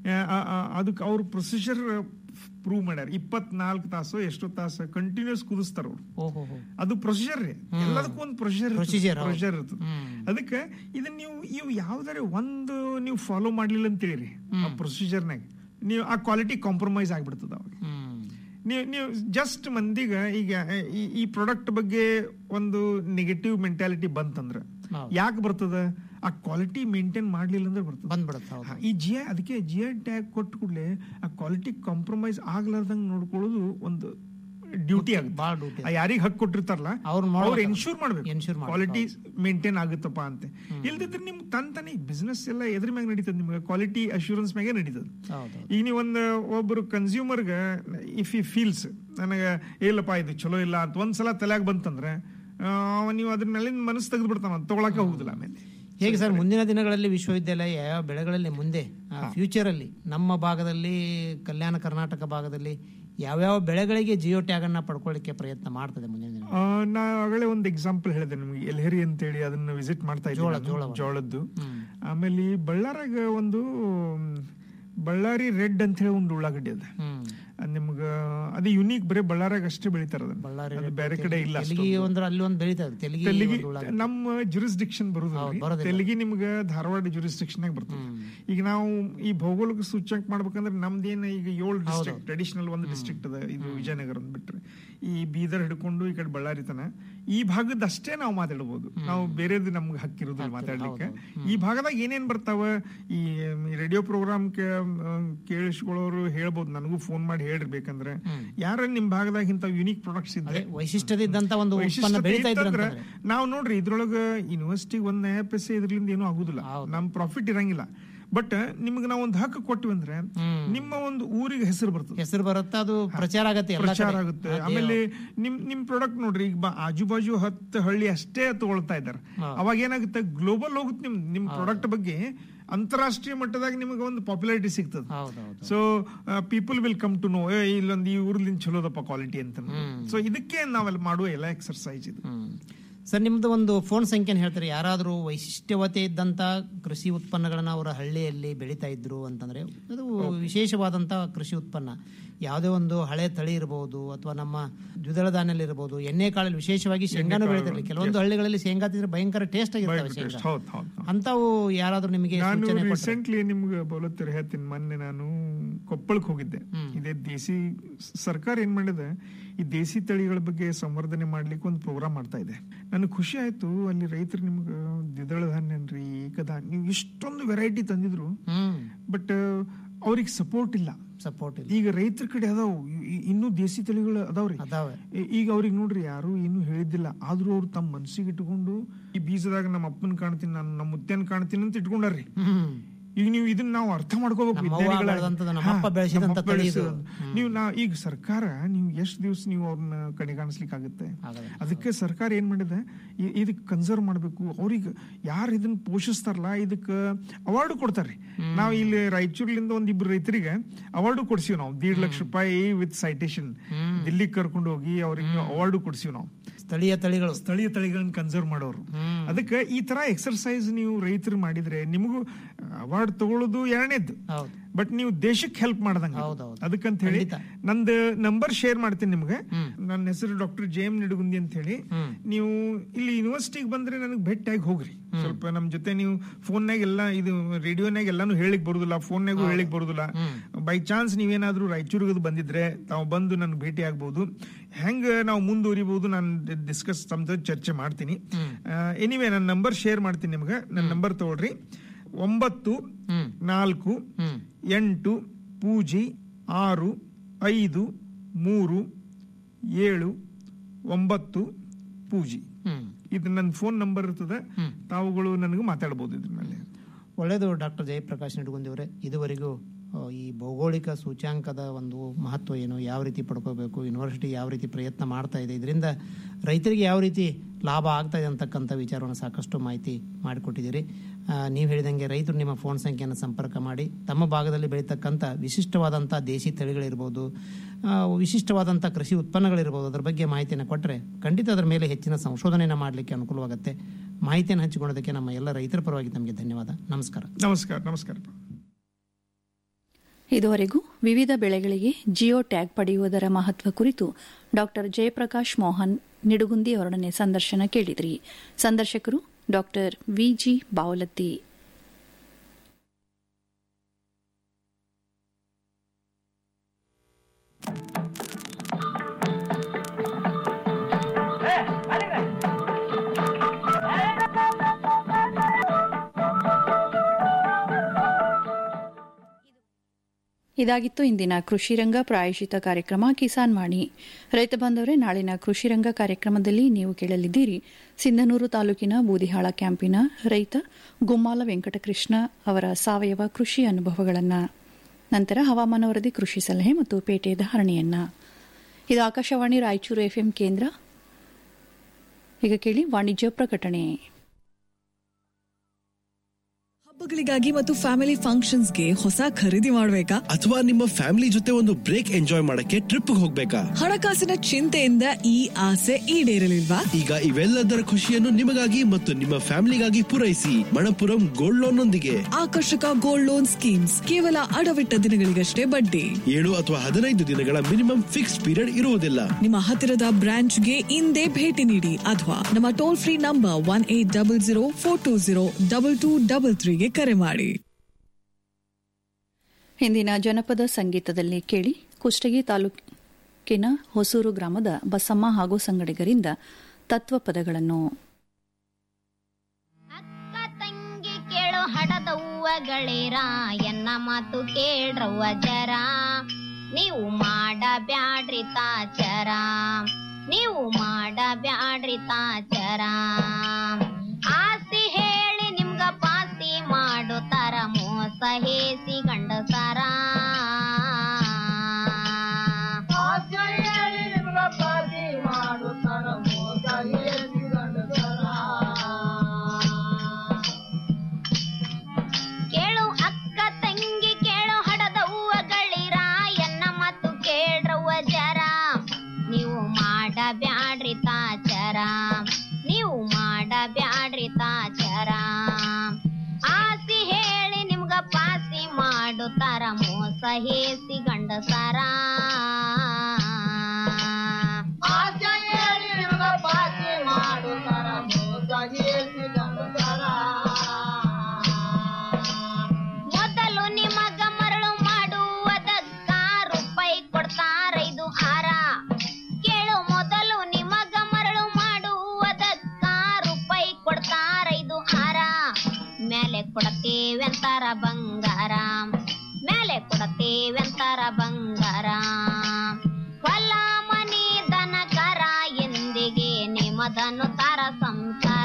S6: ಅದಕ್ಕೆ ಅವ್ರ ಪ್ರೊಸೀಜರ್ ಪ್ರೂವ್ ಮಾಡ್ಯಾರ ಇಪ್ಪತ್ನಾಲ್ಕು ತಾಸು ಎಷ್ಟು ತಾಸು ಕಂಟಿನ್ಯೂಸ್ ಕುದಿಸ್ತಾರ ಅವ್ರು
S5: ಓಹೋ ಹೋ
S6: ಅದು ಪ್ರೊಸೀಜರ್ ರೀ ಎಲ್ಲದಕ್ಕೂ ಒಂದು ಪ್ರೊಸೀಜರ್
S5: Procedure, ಹೌದು.
S6: ಪ್ರೊಸೀಜರ್ ಇರ್ತದೆ ಅದಕ್ಕೆ ಇದನ್ನ ನೀವು ಇವು ಯಾವ್ದಾರೆ ಒಂದು ನೀವು ಫಾಲೋ ಮಾಡ್ಲಿಲ್ಲ ಅಂತೇಳಿ ಆ ಪ್ರೊಸೀಜರ್ನಾಗ ನೀವು ಆ ಕ್ವಾಲಿಟಿ ಕಾಂಪ್ರಮೈಸ್ ಆಗ್ಬಿಡ್ತದ ಅವಾಗ
S5: ಹ್ಮ್
S6: ನೀವು ನೀವು ಜಸ್ಟ್ ಮಂದಿಗ ಈಗ ಈ- ಈ ಪ್ರಾಡಕ್ಟ್ ಬಗ್ಗೆ ಒಂದು ನೆಗೆಟಿವ್ ಮೆಂಟಾಲಿಟಿ ಬಂತಂದ್ರ
S5: ಹೌದು.
S6: ಯಾಕೆ ಬರ್ತದ ಆ ಕ್ವಾಲಿಟಿ ಮೇಂಟೈನ್ ಮಾಡ್ಲಿಲ್ಲ ಅಂದ್ರೆ ಬರ್ತದ
S5: ಬಂದ್ಬಿಡುತ್ತೆ ಹೌದು
S6: ಹಾ, ಈ ಜಿ ಅದಕ್ಕೆ ಜಿ ಐ ಟ್ಯಾಗ್ ಕೊಟ್ಟ ಕೂಡಲೇ ಆ ಕ್ವಾಲಿಟಿ ಕಾಂಪ್ರಮೈಸ್ ಆಗ್ಲಾರ್ದಂಗ್ ನೋಡ್ಕೊಳ್ಳೋದು ಒಂದು ಡ್ಯೂಟಿ ಆಗುತ್ತೆ
S5: ಭಾಳ ಡ್ಯೂಟಿ
S6: ಯಾರಿಗೆ ಹಕ್ಕು ಕೊಟ್ಟಿರ್ತಾರಲ್ಲ
S5: ಅವ್ರು
S6: ಅವ್ರು
S5: ಮಾಡ್ಬೇಕು.
S6: ಎನ್ಶೂರ್ ಮಾಡ್ಬೇಕು
S5: Ensure ಮಾಡ್ಬೇಕು,
S6: ಕ್ವಾಲಿಟಿ ಮೇಂಟೈನ್ ಆಗುತ್ತಪ್ಪ ಅಂತ ಇಲ್ದಿದ್ರೆ ನಿಮ್ ತನ್ ತಾನೇ ಬಿಸ್ನೆಸ್ ಎಲ್ಲ ಎದ್ರ ಮ್ಯಾಗ ನಡೀತದ ನಿಮ್ಗೆ ಕ್ವಾಲಿಟಿ ಅಶ್ಯೂರೆನ್ಸ್ ಮ್ಯಾಗೆ ನಡೀತದ
S5: ಹೌದು
S6: ಈಗ ನೀವು ಒಂದು ಒಬ್ಬರು ಕನ್ಸ್ಯೂಮರ್ಗ ಇಫ್ ಈ ಫೀಲ್ಸ್ ನನಗೆ ಇಲ್ಲಪ್ಪ ಇದು ಚಲೋ ಇಲ್ಲ ಅಂತ ಒಂದ್ಸಲ ತಲೆಯಾಗ ಬಂತಂದ್ರೆ ಆ, ಅವ ನೀವು ಅದ್ರ ಮೇಲಿನ ಮನಸ್ಸು ತೆಗೆದು ಬಿಡ್ತಾನ ತೊಗೊಳಕ ಹೋಗುದಿಲ್ಲ ಆಮೇಲೆ
S5: ಹೇಗೆ ಸರ್ ಮುಂದಿನ ದಿನಗಳಲ್ಲಿ ವಿಶ್ವವಿದ್ಯಾಲಯ ಯಾವ ಬೆಳೆಗಳಲ್ಲಿ ಮುಂದೆ ಫ್ಯೂಚರ್ ಅಲ್ಲಿ ನಮ್ಮ ಭಾಗದಲ್ಲಿ ಕಲ್ಯಾಣ ಕರ್ನಾಟಕ ಭಾಗದಲ್ಲಿ ಯಾವ್ಯಾವ ಬೆಳೆಗಳಿಗೆ ಜಿಯೋ ಟ್ಯಾಗ್ ಅನ್ನ ಪಡ್ಕೊಳ್ಳಿಕ್ಕೆ ಪ್ರಯತ್ನ ಮಾಡ್ತದೆ ಮುಂದಿನ ದಿನ
S6: ಆ, ನಾ ಆಗಲೇ ಒಂದು ಎಕ್ಸಾಂಪಲ್ ಹೇಳಿದೆ ನಿಮ್ಗೆ ಎಲ್ಹೆರಿ ಅಂತೇಳಿ ಅದನ್ನ ವಿಸಿಟ್ ಮಾಡ್ತಾ ಇದ್ದೆ ನಾನು, ಜೋಳದ್ದು ಆಮೇಲೆ ಈ ಬಳ್ಳಾರಾಗ ಒಂದು ಮ್, ಬಳ್ಳಾರಿ ರೆಡ್ ಅಂತ ಹೇಳಿ ಒಂದು ಉಳ್ಳಾಗಡ್ಡಿ ಅದ
S5: ಹ್ಮ್
S6: ಅದ್ ನಿಮ್ಗ ಅದು ಯುನೀಕ್ ಬರೀ ಬಳ್ಳಾರಾಗ ಅಷ್ಟೇ ಬೆಳಿತಾರ ಅದನ್ನ
S5: ಬಳ್ಳಾರಿ
S6: ಅದು ಬೇರೆ ಕಡೆ ಇಲ್ಲ
S5: ತೆಲಗಿ ಒಂದ್ರ ಅಲ್ಲಿ ಒಂದು ಬೆಳೀತಾ ಇದೆ ತೆಲಗಿ
S6: ತೆಲಿಗಿ
S5: ಒಂದು ಉಳ್ಳಾಗಡ್ಡಿ.
S6: ನಮ್ಮ ಜುರಿಸ್ಡಿಕ್ಷನ್ ಬರುದಿಲ್ಲ
S5: ಬರೋದಿಲ್ಲ.
S6: ತೆಲಿಗಿ ನಿಮ್ಗ ಧಾರವಾಡ ಜುರಿಸ್ಡಿಕ್ಷನ್ ಬರ್ತದೆ ಈಗ ನಾವು ಈ ಭೌಗೋಳಿಕ ಸೂಚ್ಯಂಕ ಮಾಡ್ಬೇಕಂದ್ರೆ ನಮ್ದೇನ ಈಗ ಏಳು ಡಿಸ್ಟ್ರಿಕ್ಟ್ ಟ್ರೆಡಿಷನಲ್ ಒಂದು ಡಿಸ್ಟ್ರಿಕ್ಟ್ ಅದ ಇದು ವಿಜಯನಗರ ಅಂತ ಬಿಟ್ರೆ ಈ ಬೀದರ್ ಹಿಡ್ಕೊಂಡು ಈ ಕಡೆ ಬಳ್ಳಾರಿ ತನ ಈ ಭಾಗದ ಅಷ್ಟೇ ನಾವು ಮಾತಾಡ್ಬೋದು ನಾವು ಬೇರೆದು ನಮ್ಗೆ ಹಕ್ಕಿರೋದಿಲ್ಲ ಮಾತಾಡ್ಲಿಕ್ಕೆ ಈ ಭಾಗದಾಗ ಏನೇನ್ ಬರ್ತಾವ ಈ ರೇಡಿಯೋ ಪ್ರೋಗ್ರಾಮ್ ಕೇಳಿಸ್ಕೊಳ್ಳೋರು ಹೇಳ್ಬೋದು ನನಗೂ ಫೋನ್ ಮಾಡಿ ಹೇಳಿರ್ಬೇಕಂದ್ರೆ ಯಾರ ನಿಮ್ ಭಾಗದಾಗ ಇಂಥ ಯುನೀಕ್ ಪ್ರಾಡಕ್ಟ್ಸ್ ಇದ್ರೆ
S5: ಅದೇ ವೈಶಿಷ್ಟ್ಯದಿದ್ದಂತ ಒಂದು ಉತ್ಪನ್ನ
S6: ವೈಶಿಷ್ಟ್ಯತೆ
S5: ಬೆಳೀತಾ ಇದ್ರೆ
S6: ಇತ್ತಂದ್ರೆ
S5: ಅಂತಂದ್ರೆ
S6: ನಾವು ನೋಡ್ರಿ ಇದ್ರೊಳಗ ಯೂನಿವರ್ಸಿಟಿ ಒಂದ್ ನಯ ಪೈಸೆ ಇದ್ರಲಿಂದ ಏನೂ ಆಗುದಿಲ್ಲ ನಮ್ ಪ್ರಾಫಿಟ್ ಇರಂಗಿಲ್ಲ ಬಟ್ ನಿಮ್ಗೆ ನಾವು ಒಂದು ಹಕ್ಕು ಕೊಟ್ಟಿವಿ ಅಂದ್ರೆ ನಿಮ್ಮ ಒಂದು ಊರಿಗೆ ಹೆಸರು ಬರ್ತದೆ
S5: ಹೆಸರು ಬರುತ್ತೆ ಅದು ಪ್ರಚಾರ ಆಗತ್ತೆ ಎಲ್ಲ
S6: ಪ್ರಚಾರ
S5: ಕಡೆ.
S6: ಆಗುತ್ತೆ ಆಮೇಲೆ ನಿಮ್ ನಿಮ್ ಪ್ರಾಡಕ್ಟ್ ನೋಡ್ರಿ ಈಗ ಬಾ- ಆಜು ಬಾಜು ಹತ್ತು ಹಳ್ಳಿ ಅಷ್ಟೇ ತಗೊಳ್ತಾ ಇದ್ದಾರೆ ಅವಾಗ ಏನಾಗುತ್ತೆ ಗ್ಲೋಬಲ್ ಹೋಗುತ್ತೆ ನಿಮ್ ನಿಮ್ ಪ್ರಾಡಕ್ಟ್ ಬಗ್ಗೆ ಅಂತಾರಾಷ್ಟ್ರೀಯ ಮಟ್ಟದಾಗ ನಿಮಗೆ ಒಂದು ಪಾಪ್ಯುಲಾರಿಟಿ ಸಿಗ್ತದೆ
S5: ಹೌದೌದು
S6: so people will come to know ಇಲ್ಲೊಂದು ಈ ಊರ್ಲಿಂದ ಚಲೋದಪ್ಪ ಕ್ವಾಲಿಟಿ ಅಂತ ಸೊ ಇದಕ್ಕೆ ನಾವೆಲ್ಲ ಮಾಡುವ ಎಲ್ಲ ಎಕ್ಸರ್ಸೈಸ್ ಇದು
S5: ಸರ್ ನಿಮ್ದು ಒಂದು ಫೋನ್ ಸಂಖ್ಯೆನ ಹೇಳ್ತಾರೆ ಯಾರಾದರೂ ವೈಶಿಷ್ಟ್ಯವತೆ ಇದ್ದಂತ ಕೃಷಿ ಉತ್ಪನ್ನಗಳನ್ನ ಅವರ ಹಳ್ಳಿಯಲ್ಲಿ ಬೆಳೀತಾ ಇದ್ರು ಅಂತಂದ್ರೆ ಅದು ವಿಶೇಷವಾದಂತ ಕೃಷಿ ಉತ್ಪನ್ನ ಯಾವುದೇ ಒಂದು ಹಳೆ ತಳಿ ಇರಬಹುದು ಅಥವಾ ನಮ್ಮ ದ್ವಿದಳ ಧಾನ್ಯಲ್ಲಿ ಇರಬಹುದು ಎಣ್ಣೆ ಕಾಳಲ್ಲಿ ವಿಶೇಷವಾಗಿ ಶೇಂಗಾನು ಬೆಳೀತಿರಲಿ ಕೆಲವೊಂದು ಹಳ್ಳಿಗಳಲ್ಲಿ ಶೇಂಗಾ ತಿಂದ್ರೆ ಭಯಂಕರ ಟೇಸ್ಟ್ ಆಗಿರ್ತವೆ ಶೇಂಗಾ
S6: ಹೌದು ಹೌದು
S5: ಅಂತಾವು ಯಾರಾದ್ರೂ ನಿಮಗೆ
S6: ನಾನು
S5: ಸೂಚನೆ ಕೊಟ್ರೆ
S6: ರೀಸೆಂಟ್ಲಿ ನಿಮ್ಗೆ ಬೌಲತ್ತರ ಹೇಳ್ತೀನಿ ಮೊನ್ನೆ ನಾನು ಕೊಪ್ಪಳಕ್ಕೆ ಹೋಗಿದ್ದೆ ಇದೇ ದೇಸಿ ಸರ್ಕಾರ ಏನ್ ಮಾಡಿದೆ ಈ ದೇಸಿ ತಳಿಗಳ ಬಗ್ಗೆ ಸಂವರ್ಧನೆ ಮಾಡ್ಲಿಕ್ಕೆ ಒಂದು ಪ್ರೋಗ್ರಾಮ್ ಮಾಡ್ತಾ ಇದೆ ನನಗೆ ಖುಷಿ ಆಯ್ತು ಅಲ್ಲಿ ರೈತರು ನಿಮ್ಗೆ ದ್ವಿದಳ ಧಾನ್ಯ ಅನ್ರಿ ಏಕಧಾನ್ಯ ನೀವು ಇಷ್ಟೊಂದು ವೆರೈಟಿ ತಂದಿದ್ರು
S5: ಹ್ಮ್
S6: ಬಟ್ ಅವ್ರಿಗೆ ಸಪೋರ್ಟ್ ಇಲ್ಲ
S5: ಸಪೋರ್ಟ್ ಇಲ್ಲ
S6: ಈಗ ರೈತರ ಕಡೆ ಅದಾವು ಇ- ಇನ್ನೂ ದೇಸಿ ತಳಿಗಳು ಅದಾವ್ರಿ
S5: ಅದಾವೆ
S6: ಈ- ಈಗ ಅವ್ರಿಗೆ ನೋಡ್ರಿ ಯಾರು ಏನು ಹೇಳಿದ್ದಿಲ್ಲ ಆದ್ರೂ ಅವ್ರು ತಮ್ಮ ಮನ್ಸಿಗೆ ಇಟ್ಕೊಂಡು ಈ ಬೀಜದಾಗ ನಮ್ಮ ಅಪ್ಪನ ಕಾಣ್ತೀನಿ ನಾನು ನಮ್ಮ ಮುತ್ತೇನ್ ಕಾಣ್ತೀನಿ ಅಂತ ಇಟ್ಕೊಂಡಾರ್ರಿ
S5: ಹ್ಮ್
S6: ಈಗ ನೀವು ಇದನ್ನ ನಾವು ಅರ್ಥ ಮಾಡ್ಕೋಬೇಕು
S5: ನಮ್ಮವ್ವ
S6: ವಿಜ್ಞಾನಿಗಳಾಗಿ.
S5: ಬೆಳೆದಂಥದ್ದು,
S6: ಹಾ,
S5: ನಮ್ಮಪ್ಪ ಬೆಳೆಸಿದಂಥ
S6: ನಮ್ಮಪ್ಪ
S5: ತಳಿ ಇದು.
S6: ಬೆಳೆಸಿದಂಥ. ನೀವು ನಾ ಈಗ ಸರ್ಕಾರ ನೀವು ಎಷ್ಟು ದಿವಸ ನೀವು ಅವ್ರನ್ನ ಕಡೆಗಾಣಿಸ್ಲಿಕ್ಕೆ ಆಗುತ್ತೆ
S5: ಆಗಲ್ಲ.
S6: ಅದಕ್ಕೆ ಸರ್ಕಾರ ಏನ್ ಮಾಡಿದೆ ಇ- ಇದಕ್ಕೆ ಕನ್ಸರ್ವ್ ಮಾಡಬೇಕು ಅವ್ರಿಗೆ ಯಾರು ಇದನ್ನ ಪೋಷಿಸ್ತಾರಲ್ಲ ಇದಕ್ಕೆ ಅವಾರ್ಡ್ ಕೊಡ್ತಾರ್ರಿ ನಾವು ಇಲ್ಲಿ ರಾಯಚೂರ್ಲಿಂದ ಒಂದಿಬ್ರು ರೈತರಿಗೆ ಅವಾರ್ಡ್ ಕೊಡ್ಸಿವಿ ನಾವು ದೀಡ್ ಲಕ್ಷ ರೂಪಾಯಿ ವಿತ್ ಸೈಟೇಷನ್ ದಿಲ್ಲಿಗೆ ಕರ್ಕೊಂಡು ಹೋಗಿ ಅವ್ರಿಗೆ ಅವಾರ್ಡು ಕೊಡ್ಸಿವಿ ನಾವು
S5: ಸ್ಥಳೀಯ ತಳಿಗಳು
S6: ಸ್ಥಳೀಯ ತಳಿಗಳನ್ನ ಕನ್ಸರ್ವ್ ಮಾಡೋರು ಅದಕ್ಕೆ ಈ ತರ ಎಕ್ಸರ್ಸೈಸ್ ನೀವು ರೈತರು ಮಾಡಿದ್ರೆ ನಿಮಗೂ ಅವಾರ್ಡ್ ತಗೊಳ್ಳೋದು ಎರಡನೇದ್ದು
S5: ಹೌದು
S6: ಬಟ್ ನೀವು ದೇಶಕ್ಕೆ ಹೆಲ್ಪ್ ಮಾಡ್ದಂಗ
S5: ಹೌದೌದು.
S6: ಅದಕ್ಕಂತ ಹೇಳಿ
S5: ಖಂಡಿತ.
S6: ನಂದು ನಂಬರ್ ಶೇರ್ ಮಾಡ್ತೀನಿ ನಿಮ್ಗೆ ನನ್ನ ಹೆಸರು ಡಾಕ್ಟರ್ ಜೆ ಎಂ ನಿಡುಗುಂದಿ ಅಂತ ಹೇಳಿ ನೀವು ಇಲ್ಲಿ ಯೂನಿವರ್ಸಿಟಿಗೆ ಬಂದ್ರೆ ನನಗೆ ಭೇಟಿಯಾಗಿ ಹೋಗ್ರಿ ಸ್ವಲ್ಪ ನಮ್ ಜೊತೆ ನೀವು ಫೋನ್ನಾಗ ಎಲ್ಲ ಇದು ರೇಡಿಯೋನಾಗ ಎಲ್ಲಾನು ಹೇಳಿಕ್ ಬರುದಿಲ್ಲ ಫೋನ್ನಾಗೂ ಹೇಳಿಕ್ ಬರುದಿಲ್ಲ ಬೈ ಚಾನ್ಸ್ ನೀವೇನಾದ್ರೂ ರಾಯಚೂರಿಗೆ ಬಂದಿದ್ರೆ ತಾವು ಬಂದು ನನ್ಗೆ ಭೇಟಿ ಆಗ್ಬಹುದು ಹೆಂಗ ನಾವು ಮುಂದುವರಿಬಹುದು ನಾನು ಡಿಸ್ಕಸ್ ತಮ್ಮ ಚರ್ಚೆ ಮಾಡ್ತೀನಿ ಎನಿವೆ ನನ್ನ ನಂಬರ್ ಶೇರ್ ಮಾಡ್ತೀನಿ ನಿಮ್ಗೆ ನನ್ನ ನಂಬರ್ ತಗೊಳ್ರಿ ಒಂಬತ್ತು ನಾಲ್ಕು ಎಂಟು ಪೂಜಿ ಆರು ಐದು ಮೂರು ಏಳು ಒಂಬತ್ತು ಪೂಜಿ
S5: ಹ್ಮ್
S6: ಇದು ನನ್ನ ಫೋನ್ ನಂಬರ್ ಇರ್ತದೆ ತಾವುಗಳು ನನಗೆ ಮಾತಾಡ್ಬೋದು ಇದ್ರ ಮೇಲೆ
S5: ಒಳ್ಳೆಯದು ಡಾಕ್ಟರ್ ಜಯಪ್ರಕಾಶ್ ನಿಡುಗುಂದಿಯವರೇ ಇದುವರೆಗೂ ಆ, ಈ ಭೌಗೋಳಿಕ ಸೂಚ್ಯಾಂಕದ ಒಂದು ಮಹತ್ವ ಏನು ಯಾವ ರೀತಿ ಪಡ್ಕೋಬೇಕು ಯೂನಿವರ್ಸಿಟಿ ಯಾವ ರೀತಿ ಪ್ರಯತ್ನ ಮಾಡ್ತಾ ಇದೆ ಇದರಿಂದ ರೈತರಿಗೆ ಯಾವ ರೀತಿ ಲಾಭ ಆಗ್ತಾ ಇದೆ ಅಂತಕ್ಕಂಥ ವಿಚಾರವನ್ನು ಸಾಕಷ್ಟು ಮಾಹಿತಿ ಮಾಡಿಕೊಟ್ಟಿದ್ದೀರಿ ನೀವು ಹೇಳಿದಂಗೆ ರೈತರು ನಿಮ್ಮ ಫೋನ್ ಸಂಖ್ಯೆಯನ್ನು ಸಂಪರ್ಕ ಮಾಡಿ ತಮ್ಮ ಭಾಗದಲ್ಲಿ ಬೆಳೀತಕ್ಕಂಥ ವಿಶಿಷ್ಟವಾದಂಥ ದೇಶಿ ತಳಿಗಳಿರ್ಬೋದು ಆ, ವಿಶಿಷ್ಟವಾದಂಥ ಕೃಷಿ ಉತ್ಪನ್ನಗಳಿರ್ಬೋದು ಅದ್ರ ಬಗ್ಗೆ ಮಾಹಿತಿಯನ್ನು ಕೊಟ್ಟರೆ ಖಂಡಿತ ಅದರ ಮೇಲೆ ಹೆಚ್ಚಿನ ಸಂಶೋಧನೆಯನ್ನು ಮಾಡಲಿಕ್ಕೆ ಅನುಕೂಲವಾಗುತ್ತೆ ಮಾಹಿತಿಯನ್ನು ಹಂಚಿಕೊಳ್ಳೋದಕ್ಕೆ ನಮ್ಮ ಎಲ್ಲ ರೈತರ ಪರವಾಗಿ ನಮಗೆ ಧನ್ಯವಾದ ನಮಸ್ಕಾರ
S6: ನಮಸ್ಕಾರ ನಮಸ್ಕಾರ
S3: ಇದುವರೆಗೂ ವಿವಿಧ ಬೆಳೆಗಳಿಗೆ ಜಿಯೋ ಟ್ಯಾಗ್ ಪಡೆಯುವುದರ ಮಹತ್ವ ಕುರಿತು ಡಾಕ್ಟರ್ ಜಯಪ್ರಕಾಶ್ ಮೋಹನ್ ನಿಡುಗುಂದಿ ಅವರೊಡನೆ ಸಂದರ್ಶನ ಕೇಳಿದ್ರಿ ಸಂದರ್ಶಕರು ಡಾಕ್ಟರ್ ವಿಜಿ ಬಾವಲತ್ತಿ ಇದಾಗಿತ್ತು ಇಂದಿನ ಕೃಷಿರಂಗ ಪ್ರಾಯಶಿತ ಕಾರ್ಯಕ್ರಮ ಕಿಸಾನ್ ವಾಣಿ ರೈತ ಬಾಂಧವರೇ ನಾಳಿನ ಕೃಷಿರಂಗ ಕಾರ್ಯಕ್ರಮದಲ್ಲಿ ನೀವು ಕೇಳಲಿದ್ದೀರಿ ಸಿಂಧನೂರು ತಾಲೂಕಿನ ಬೂದಿಹಾಳ ಕ್ಯಾಂಪಿನ ರೈತ ಗುಮ್ಮಾಲ ವೆಂಕಟಕೃಷ್ಣ ಅವರ ಸಾವಯವ ಕೃಷಿ ಅನುಭವಗಳನ್ನು ನಂತರ ಹವಾಮಾನ ವರದಿ ಕೃಷಿ ಸಲಹೆ ಮತ್ತು ಪೇಟೆ ಧಾರಣೆಯನ್ನ ಇದು ಆಕಾಶವಾಣಿ ರಾಯಚೂರು ಎಫ್ಎಂ ಕೇಂದ್ರ ಈಗ ಕೇಳಿ ವಾಣಿಜ್ಯ ಪ್ರಕಟಣೆ
S7: ಹಬ್ಬಗಳಿಗಾಗಿ ಮತ್ತು ಫ್ಯಾಮಿಲಿ ಫಂಕ್ಷನ್ಸ್ಗೆ ಹೊಸ ಖರೀದಿ ಮಾಡಬೇಕಾ
S8: ಅಥವಾ ನಿಮ್ಮ ಫ್ಯಾಮಿಲಿ ಜೊತೆ ಒಂದು ಬ್ರೇಕ್ ಎಂಜಾಯ್ ಮಾಡಕ್ಕೆ ಟ್ರಿಪ್ ಹೋಗ್ಬೇಕಾ
S7: ಹಣಕಾಸಿನ ಚಿಂತೆಯಿಂದ ಈ ಆಸೆ ಈಡೇರಲಿಲ್ವಾ
S8: ಈಗ ಇವೆಲ್ಲದರ ಖುಷಿಯನ್ನು ನಿಮಗಾಗಿ ಮತ್ತು ನಿಮ್ಮ ಫ್ಯಾಮಿಲಿಗಾಗಿ ಪೂರೈಸಿ ಮಣಪುರಂ ಗೋಲ್ಡ್ ಲೋನ್ ನೊಂದಿಗೆ
S7: ಆಕರ್ಷಕ ಗೋಲ್ಡ್ ಲೋನ್ ಸ್ಕೀಮ್ಸ್ ಕೇವಲ ಅಡವಿಟ್ಟ ದಿನಗಳಿಗಷ್ಟೇ ಬಡ್ಡಿ
S8: ಏಳು ಅಥವಾ ಹದಿನೈದು ದಿನಗಳ ಮಿನಿಮಮ್ ಫಿಕ್ಸ್ಡ್ ಪೀರಿಯಡ್ ಇರುವುದಿಲ್ಲ
S7: ನಿಮ್ಮ ಹತ್ತಿರದ ಬ್ರಾಂಚ್ಗೆ ಇಂದೇ ಭೇಟಿ ನೀಡಿ ಅಥವಾ ನಮ್ಮ toll free number one eight double zero four two zero double two double ತ್ರೀಗೆ ಕರೆ ಮಾಡಿ
S3: ಹಿಂದಿನ ಜನಪದ ಸಂಗೀತದಲ್ಲಿ ಕೇಳಿ ಕುಷ್ಟಗಿ ತಾಲೂಕಿನ ಹೊಸೂರು ಗ್ರಾಮದ ಬಸಮ್ಮ ಹಾಗೂ ಸಂಗಡಿಗರಿಂದ ತತ್ವ ಪದಗಳನ್ನು
S9: ಅಕ್ಕ ತಂಗಿ ಕೇಳೋ ಹಡದವ್ವ ಗಳೇರ ಎನ್ನ ಮಾತು ಕೇಳ್ರವ್ವ ಜರ ನೀವು ಮಾಡಬ್ಯಾಡ್ರಿ ತಾಚರ ನೀವು ಮಾಡಬ್ಯಾಡ್ರಿ ತಾಚರ ಆಸಿ ಹೇಳಿ ನಿಮ್ಗ ಪಾಸಿ ಮಾಡುತ್ತಾರ ಮೋಸ ಹೇಸಿ ಗಂಡಸರ ಕೇಳು ಅಕ್ಕ ತಂಗಿ ಕೇಳು ಹಡದವ್ವ ಗಳಿರ ಎನ್ನ ಮತ್ತು ಕೇಳ್ರವ್ವ ಜರ ನೀವು ಮಾಡಬ್ಯಾಡ್ರಿ ತಾಚರ ನೀವು ಮಾಡಬ್ಯಾಡ್ರಿ ತಾಚರ ಆಸಿ ಹೇಳಿ ನಿಮ್ಗ ಪಾಸಿ ಮಾಡುತ್ತಾರ ಮೋಸ ಹೇಸಿ ಗಂಡಸರ ಮೊದಲು ನಿಮಗ ಮರಳು ಮಾಡುವುದಕ್ಕ ರೂಪಾಯಿ ಕೊಡ್ತಾರ ಇದು ಹಾರ ಕೇಳು ಮೊದಲು ನಿಮಗ ಮರಳು ಮಾಡುವುದಕ್ಕ ರೂಪಾಯಿ ಕೊಡ್ತಾರ ಇದು ಹಾರ ಮೇಲೆ ಕೊಡತೇವೆಂತಾರ ಬಂಗಾರ ಮೇಲೆ ಕೊಡತೇವೆಂತಾರ ಬಂಗಾರ ಹೊಲ ಮನಿ ದನ ಕರ ಎಂದಿಗೆ ನಿಮದನು ತಾರ ಸಂಸಾರ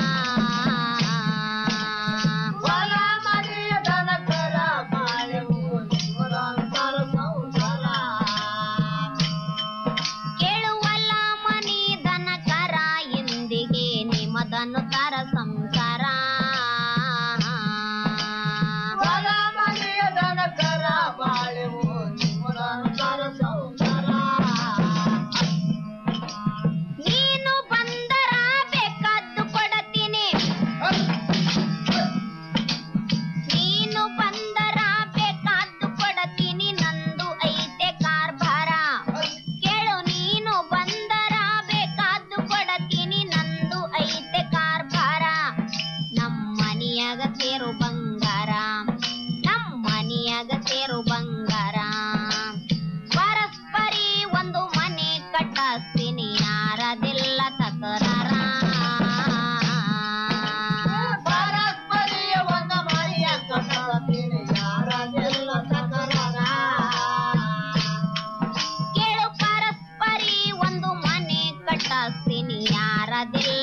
S9: ಕೇಳುವಲ್ಲ ಮನಿ ದನ ಕರ ಎಂದಿಗೆ ನಿಮದನು ತಾರ ಸಂಸಾರ ಬರದಿಲ್ಲ